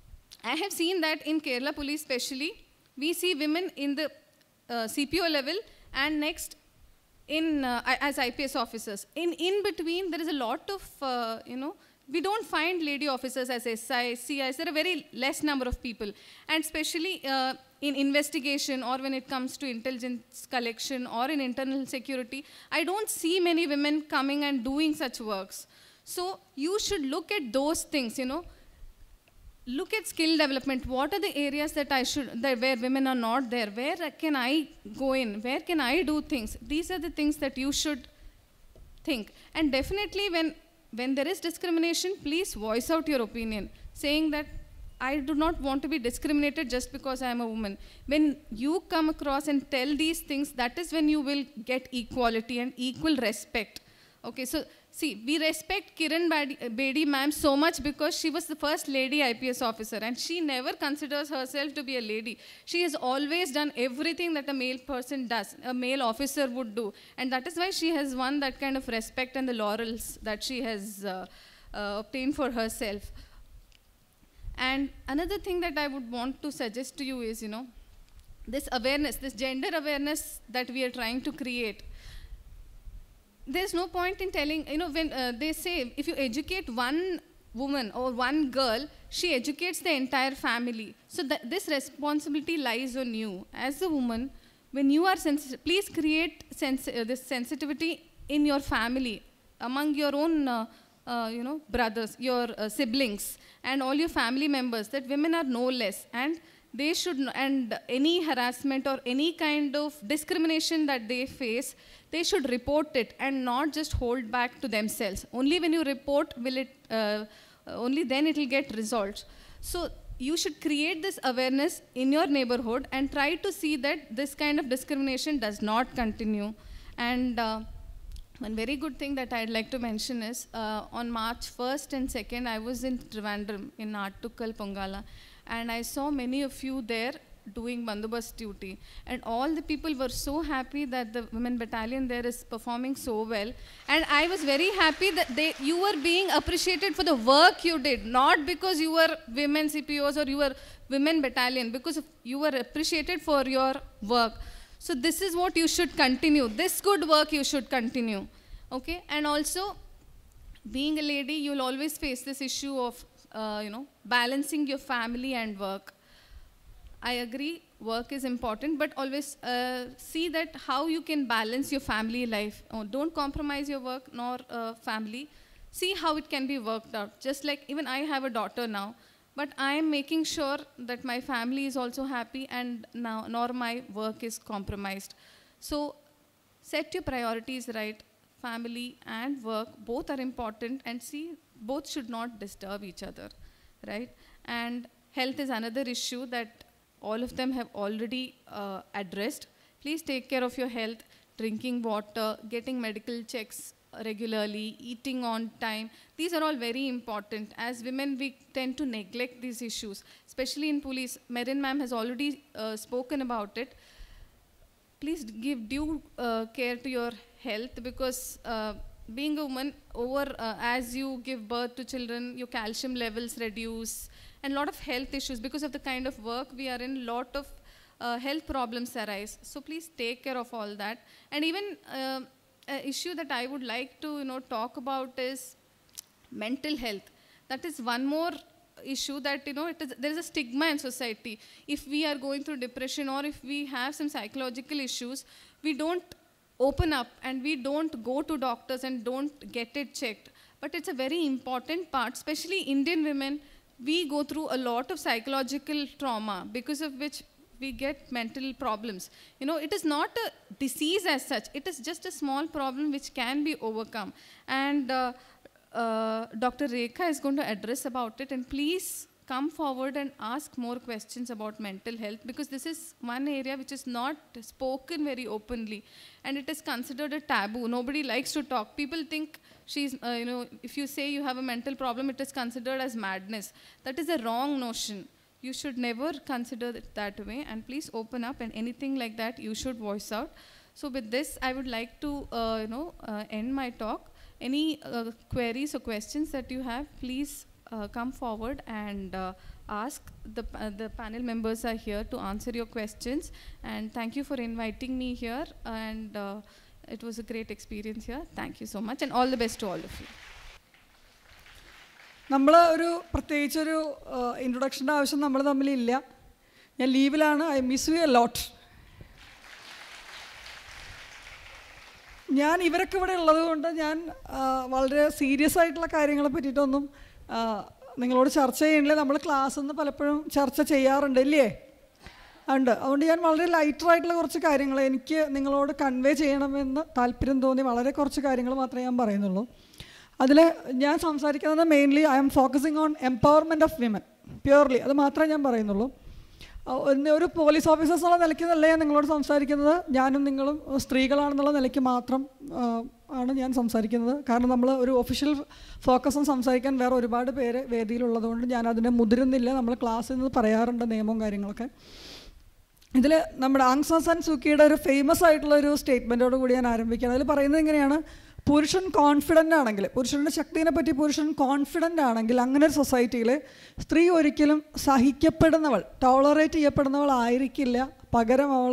[SPEAKER 5] I have seen that in Kerala police especially, we see women in the uh, CPO level and next in uh, as IPS officers. In in between, there is a lot of uh, you know we don't find lady officers as SI, CIs. There are very less number of people, and especially uh, in investigation or when it comes to intelligence collection or in internal security, I don't see many women coming and doing such works. So you should look at those things. You know, look at skill development what are the areas that i should that where women are not there where can i go in where can i do things these are the things that you should think and definitely when when there is discrimination please voice out your opinion saying that i do not want to be discriminated just because i am a woman when you come across and tell these things that is when you will get equality and equal respect okay so See, we respect Kiran Bedi ma'am so much because she was the first lady IPS officer and she never considers herself to be a lady. She has always done everything that a male person does, a male officer would do. And that is why she has won that kind of respect and the laurels that she has uh, uh, obtained for herself. And another thing that I would want to suggest to you is, you know, this awareness, this gender awareness that we are trying to create there's no point in telling, you know, when uh, they say if you educate one woman or one girl, she educates the entire family. So that this responsibility lies on you. As a woman, when you are sensitive, please create sens uh, this sensitivity in your family, among your own, uh, uh you know, brothers, your uh, siblings, and all your family members, that women are no less. And they should, and any harassment or any kind of discrimination that they face, they should report it and not just hold back to themselves. Only when you report will it, uh, only then it will get resolved. So you should create this awareness in your neighborhood and try to see that this kind of discrimination does not continue. And uh, one very good thing that I'd like to mention is uh, on March 1st and 2nd, I was in Trivandrum in Artukal, Pongala, and I saw many of you there doing bandobast duty. And all the people were so happy that the women battalion there is performing so well. And I was very happy that they, you were being appreciated for the work you did, not because you were women CPOs or you were women battalion, because you were appreciated for your work. So this is what you should continue. This good work you should continue. Okay? And also, being a lady, you'll always face this issue of, uh, you know, balancing your family and work. I agree, work is important, but always uh, see that how you can balance your family life. Oh, don't compromise your work nor uh, family. See how it can be worked out. Just like even I have a daughter now, but I am making sure that my family is also happy and now nor my work is compromised. So set your priorities right. Family and work both are important, and see both should not disturb each other, right? And health is another issue that all of them have already uh, addressed. Please take care of your health. drinking water, getting medical checks regularly, eating on time. These are all very important. As women, we tend to neglect these issues, especially in police. Merin ma'am has already uh, spoken about it. Please give due uh, care to your health because uh, being a woman, over uh, as you give birth to children, your calcium levels reduce, and a lot of health issues because of the kind of work we are in. Lot of uh, health problems arise. So please take care of all that. And even uh, a issue that I would like to you know talk about is mental health. That is one more issue that you know it is, there is a stigma in society. If we are going through depression or if we have some psychological issues, we don't open up and we don't go to doctors and don't get it checked. But it's a very important part, especially Indian women. We go through a lot of psychological trauma because of which we get mental problems. You know, it is not a disease as such, it is just a small problem which can be overcome. And uh, uh, Dr. Rekha is going to address about it, and please come forward and ask more questions about mental health because this is one area which is not spoken very openly and it is considered a taboo nobody likes to talk people think she's uh, you know if you say you have a mental problem it is considered as madness that is a wrong notion you should never consider it that way and please open up and anything like that you should voice out so with this i would like to uh, you know uh, end my talk any uh, queries or questions that you have please uh, come forward and uh, ask the, uh, the panel members are here to answer your questions and thank you for inviting me here and uh, it was a great experience here thank you so much and all the best to all of you
[SPEAKER 6] നമ്മൾ ഒരു പ്രത്യേകിച്ചൊരു ഇൻട്രൊഡക്ഷൻ്റെ ആവശ്യം നമ്മൾ തമ്മിലില്ല ഞാൻ ലീവിലാണ് I miss you a lot ഞാൻ ഇവരൊക്കെ ഇവിടെ ഉള്ളത് കൊണ്ട് ഞാൻ ആ, വളരെ സീരിയസ് ആയിട്ടുള്ള കാര്യങ്ങളെ പറ്റിയിട്ടൊന്നും ആ, നിങ്ങളോട് ചർച്ച ചെയ്യണില്ല നമ്മൾ ക്ലാസ്സിൽ നിന്ന് പലപ്പോഴും ചർച്ച ചെയ്യാറുണ്ട് ഇല്ലേ ഉണ്ട് അതുകൊണ്ട് ഞാൻ വളരെ ലൈറ്ററായിട്ടുള്ള കുറച്ച് കാര്യങ്ങൾ എനിക്ക് നിങ്ങളോട് കൺവേ ചെയ്യണമെന്ന് താല്പര്യം തോന്നി വളരെ കുറച്ച് കാര്യങ്ങൾ മാത്രമേ ഞാൻ പറയുന്നുള്ളൂ അതിൽ ഞാൻ സംസാരിക്കുന്നത് mainly I'm focusing on empowerment of women purely അത് മാത്രമേ ഞാൻ പറയുന്നുള്ളൂ ആ, ഒന്ന് ഒരു പോലീസ് ഓഫീസേഴ്സ് എന്നുള്ള നിലയ്ക്ക് നല്ല ഞാൻ നിങ്ങളോട് സംസാരിക്കുന്നത് ഞാനും നിങ്ങളും സ്ത്രീകളാണെന്നുള്ള നിലയ്ക്ക് മാത്രം ആ, ആണ് ഞാൻ സംസാരിക്കുന്നത് കാരണം നമ്മൾ ഒരു ഒഫീഷ്യൽ ഫോക്കസും സംസാരിക്കാൻ വേറെ ഒരുപാട് പേര് വേദിയിലുള്ളതുകൊണ്ട് ഞാൻ അതിനെ മുതിരുന്നില്ല നമ്മൾ ക്ലാസ്സിൽ നിന്ന് പറയാറുണ്ട് നിയമവും കാര്യങ്ങളൊക്കെ ഇതിൽ നമ്മുടെ ആങ് സാൻ സാൻ സൂക്കിയുടെ ഒരു ഫേമസ് ആയിട്ടുള്ള ഒരു സ്റ്റേറ്റ്മെൻറ്റോട് കൂടി ഞാൻ ആരംഭിക്കുകയാണ് അതിൽ പറയുന്നത് എങ്ങനെയാണ് പുരുഷൻ കോൺഫിഡൻ്റ് ആണെങ്കിൽ പുരുഷൻ്റെ ശക്തിനെ പറ്റി പുരുഷൻ കോൺഫിഡൻ്റ് ആണെങ്കിൽ അങ്ങനെ ഒരു സൊസൈറ്റിയിൽ സ്ത്രീ ഒരിക്കലും സഹിക്കപ്പെടുന്നവൾ ടോളറേറ്റ് ചെയ്യപ്പെടുന്നവൾ ആയിരിക്കില്ല പകരം അവൾ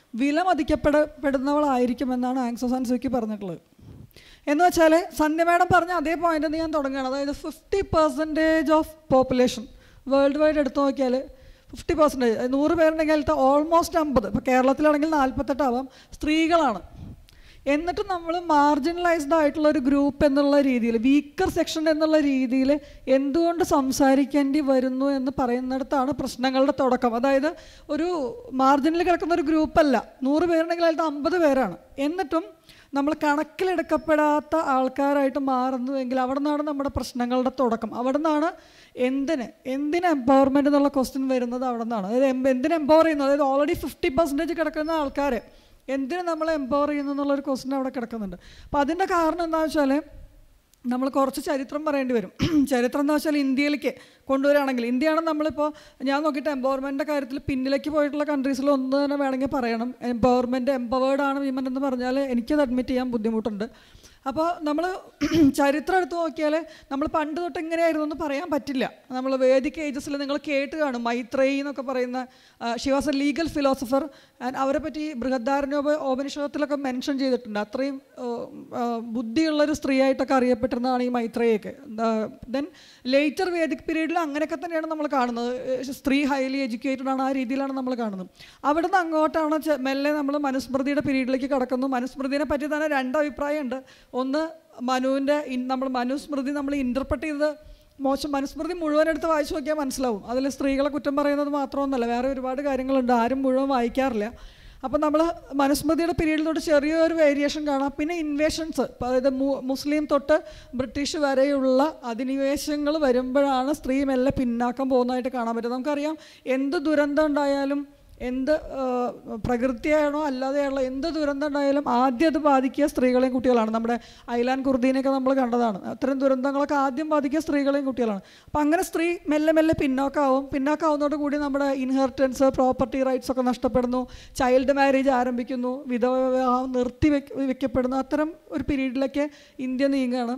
[SPEAKER 6] വിലമതിക്കപ്പെടപ്പെടുന്നവളായിരിക്കുമെന്നാണ് ആങ് സാൻ സൂക്കി പറഞ്ഞിട്ടുള്ളത് എന്ന് വെച്ചാൽ സന്ധ്യ മാഡം പറഞ്ഞ അതേ പോയിന്റിൽ നിന്ന് ഞാൻ തുടങ്ങുകയാണ് അതായത് fifty percentage of population worldwide എടുത്തു നോക്കിയാൽ ഫിഫ്റ്റി പെർസെൻറ്റേജ് നൂറ് പേരുണ്ടെങ്കിൽ അതിലത്തെ ഓൾമോസ്റ്റ് അമ്പത് ഇപ്പോൾ കേരളത്തിലാണെങ്കിൽ നാൽപ്പത്തെട്ടാവാം സ്ത്രീകളാണ് എന്നിട്ട് നമ്മൾ മാർജിനലൈസ്ഡ് ആയിട്ടുള്ള ഒരു ഗ്രൂപ്പ് എന്നുള്ള രീതിയിൽ വീക്കർ സെക്ഷൻ എന്നുള്ള രീതിയിൽ എന്തുകൊണ്ട് സംസാരിക്കേണ്ടി വരുന്നു എന്ന് പറയുന്നിടത്താണ് പ്രശ്നങ്ങളുടെ തുടക്കം അതായത് ഒരു മാർജിനിൽ കിടക്കുന്ന ഒരു ഗ്രൂപ്പല്ല നൂറ് പേരുണ്ടെങ്കിൽ അതിലത്തെ അമ്പത് പേരാണ് എന്നിട്ടും നമ്മൾ കണക്കിലെടുക്കപ്പെടാത്ത ആൾക്കാരായിട്ട് മാറുന്നുവെങ്കിൽ അവിടെ നിന്നാണ് നമ്മുടെ പ്രശ്നങ്ങളുടെ തുടക്കം അവിടെ നിന്നാണ് എന്തിന് എന്തിന് എംപവർമെൻ്റ് എന്നുള്ള ക്വസ്റ്റ്യൻ വരുന്നത് അവിടെ നിന്നാണ് അതായത് എം- എന്തിന് എംപവർ ചെയ്യുന്നത് അതായത് ഓൾറെഡി ഫിഫ്റ്റി പെർസെൻറ്റേജ് കിടക്കുന്ന ആൾക്കാരെ എന്തിന് നമ്മൾ എംപവർ ചെയ്യുന്നു എന്നുള്ളൊരു ക്വസ്റ്റ്യൻ അവിടെ കിടക്കുന്നുണ്ട് അപ്പോൾ അതിൻ്റെ കാരണം എന്താണെന്ന് വെച്ചാൽ നമ്മൾ കുറച്ച് ചരിത്രം പറയേണ്ടി വരും ചരിത്രം എന്താ വെച്ചാൽ ഇന്ത്യയിലേക്ക് കൊണ്ടുവരികയാണെങ്കിൽ ഇന്ത്യയാണ് നമ്മളിപ്പോൾ ഞാൻ നോക്കിയിട്ട് എംപവർമെൻറ്റിൻ്റെ കാര്യത്തിൽ പിന്നിലേക്ക് പോയിട്ടുള്ള കൺട്രീസിൽ ഒന്ന് തന്നെ വേണമെങ്കിൽ പറയണം എംപവർമെൻറ്റ് എംപവേർഡ് ആണ് വിമൻ എന്ന് പറഞ്ഞാൽ എനിക്കത് അഡ്മിറ്റ് ചെയ്യാൻ ബുദ്ധിമുട്ടുണ്ട് അപ്പോൾ നമ്മൾ ചരിത്രം എടുത്ത് നോക്കിയാൽ നമ്മൾ പണ്ട് തൊട്ട് എങ്ങനെയായിരുന്നു എന്ന് പറയാൻ പറ്റില്ല നമ്മൾ വേദിക് ഏജസിൽ നിങ്ങൾ കേട്ട് കാണും മൈത്രേയി എന്നൊക്കെ പറയുന്ന she was a legal philosopher and അവരെ പറ്റി ബൃഹദാരണ്യോപ ഓപനിഷത്തിലൊക്കെ മെൻഷൻ ചെയ്തിട്ടുണ്ട് അത്രയും ആ, ആ, ബുദ്ധിയുള്ളൊരു സ്ത്രീയായിട്ടൊക്കെ അറിയപ്പെട്ടിരുന്നതാണ് ഈ മൈത്രേയൊക്കെ ദെൻ ലേറ്റർ വേദിക് പീരീഡിൽ അങ്ങനെയൊക്കെ തന്നെയാണ് നമ്മൾ കാണുന്നത് ഏഹ് സ്ത്രീ ഹൈലി എഡ്യൂക്കേറ്റഡ് ആണ് ആ രീതിയിലാണ് നമ്മൾ കാണുന്നത് അവിടെ നിന്ന് അങ്ങോട്ടാണ് ചെ- മെല്ലെ നമ്മൾ മനുസ്മൃതിയുടെ പീരീഡിലേക്ക് കടക്കുന്നു മനുസ്മൃതിനെ പറ്റി തന്നെ രണ്ട് അഭിപ്രായമുണ്ട് ഒന്ന് മനുവിൻ്റെ നമ്മൾ മനുസ്മൃതി നമ്മൾ ഇൻ്റർപ്രറ്റ് ചെയ്തത് മോശം മനുസ്മൃതി മുഴുവൻ എടുത്ത് വായിച്ചു നോക്കിയാൽ മനസ്സിലാവും അതിൽ സ്ത്രീകളെ കുറ്റം പറയുന്നത് മാത്രമൊന്നുമല്ല വേറെ ഒരുപാട് കാര്യങ്ങളുണ്ട് ആരും മുഴുവൻ വായിക്കാറില്ല അപ്പം നമ്മൾ മനുസ്മൃതിയുടെ പീരീഡിലോട്ട് ചെറിയൊരു വേരിയേഷൻ കാണാം പിന്നെ ഇൻവേഷൻസ് അതായത് മു- മുസ്ലിം തൊട്ട് ബ്രിട്ടീഷ് വരെയുള്ള അധിനിവേശങ്ങൾ വരുമ്പോഴാണ് സ്ത്രീ മെല്ലെ പിന്നാക്കം പോകുന്നതായിട്ട് കാണാൻ പറ്റും നമുക്കറിയാം എന്ത് ദുരന്തം ഉണ്ടായാലും എന്ത് ആ, പ്രകൃതിയാണോ അല്ലാതെയാണോ എന്ത് ദുരന്തം ഉണ്ടായാലും ആദ്യം അത് ബാധിക്കുക സ്ത്രീകളെയും കുട്ടികളാണ് നമ്മുടെ ഐലാൻ കുർദീനെയൊക്കെ നമ്മൾ കണ്ടതാണ് അത്തരം ദുരന്തങ്ങളൊക്കെ ആദ്യം ബാധിക്കുക സ്ത്രീകളെയും കുട്ടികളാണ് അപ്പം അങ്ങനെ സ്ത്രീ മെല്ലെ മെല്ലെ പിന്നോക്കാവും പിന്നോക്കാവുന്നതോട് കൂടി നമ്മുടെ ഇൻഹെറിറ്റൻസ് പ്രോപ്പർട്ടി റൈറ്റ്സ് ഒക്കെ നഷ്ടപ്പെടുന്നു ചൈൽഡ് മാരേജ് ആരംഭിക്കുന്നു വിധവ വിവാഹം നിർത്തി വെക്ക വെക്കപ്പെടുന്നു അത്തരം ഒരു പീരീഡിലേക്ക് ഇന്ത്യ നീങ്ങുകയാണ്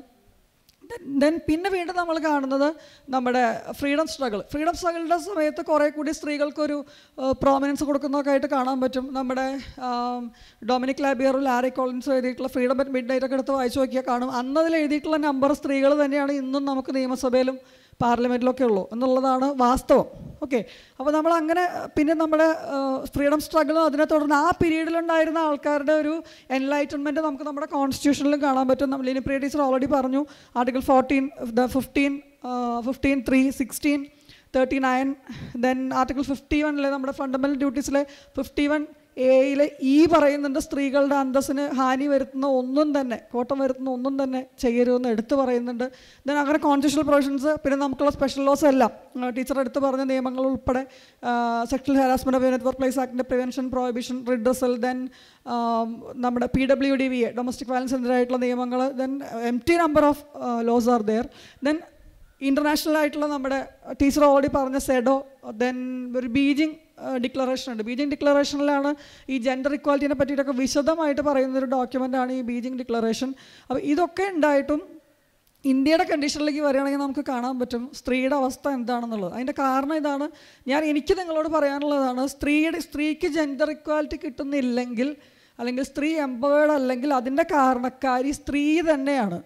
[SPEAKER 6] ദെൻ പിന്നെ വീണ്ടും നമ്മൾ കാണുന്നത് നമ്മുടെ ഫ്രീഡം സ്ട്രഗിൾ ഫ്രീഡം സ്ട്രഗിളിൻ്റെ സമയത്ത് കുറേ കൂടി സ്ത്രീകൾക്കൊരു പ്രോമിനൻസ് കൊടുക്കുന്നതൊക്കെ ആയിട്ട് കാണാൻ പറ്റും നമ്മുടെ ആം, ഡൊമിനിക് ലാബിയറും ലാരി കോളിൻസും എഴുതിയിട്ടുള്ള ഫ്രീഡം അറ്റ് മിഡ് നൈറ്റ് ഒക്കെ എടുത്ത് വായിച്ചു നോക്കിയാൽ കാണും അന്നതിൽ എഴുതിയിട്ടുള്ള നമ്പർ സ്ത്രീകൾ തന്നെയാണ് ഇന്നും നമുക്ക് നിയമസഭയിലും പാർലമെൻറ്റിലൊക്കെ ഉള്ളൂ എന്നുള്ളതാണ് വാസ്തവം ഓക്കെ അപ്പോൾ നമ്മൾ അങ്ങനെ പിന്നെ നമ്മുടെ ഫ്രീഡം സ്ട്രഗിളും അതിനെ തുടർന്ന് ആ പീരീഡിലുണ്ടായിരുന്ന ആൾക്കാരുടെ ഒരു എൻലൈറ്റൻമെൻറ്റ് നമുക്ക് നമ്മുടെ കോൺസ്റ്റിറ്റ്യൂഷനിലും കാണാൻ പറ്റും നമ്മൾ ലിനി പ്രിയ ടീച്ചർ ഓൾറെഡി പറഞ്ഞു article fourteen the fifteen fifteen three sixteen thirty nine then article fifty വണ്ണിലെ നമ്മുടെ ഫണ്ടമെൻ്റൽ ഡ്യൂട്ടീസിലെ ഫിഫ്റ്റി വൺ എയിലെ ഈ പറയുന്നുണ്ട് സ്ത്രീകളുടെ അന്തസ്സിന് ഹാനി വരുത്തുന്ന ഒന്നും തന്നെ കോട്ടം വരുത്തുന്ന ഒന്നും തന്നെ ചെയ്യരുതെന്ന് എടുത്തു പറയുന്നുണ്ട് ദെൻ അങ്ങനെ കോൺസ്റ്റിറ്റ്യൂഷണൽ പ്രൊവിഷൻസ് പിന്നെ നമുക്കുള്ള സ്പെഷ്യൽ ലോസ് എല്ലാം ടീച്ചർ എടുത്ത് പറഞ്ഞ നിയമങ്ങൾ ഉൾപ്പെടെ sexual harassment of workplace ആക്ടിൻ്റെ പ്രിവെൻഷൻ പ്രോഹിബിഷൻ റിഡ്രസൽ ദെൻ നമ്മുടെ P W D V A domestic വയലൻസിനെതിരായിട്ടുള്ള നിയമങ്ങൾ then M T number of laws are there then international ആയിട്ടുള്ള നമ്മുടെ ടീച്ചർ ഓൾറെഡി പറഞ്ഞ സെഡോ ദെൻ ഒരു ബീജിംഗ് ഡിക്ലറേഷൻ ഉണ്ട് Beijing ഡിക്ലറേഷനിലാണ് ഈ ജെൻഡർ ഇക്വാലിറ്റിനെ പറ്റിയിട്ടൊക്കെ വിശദമായിട്ട് പറയുന്ന ഒരു ഡോക്യുമെൻ്റാണ് ഈ ബീജിംഗ് ഡിക്ലറേഷൻ അപ്പോൾ ഇതൊക്കെ ഉണ്ടായിട്ടും ഇന്ത്യയുടെ കണ്ടീഷനിലേക്ക് വരികയാണെങ്കിൽ നമുക്ക് കാണാൻ പറ്റും സ്ത്രീയുടെ അവസ്ഥ എന്താണെന്നുള്ളത് അതിൻ്റെ കാരണം ഇതാണ് ഞാൻ എനിക്ക് നിങ്ങളോട് പറയാനുള്ളതാണ് സ്ത്രീയുടെ സ്ത്രീക്ക് ജെൻഡർ ഇക്വാലിറ്റി കിട്ടുന്നില്ലെങ്കിൽ അല്ലെങ്കിൽ സ്ത്രീ എംപവേർഡ് അല്ലെങ്കിൽ അതിൻ്റെ കാരണക്കാരി സ്ത്രീ തന്നെയാണ്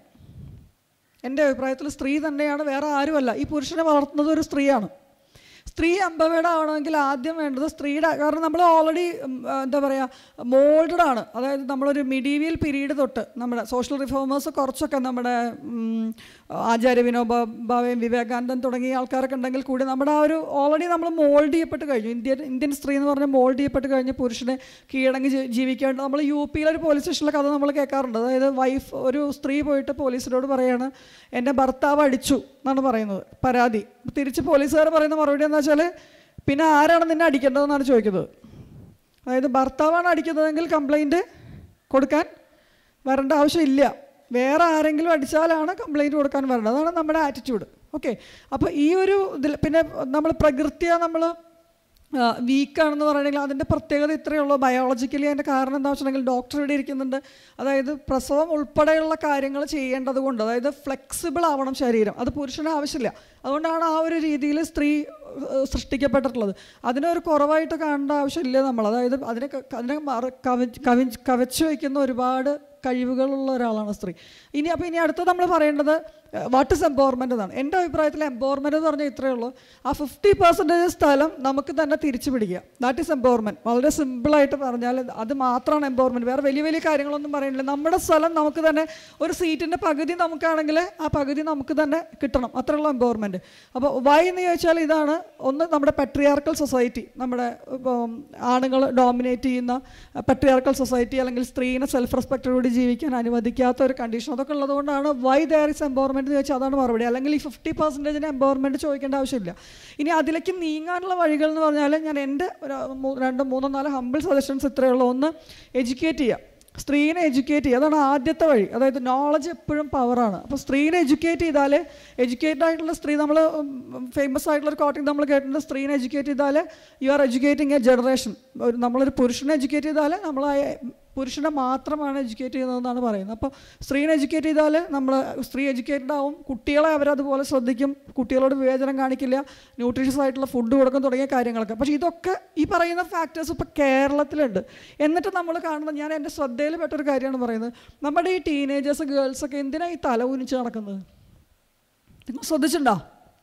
[SPEAKER 6] എൻ്റെ അഭിപ്രായത്തിൽ സ്ത്രീ തന്നെയാണ് വേറെ ആരുമല്ല ഈ പുരുഷനെ വളർത്തുന്നത് ഒരു സ്ത്രീയാണ് സ്ത്രീ അമ്പവേഡ് ആവണമെങ്കിൽ ആദ്യം വേണ്ടത് സ്ത്രീയുടെ കാരണം നമ്മൾ ഓൾറെഡി എന്താ പറയുക മോൾഡഡ് ആണ് അതായത് നമ്മളൊരു മിഡീവിയൽ പീരീഡ് തൊട്ട് നമ്മുടെ സോഷ്യൽ റിഫോമേഴ്സ് കുറച്ചൊക്കെ നമ്മുടെ ഉം, ആചാര്യ വിനോബ ഭാവയും വിവേകാനന്ദൻ തുടങ്ങിയ ആൾക്കാരൊക്കെ ഉണ്ടെങ്കിൽ കൂടി നമ്മുടെ ആ ഒരു ഓൾറെഡി നമ്മൾ മോൾഡ് ചെയ്യപ്പെട്ട് കഴിഞ്ഞു ഇന്ത്യൻ ഇന്ത്യൻ സ്ത്രീ എന്ന് പറഞ്ഞാൽ മോൾഡ് ചെയ്യപ്പെട്ട് കഴിഞ്ഞ് പുരുഷനെ കീഴടങ്ങി ജീ- ജീവിക്കേണ്ട നമ്മൾ യു പിയിലൊരു പോലീസ് സ്റ്റേഷനിലെ കഥ നമ്മൾ കേൾക്കാറുണ്ട് അതായത് വൈഫ് ഒരു സ്ത്രീ പോയിട്ട് പോലീസിനോട് പറയാണ് എൻ്റെ ഭർത്താവ് അടിച്ചു എന്നാണ് പറയുന്നത് പരാതി തിരിച്ച് പോലീസുകാർ പറയുന്ന മറുപടി എന്താ വെച്ചാൽ പിന്നെ ആരാണ് നിന്നെ അടിക്കേണ്ടതെന്നാണ് ചോദിക്കുന്നത് അതായത് ഭർത്താവാണ് അടിക്കുന്നതെങ്കിൽ കംപ്ലൈൻറ്റ് കൊടുക്കാൻ വരേണ്ട ആവശ്യമില്ല വേറെ ആരെങ്കിലും അടിച്ചാലാണ് കംപ്ലൈൻറ്റ് കൊടുക്കാൻ വരേണ്ടത് അതാണ് നമ്മുടെ ആറ്റിറ്റ്യൂഡ് ഓക്കെ അപ്പോൾ ഈ ഒരു ഇതിൽ പിന്നെ നമ്മൾ പ്രകൃതിയെ നമ്മൾ വീക്കാണെന്ന് പറയണമെങ്കിൽ അതിൻ്റെ പ്രത്യേകത ഇത്രയേ ഉള്ളൂ ബയോളജിക്കലി അതിൻ്റെ കാരണം എന്താ വെച്ചിട്ടുണ്ടെങ്കിൽ ഡോക്ടർ ഇവിടെ ഇരിക്കുന്നുണ്ട് അതായത് പ്രസവം ഉൾപ്പെടെയുള്ള കാര്യങ്ങൾ ചെയ്യേണ്ടത് കൊണ്ട് അതായത് ഫ്ലെക്സിബിൾ ആവണം ശരീരം അത് പുരുഷന് ആവശ്യമില്ല അതുകൊണ്ടാണ് ആ ഒരു രീതിയിൽ സ്ത്രീ ഏഹ്, സൃഷ്ടിക്കപ്പെട്ടിട്ടുള്ളത് അതിനൊരു കുറവായിട്ട് കാണേണ്ട ആവശ്യമില്ല നമ്മൾ അതായത് അതിനെ ക- അതിനെ മറ കവച്ച് കവിച്ച് കവച്ച് വയ്ക്കുന്ന ഒരുപാട് കഴിവുകളുള്ള ഒരാളാണ് സ്ത്രീ ഇനി അപ്പോൾ ഇനി അടുത്തത് നമ്മൾ പറയേണ്ടത് വാട്ട് ഇസ് എംപവർമെൻ്റ് എന്നാണ് എൻ്റെ അഭിപ്രായത്തിൽ എംപവർമെൻ്റ് എന്ന് പറഞ്ഞാൽ ഇത്രയേ ഉള്ളൂ ആ ഫിഫ്റ്റി പെർസെൻറ്റേജ് സ്ഥലം നമുക്ക് തന്നെ തിരിച്ചു പിടിക്കുക ദാറ്റ് ഇസ് എംപവർമെൻറ്റ് വളരെ സിമ്പിളായിട്ട് പറഞ്ഞാൽ അത് മാത്രമാണ് എംപവർമെൻറ്റ് വേറെ വലിയ വലിയ കാര്യങ്ങളൊന്നും പറയുന്നില്ല നമ്മുടെ സ്ഥലം നമുക്ക് തന്നെ ഒരു സീറ്റിൻ്റെ പകുതി നമുക്കാണെങ്കിൽ ആ പകുതി നമുക്ക് തന്നെ കിട്ടണം അത്രയുള്ള എംപവർമെൻറ്റ് അപ്പോൾ വൈ എന്ന് ചോദിച്ചാൽ ഇതാണ് ഒന്ന് നമ്മുടെ പെട്രിയാർക്കൽ സൊസൈറ്റി നമ്മുടെ ഇപ്പം ആണുങ്ങൾ ഡോമിനേറ്റ് ചെയ്യുന്ന പെട്രിയാർക്കൽ സൊസൈറ്റി അല്ലെങ്കിൽ സ്ത്രീനെ സെൽഫ് റെസ്പെക്റ്റോടുകൂടി ജീവിക്കാൻ അനുവദിക്കാത്ത ഒരു കണ്ടീഷൻ അതൊക്കെ ഉള്ളതുകൊണ്ടാണ് വൈ ദയർ ഇസ് എംപവർമെൻറ്റ് എന്ന് ചോദിച്ചാൽ അതാണ് മറുപടി അല്ലെങ്കിൽ ഈ ഫിഫ്റ്റി പെർസെൻറ്റേജിന് എംപവർമെൻറ്റ് ചോദിക്കേണ്ട ആവശ്യമില്ല ഇനി അതിലേക്ക് നീങ്ങാനുള്ള വഴികൾ എന്ന് പറഞ്ഞാൽ ഞാൻ എൻ്റെ ഒരു മൂ- രണ്ട് മൂന്നോ നാല് ഹമ്പിൾ സജഷൻസ് ഇത്രയേ ഉള്ളൂ ഒന്ന് എഡ്യൂക്കേറ്റ് ചെയ്യുക സ്ത്രീനെ എഡ്യൂക്കേറ്റ് ചെയ്യുക അതാണ് ആദ്യത്തെ വഴി അതായത് നോളജ് എപ്പോഴും പവറാണ് അപ്പോൾ സ്ത്രീനെ എഡ്യൂക്കേറ്റ് ചെയ്താൽ എഡ്യൂക്കേറ്റഡ് ആയിട്ടുള്ള സ്ത്രീ നമ്മൾ ഫേമസ് ആയിട്ടുള്ള ഒരു കോട്ടിങ് നമ്മൾ കേട്ടിട്ടുണ്ട് സ്ത്രീനെ എഡ്യൂക്കേറ്റ് ചെയ്താൽ you are educating a generation ഒരു നമ്മളൊരു പുരുഷനെ എഡ്യൂക്കേറ്റ് ചെയ്താൽ നമ്മൾ ആ പുരുഷനെ മാത്രമാണ് എഡ്യൂക്കേറ്റ് ചെയ്യുന്നതെന്നാണ് പറയുന്നത് അപ്പോൾ സ്ത്രീനെ എഡ്യൂക്കേറ്റ് ചെയ്താൽ നമ്മൾ സ്ത്രീ എഡ്യൂക്കേറ്റഡ് ആവും കുട്ടികളെ അവരതുപോലെ ശ്രദ്ധിക്കും കുട്ടികളോട് വിവേചനം കാണിക്കില്ല ന്യൂട്രീഷ്യസ് ആയിട്ടുള്ള ഫുഡ് കൊടുക്കും തുടങ്ങിയ കാര്യങ്ങളൊക്കെ പക്ഷേ ഇതൊക്കെ ഈ പറയുന്ന ഫാക്ടേഴ്സ് ഇപ്പോൾ കേരളത്തിലുണ്ട് എന്നിട്ട് നമ്മൾ കാണുന്നത് ഞാൻ എൻ്റെ ശ്രദ്ധയിൽ പെട്ടൊരു കാര്യമാണ് പറയുന്നത് നമ്മുടെ ഈ ടീനേജേഴ്സ് ഗേൾസൊക്കെ എന്തിനാണ് ഈ തല ഉനിച്ച് നടക്കുന്നത് നിങ്ങൾ ശ്രദ്ധിച്ചിട്ടുണ്ടോ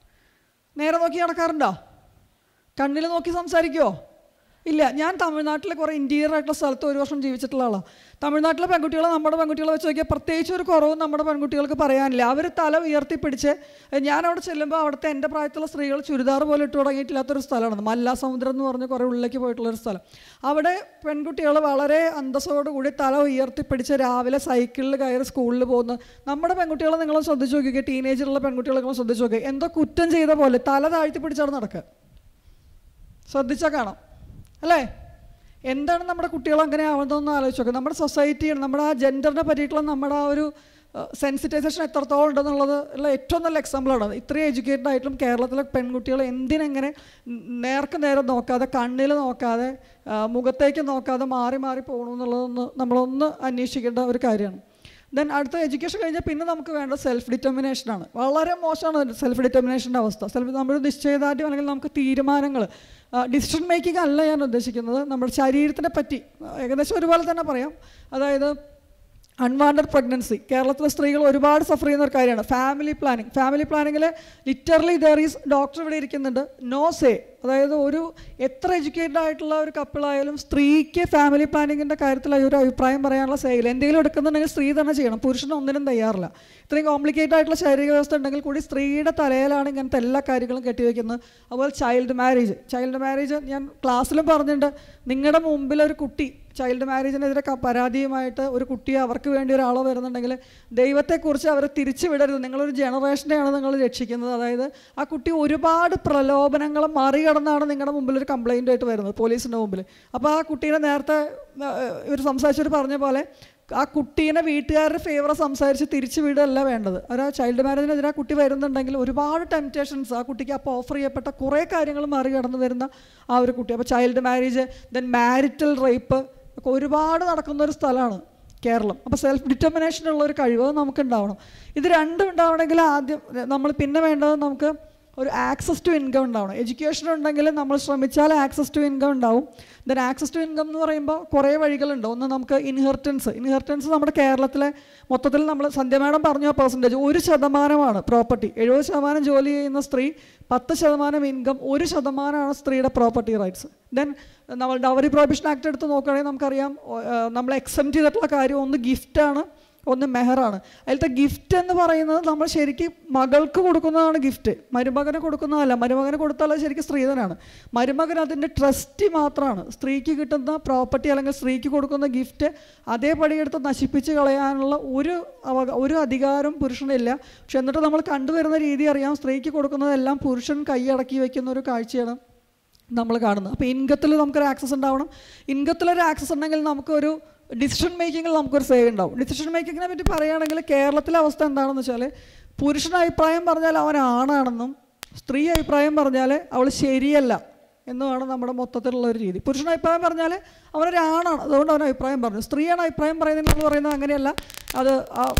[SPEAKER 6] നേരെ നോക്കി നടക്കാറുണ്ടോ കണ്ണിൽ നോക്കി സംസാരിക്കുമോ ഇല്ല ഞാൻ തമിഴ്നാട്ടിലെ കുറേ ഇൻറ്റീരിയർ ആയിട്ടുള്ള സ്ഥലത്ത് ഒരു വർഷം ജീവിച്ചിട്ടുള്ള ആളാണ് തമിഴ്നാട്ടിലെ പെൺകുട്ടികളെ നമ്മുടെ പെൺകുട്ടികളെ വെച്ച് നോക്കിയാൽ പ്രത്യേകിച്ച് ഒരു കുറവും നമ്മുടെ പെൺകുട്ടികൾക്ക് പറയാനില്ല അവർ തല ഉയർത്തിപ്പിടിച്ച് ഞാൻ അവിടെ ചെല്ലുമ്പോൾ അവിടുത്തെ എൻ്റെ പ്രായത്തിലുള്ള സ്ത്രീകൾ ചുരിദാർ പോലെ ഇട്ട് തുടങ്ങിയിട്ടില്ലാത്തൊരു സ്ഥലമാണ് മല്ലാ സമുദ്രം എന്ന് പറഞ്ഞ് കുറേ ഉള്ളിലേക്ക് പോയിട്ടുള്ളൊരു സ്ഥലം അവിടെ പെൺകുട്ടികൾ വളരെ അന്തസ്സോടുകൂടി തല ഉയർത്തിപ്പിടിച്ച് രാവിലെ സൈക്കിളിൽ കയറി സ്കൂളിൽ പോകുന്നു നമ്മുടെ പെൺകുട്ടികളെ നിങ്ങൾ ശ്രദ്ധിച്ച് നോക്കിക്കുക ടീനേജിലുള്ള പെൺകുട്ടികളെ നിങ്ങൾ ശ്രദ്ധിച്ച് നോക്കുക എന്തോ കുറ്റം ചെയ്ത പോലെ തല താഴ്ത്തി പിടിച്ചാണ് നടക്കുക ശ്രദ്ധിച്ചാൽ കാണാം അല്ലേ എന്താണ് നമ്മുടെ കുട്ടികൾ അങ്ങനെ ആവുന്നതെന്ന് ആലോചിച്ച് നോക്കുക നമ്മുടെ സൊസൈറ്റിയാണ് നമ്മുടെ ആ ജെൻഡറിനെ പറ്റിയിട്ടുള്ള നമ്മുടെ ആ ഒരു സെൻസിറ്റൈസേഷൻ എത്രത്തോളം ഉണ്ടെന്നുള്ളത് ഉള്ള ഏറ്റവും നല്ല എക്സാമ്പിളാണ് ഇത്രയും എഡ്യൂക്കേറ്റഡ് ആയിട്ടും കേരളത്തിലെ പെൺകുട്ടികൾ എന്തിനെങ്ങനെ നേർക്ക് നേരെ നോക്കാതെ കണ്ണിൽ നോക്കാതെ ആ, മുഖത്തേക്ക് നോക്കാതെ മാറി മാറി പോകണു എന്നുള്ളതൊന്ന് നമ്മളൊന്ന് അന്വേഷിക്കേണ്ട ഒരു കാര്യമാണ് ദെൻ അടുത്ത എഡ്യൂക്കേഷൻ കഴിഞ്ഞാൽ പിന്നെ നമുക്ക് വേണ്ട സെൽഫ് ഡിറ്റർമിനേഷനാണ് വളരെ മോശമാണ് സെൽഫ് ഡിറ്റർമിനേഷൻ്റെ അവസ്ഥ സെൽഫ് നമ്മൾ നിശ്ചയദാർഢ്യം അല്ലെങ്കിൽ നമുക്ക് തീരുമാനങ്ങൾ ഡിസിഷൻ മേക്കിംഗ് അല്ല ഞാൻ ഉദ്ദേശിക്കുന്നത് നമ്മുടെ ശരീരത്തിനെ പറ്റി ആ, ഏകദേശം ഒരുപോലെ തന്നെ പറയാം അതായത് അൺവാണ്ടഡ് പ്രഗ്നൻസി കേരളത്തിലെ സ്ത്രീകൾ ഒരുപാട് സഫർ ചെയ്യുന്ന ഒരു കാര്യമാണ് ഫാമിലി പ്ലാനിങ് ഫാമിലി പ്ലാനിങ്ങിൽ ലിറ്ററലി ദർ ഈസ് ഡോക്ടർ ഇവിടെ ഇരിക്കുന്നുണ്ട് നോ സേ അതായത് ഒരു എത്ര എഡ്യൂക്കേറ്റഡ് ആയിട്ടുള്ള ഒരു കപ്പിളായാലും സ്ത്രീക്ക് ഫാമിലി പ്ലാനിങ്ങിൻ്റെ കാര്യത്തിൽ ഒരു അഭിപ്രായം പറയാനുള്ള സേയിൽ എന്തെങ്കിലും എടുക്കുന്നുണ്ടെങ്കിൽ സ്ത്രീ തന്നെ ചെയ്യണം പുരുഷൻ ഒന്നിനും തയ്യാറില്ല ഇത്രയും കോംപ്ലിക്കേറ്റഡ് ആയിട്ടുള്ള ശാരീരിക വ്യവസ്ഥ ഉണ്ടെങ്കിൽ കൂടി സ്ത്രീയുടെ തലയിലാണ് ഇങ്ങനത്തെ എല്ലാ കാര്യങ്ങളും കെട്ടിവെക്കുന്നത് അതുപോലെ ചൈൽഡ് മാരേജ് ചൈൽഡ് മാരേജ് ഞാൻ ക്ലാസ്സിലും പറഞ്ഞിട്ടുണ്ട് നിങ്ങളുടെ മുമ്പിൽ ഒരു കുട്ടി ചൈൽഡ് മാരേജിനെതിരെ ക- പരാതിയുമായിട്ട് ഒരു കുട്ടിയെ അവർക്ക് വേണ്ടി ഒരാളോ വരുന്നുണ്ടെങ്കിൽ ദൈവത്തെക്കുറിച്ച് അവരെ തിരിച്ചു വിടരുത് നിങ്ങളൊരു ജനറേഷനെയാണ് നിങ്ങൾ രക്ഷിക്കുന്നത് അതായത് ആ കുട്ടി ഒരുപാട് പ്രലോഭനങ്ങളെ മറികടന്നാണ് നിങ്ങളുടെ മുമ്പിൽ ഒരു കംപ്ലൈൻ്റ് ആയിട്ട് വരുന്നത് പോലീസിൻ്റെ മുമ്പിൽ അപ്പോൾ ആ കുട്ടീനെ നേരത്തെ ആ, ഇവർ സംസാരിച്ചവർ പറഞ്ഞ പോലെ ആ കുട്ടീനെ വീട്ടുകാരുടെ ഫേവറെ സംസാരിച്ച് തിരിച്ചു വിടുകയല്ല വേണ്ടത് ഒരു ചൈൽഡ് മാരേജിനെതിരെ ആ കുട്ടി വരുന്നുണ്ടെങ്കിൽ ഒരുപാട് ടെംപ്റ്റേഷൻസ് ആ കുട്ടിക്ക് അപ്പോൾ ഓഫർ ചെയ്യപ്പെട്ട കുറേ കാര്യങ്ങൾ മറികടന്ന് വരുന്ന ആ ഒരു കുട്ടി അപ്പോൾ child marriage then marital rape ഒക്കെ ഒരുപാട് നടക്കുന്ന ഒരു സ്ഥലമാണ് കേരളം അപ്പോൾ സെൽഫ് ഡിറ്റർമിനേഷൻ ഉള്ള ഒരു കഴിവ് അത് നമുക്ക് ഉണ്ടാവണം ഇത് രണ്ടും ഉണ്ടാവണമെങ്കിൽ ആദ്യം നമ്മൾ പിന്നെ വേണ്ടത് നമുക്ക് ഒരു ആക്സസ് ടു ഇൻകം ഉണ്ടാവണം എഡ്യൂക്കേഷൻ ഉണ്ടെങ്കിൽ നമ്മൾ ശ്രമിച്ചാൽ ആക്സസ് ടു ഇൻകം ഉണ്ടാവും ദെൻ ആക്സസ് ടു ഇൻകം എന്ന് പറയുമ്പോൾ കുറേ വഴികളുണ്ട് ഒന്ന് നമുക്ക് ഇൻഹെറിറ്റൻസ് ഇൻഹെറിറ്റൻസ് നമ്മുടെ കേരളത്തിലെ മൊത്തത്തിൽ നമ്മൾ സന്ധ്യ മാഡം പറഞ്ഞ പെർസെൻറ്റേജ് ഒരു ശതമാനമാണ് പ്രോപ്പർട്ടി എഴുപത് ശതമാനം ജോലി ചെയ്യുന്ന സ്ത്രീ പത്ത് ശതമാനം ഇൻകം ഒരു ശതമാനമാണ് സ്ത്രീയുടെ പ്രോപ്പർട്ടി റൈറ്റ്സ് ദെൻ നമ്മൾ ഡവറി പ്രൊഹിബിഷൻ ആക്ട് എടുത്ത് നോക്കുകയാണെങ്കിൽ നമുക്കറിയാം ഓ, ആ, നമ്മൾ എക്സെപ്റ്റ് ചെയ്തിട്ടുള്ള കാര്യം ഒന്ന് ഗിഫ്റ്റാണ് ഒന്ന് മെഹറാണ് അതിലത്തെ ഗിഫ്റ്റ് എന്ന് പറയുന്നത് നമ്മൾ ശരിക്കും മകൾക്ക് കൊടുക്കുന്നതാണ് ഗിഫ്റ്റ് മരുമകന് കൊടുക്കുന്നതല്ല മരുമകന് കൊടുത്താൽ അത് ശരിക്കും സ്ത്രീധനാണ് മരുമകൻ അതിൻ്റെ ട്രസ്റ്റി മാത്രമാണ് സ്ത്രീക്ക് കിട്ടുന്ന പ്രോപ്പർട്ടി അല്ലെങ്കിൽ സ്ത്രീക്ക് കൊടുക്കുന്ന ഗിഫ്റ്റ് അതേപടി എടുത്ത് നശിപ്പിച്ച് കളയാനുള്ള ഒരു അവക ഒരു അധികാരം പുരുഷനില്ല പക്ഷെ എന്നിട്ട് നമ്മൾ കണ്ടുവരുന്ന രീതി അറിയാം സ്ത്രീക്ക് കൊടുക്കുന്നതെല്ലാം പുരുഷൻ കൈയടക്കി വെക്കുന്ന ഒരു കാഴ്ചയാണ് നമ്മൾ കാണുന്നത് അപ്പോൾ ഇൻകത്തിൽ നമുക്കൊരു ആക്സസ് ഉണ്ടാവണം ഇൻകത്തിലൊരു ആക്സസ് ഉണ്ടെങ്കിൽ നമുക്കൊരു ഡിസിഷൻ മേക്കിങ്ങിൽ നമുക്കൊരു സേവ് ഉണ്ടാവും ഡിസിഷൻ മേക്കിങ്ങിനെ പറ്റി പറയുകയാണെങ്കിൽ കേരളത്തിലെ അവസ്ഥ എന്താണെന്ന് വെച്ചാൽ പുരുഷൻ അഭിപ്രായം പറഞ്ഞാൽ അവൻ ആണാണെന്നും സ്ത്രീ അഭിപ്രായം പറഞ്ഞാൽ അവൾ ശരിയല്ല എന്നുമാണ് നമ്മുടെ മൊത്തത്തിലുള്ള ഒരു രീതി പുരുഷൻ അഭിപ്രായം പറഞ്ഞാൽ അവനൊരു ആണാണ് അതുകൊണ്ട് അവൻ അഭിപ്രായം പറഞ്ഞു സ്ത്രീയാണ് അഭിപ്രായം പറയുന്നതെന്ന് പറയുന്നത് അങ്ങനെയല്ല അത്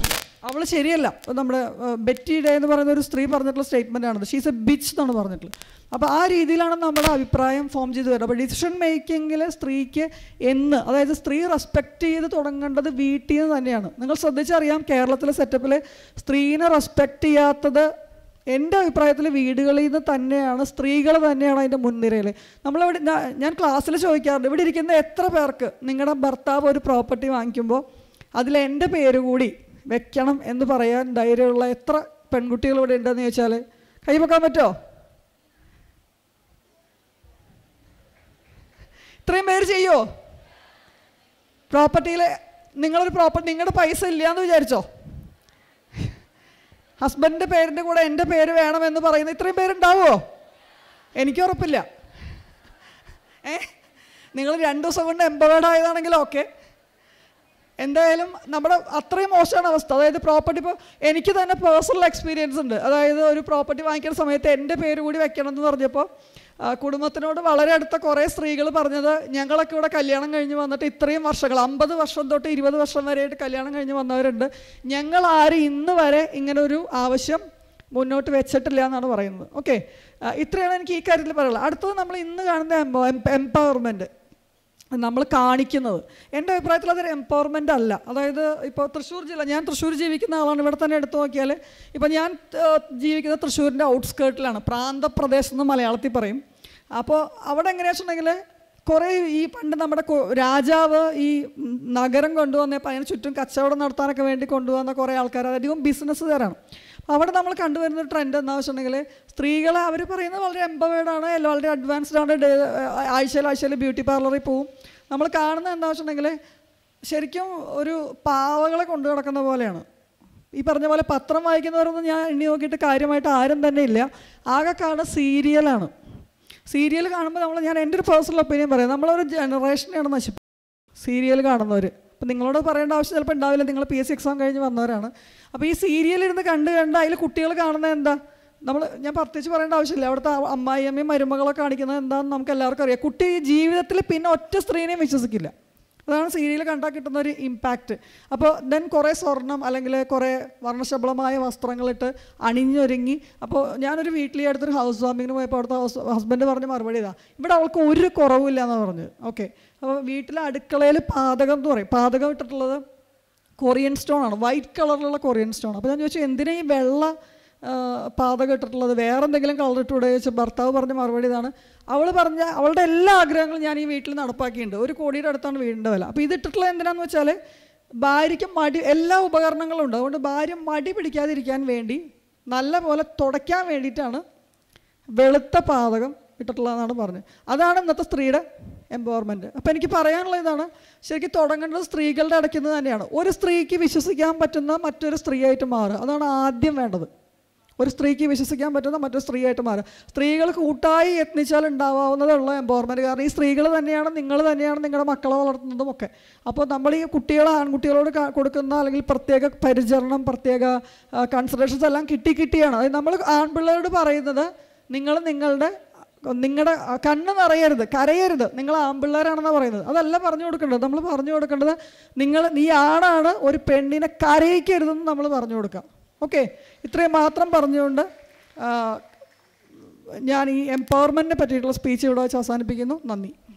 [SPEAKER 6] അവൾ ശരിയല്ല നമ്മുടെ ആ, ബെറ്റി ഡേ എന്ന് പറയുന്ന ഒരു സ്ത്രീ പറഞ്ഞിട്ടുള്ള സ്റ്റേറ്റ്മെൻ്റ് ആണത് ഷീസ് എ ബിച്ച് എന്നാണ് പറഞ്ഞിട്ടുള്ളത് അപ്പോൾ ആ രീതിയിലാണ് നമ്മുടെ അഭിപ്രായം ഫോം ചെയ്ത് വരുന്നത് അപ്പോൾ ഡിസിഷൻ മേക്കിങ്ങിൽ സ്ത്രീക്ക് എന്ന് അതായത് സ്ത്രീ റെസ്പെക്റ്റ് ചെയ്ത് തുടങ്ങേണ്ടത് വീട്ടിൽ നിന്ന് തന്നെയാണ് നിങ്ങൾ ശ്രദ്ധിച്ചറിയാം കേരളത്തിലെ സെറ്റപ്പിൽ സ്ത്രീനെ റെസ്പെക്റ്റ് ചെയ്യാത്തത് എൻ്റെ അഭിപ്രായത്തിൽ വീടുകളിൽ നിന്ന് തന്നെയാണ് സ്ത്രീകൾ തന്നെയാണ് അതിൻ്റെ മുൻനിരയിൽ നമ്മളിവിടെ ഞാ- ഞാൻ ക്ലാസ്സിൽ ചോദിക്കാറുണ്ട് ഇവിടെ ഇരിക്കുന്ന എത്ര പേർക്ക് നിങ്ങളുടെ ഭർത്താവ് ഒരു പ്രോപ്പർട്ടി വാങ്ങിക്കുമ്പോൾ അതിൽ എൻ്റെ പേര് കൂടി വെക്കണം എന്ന് പറയാൻ ധൈര്യമുള്ള എത്ര പെൺകുട്ടികൾ ഇവിടെ ഉണ്ടെന്ന് ചോദിച്ചാൽ കൈവെക്കാൻ പറ്റുമോ ഇത്രയും പേര് ചെയ്യുമോ പ്രോപ്പർട്ടിയിൽ നിങ്ങളൊരു പ്രോപ്പർട്ടി നിങ്ങളുടെ പൈസ ഇല്ലയെന്ന് വിചാരിച്ചോ ഹസ്ബൻഡിൻ്റെ പേരിൻ്റെ കൂടെ എൻ്റെ പേര് വേണമെന്ന് പറയുന്ന ഇത്രയും പേരുണ്ടാവുമോ എനിക്ക് ഉറപ്പില്ല ഏ നിങ്ങൾ രണ്ട് ദിവസം കൊണ്ട് എംപവേർഡ് ആയതാണെങ്കിൽ ഓക്കെ എന്തായാലും നമ്മുടെ അത്രയും മോശമാണ് അവസ്ഥ അതായത് പ്രോപ്പർട്ടി ഇപ്പോൾ എനിക്ക് തന്നെ പേഴ്സണൽ എക്സ്പീരിയൻസ് ഉണ്ട് അതായത് ഒരു പ്രോപ്പർട്ടി വാങ്ങിക്കുന്ന സമയത്ത് എൻ്റെ പേര് കൂടി വെക്കണം എന്ന് പറഞ്ഞപ്പോൾ ആ, കുടുംബത്തിനോട് വളരെ അടുത്ത കുറേ സ്ത്രീകൾ പറഞ്ഞത് ഞങ്ങളൊക്കെ ഇവിടെ കല്യാണം കഴിഞ്ഞ് വന്നിട്ട് ഇത്രയും വർഷങ്ങൾ അമ്പത് വർഷം തൊട്ട് ഇരുപത് വർഷം വരെയായിട്ട് കല്യാണം കഴിഞ്ഞ് വന്നവരുണ്ട് ഞങ്ങൾ ആരും ഇന്ന് വരെ ഇങ്ങനെ ഒരു ആവശ്യം മുന്നോട്ട് വെച്ചിട്ടില്ല എന്നാണ് പറയുന്നത് ഓക്കെ ഇത്രയാണ് എനിക്ക് ഈ കാര്യത്തിൽ പറയാനുള്ളത് അടുത്തത് നമ്മൾ ഇന്ന് കാണുന്ന എംപോ എംപവർമെൻറ്റ് നമ്മൾ കാണിക്കുന്നത് എൻ്റെ അഭിപ്രായത്തിൽ അതൊരു എംപവർമെൻ്റ് അല്ല അതായത് ഇപ്പോൾ തൃശ്ശൂർ ജില്ല ഞാൻ തൃശ്ശൂർ ജീവിക്കുന്ന ആളാണ് ഇവിടെ തന്നെ എടുത്തു നോക്കിയാൽ ഇപ്പോൾ ഞാൻ ഏഹ്, ജീവിക്കുന്നത് തൃശ്ശൂരിൻ്റെ ഔട്ട്സ്കേർട്ടിലാണ് പ്രാന്തപ്രദേശം എന്ന് മലയാളത്തിൽ പറയും അപ്പോൾ അവിടെ എങ്ങനെയാണെന്ന് വെച്ചിട്ടുണ്ടെങ്കിൽ കുറേ ഈ പണ്ട് നമ്മുടെ കൊ- രാജാവ് ഈ ഉം, നഗരം കൊണ്ടുവന്നപ്പോൾ അതിന് ചുറ്റും കച്ചവടം നടത്താനൊക്കെ വേണ്ടി കൊണ്ടുവന്ന കുറേ ആൾക്കാർ അധികം ബിസിനസ്സുകാരാണ് അവിടെ നമ്മൾ കണ്ടുവരുന്ന ഒരു ട്രെൻഡ് എന്താ വെച്ചിട്ടുണ്ടെങ്കിൽ സ്ത്രീകളെ അവർ പറയുന്നത് വളരെ എംപവേർഡ് ആണ് അല്ല വളരെ അഡ്വാൻസ്ഡ് ആണ് ഡേ ആഴ്ചയിൽ ആഴ്ചയിൽ ബ്യൂട്ടി പാർലറിൽ പോവും നമ്മൾ കാണുന്നത് എന്താ വെച്ചിട്ടുണ്ടെങ്കിൽ ശരിക്കും ഒരു പാവകളെ കൊണ്ടു നടക്കുന്ന പോലെയാണ് ഈ പറഞ്ഞ പോലെ പത്രം വായിക്കുന്നവരൊന്നും ഞാൻ എണ്ണി നോക്കിയിട്ട് കാര്യമായിട്ട് ആരും തന്നെ ഇല്ല ആകെ കാണുന്ന സീരിയലാണ് സീരിയൽ കാണുമ്പോൾ നമ്മൾ ഞാൻ എൻ്റെ ഒരു പേഴ്സണൽ ഒപ്പീനിയൻ പറയാം നമ്മളൊരു ജനറേഷനെയാണ് നശിപ്പിക്കുന്നത് സീരിയൽ കാണുന്നവർ അപ്പം നിങ്ങളോട് പറയേണ്ട ആവശ്യം ചിലപ്പോൾ ഉണ്ടാവില്ല നിങ്ങൾ പി എസ് സി എക്സാം കഴിഞ്ഞ് വന്നവരാണ് അപ്പോൾ ഈ സീരിയൽ ഇരുന്ന് കണ്ട് കണ്ട് അതിൽ കുട്ടികൾ കാണുന്നത് എന്താ നമ്മൾ ഞാൻ പ്രത്യേകിച്ച് പറയേണ്ട ആവശ്യമില്ല അവിടുത്തെ ആ അമ്മായിയമ്മയും മരുമകളൊക്കെ കാണിക്കുന്നത് എന്താണെന്ന് നമുക്ക് എല്ലാവർക്കും അറിയാം കുട്ടി ജീവിതത്തിൽ പിന്നെ ഒറ്റ സ്ത്രീനെയും വിശ്വസിക്കില്ല അതാണ് സീരിയൽ കണ്ടാൽ കിട്ടുന്ന ഒരു ഇമ്പാക്റ്റ് അപ്പോൾ ദെൻ കുറേ സ്വർണം അല്ലെങ്കിൽ കുറേ വർണ്ണശബളമായ വസ്ത്രങ്ങളിട്ട് അണിഞ്ഞൊരുങ്ങി അപ്പോൾ ഞാനൊരു വീട്ടിൽ അടുത്തൊരു ഹൗസ് വാമിങ്ങിന് പോയപ്പോൾ അവിടുത്തെ ഹൗസ് ഹസ്ബൻഡ് പറഞ്ഞ മറുപടി ഇതാ ഇവിടെ അവൾക്ക് ഒരു കുറവുമില്ല എന്നാണ് പറഞ്ഞത് ഓക്കെ അപ്പോൾ വീട്ടിലെ അടുക്കളയിൽ പാതകം എന്ന് പറയും പാതകം ഇട്ടിട്ടുള്ളത് കൊറിയൻ സ്റ്റോൺ ആണ് വൈറ്റ് കളറിലുള്ള കൊറിയൻ സ്റ്റോൺ അപ്പോൾ ഞാൻ ചോദിച്ചു എന്തിനാ ഈ വെള്ള ആ, പാതകം ഇട്ടിട്ടുള്ളത് വേറെ എന്തെങ്കിലും കളർ ഇട്ടൂടെ ചോദിച്ചു ഭർത്താവ് പറഞ്ഞ മറുപടി ഇതാണ് അവൾ പറഞ്ഞ അവളുടെ എല്ലാ ആഗ്രഹങ്ങളും ഞാൻ ഈ വീട്ടിൽ നടപ്പാക്കിയിട്ടുണ്ട് ഒരു കോടിയുടെ അടുത്താണ് വീടിൻ്റെ വില അപ്പോൾ ഇത് ഇട്ടിട്ടുള്ളത് എന്തിനാന്ന് വെച്ചാൽ ഭാര്യയ്ക്ക് മടി എല്ലാ ഉപകരണങ്ങളും ഉണ്ട് അതുകൊണ്ട് ഭാര്യ മടി പിടിക്കാതിരിക്കാൻ വേണ്ടി നല്ല പോലെ തുടയ്ക്കാൻ വേണ്ടിയിട്ടാണ് വെളുത്ത പാതകം ഇട്ടിട്ടുള്ളതെന്നാണ് പറഞ്ഞത് അതാണ് ഇന്നത്തെ സ്ത്രീയുടെ എംപവർമെൻറ്റ് അപ്പോൾ എനിക്ക് പറയാനുള്ള ഇതാണ് ശരിക്കും തുടങ്ങേണ്ടത് സ്ത്രീകളുടെ ഇടയ്ക്കുന്നത് തന്നെയാണ് ഒരു സ്ത്രീക്ക് വിശ്വസിക്കാൻ പറ്റുന്ന മറ്റൊരു സ്ത്രീയായിട്ട് മാറുക അതാണ് ആദ്യം വേണ്ടത് ഒരു സ്ത്രീക്ക് വിശ്വസിക്കാൻ പറ്റുന്ന മറ്റൊരു സ്ത്രീയായിട്ട് മാറുക സ്ത്രീകൾ കൂട്ടായി യത്നിച്ചാൽ ഉണ്ടാവാവുന്നതുള്ള എംപവർമെൻറ്റ് കാരണം ഈ സ്ത്രീകൾ തന്നെയാണ് നിങ്ങൾ തന്നെയാണ് നിങ്ങളുടെ മക്കളെ വളർത്തുന്നതും ഒക്കെ അപ്പോൾ നമ്മൾ ഈ കുട്ടികളെ ആൺകുട്ടികളോട് കാ- കൊടുക്കുന്ന അല്ലെങ്കിൽ പ്രത്യേക പരിചരണം പ്രത്യേക കൺസിഡറേഷൻസ് എല്ലാം കിട്ടി കിട്ടിയാണ് അതായത് നമ്മൾ ആൺപിള്ളേരോട് പറയുന്നത് നിങ്ങൾ നിങ്ങളുടെ നിങ്ങളുടെ കണ്ണ് നിറയരുത് കരയരുത് നിങ്ങൾ ആൺപിള്ളേരാണെന്നാണ് പറയുന്നത് അതല്ല പറഞ്ഞു കൊടുക്കേണ്ടത് നമ്മൾ പറഞ്ഞു കൊടുക്കേണ്ടത് നിങ്ങൾ നീ ആണാണ് ഒരു പെണ്ണിനെ കരയിക്കരുതെന്ന് നമ്മൾ പറഞ്ഞു കൊടുക്കാം ഓക്കെ ഇത്രയും മാത്രം പറഞ്ഞുകൊണ്ട് ആ, ഞാൻ ഈ എംപവർമെൻറ്റിനെ പറ്റിയിട്ടുള്ള സ്പീച്ച് ഇവിടെ വെച്ച് അവസാനിപ്പിക്കുന്നു നന്ദി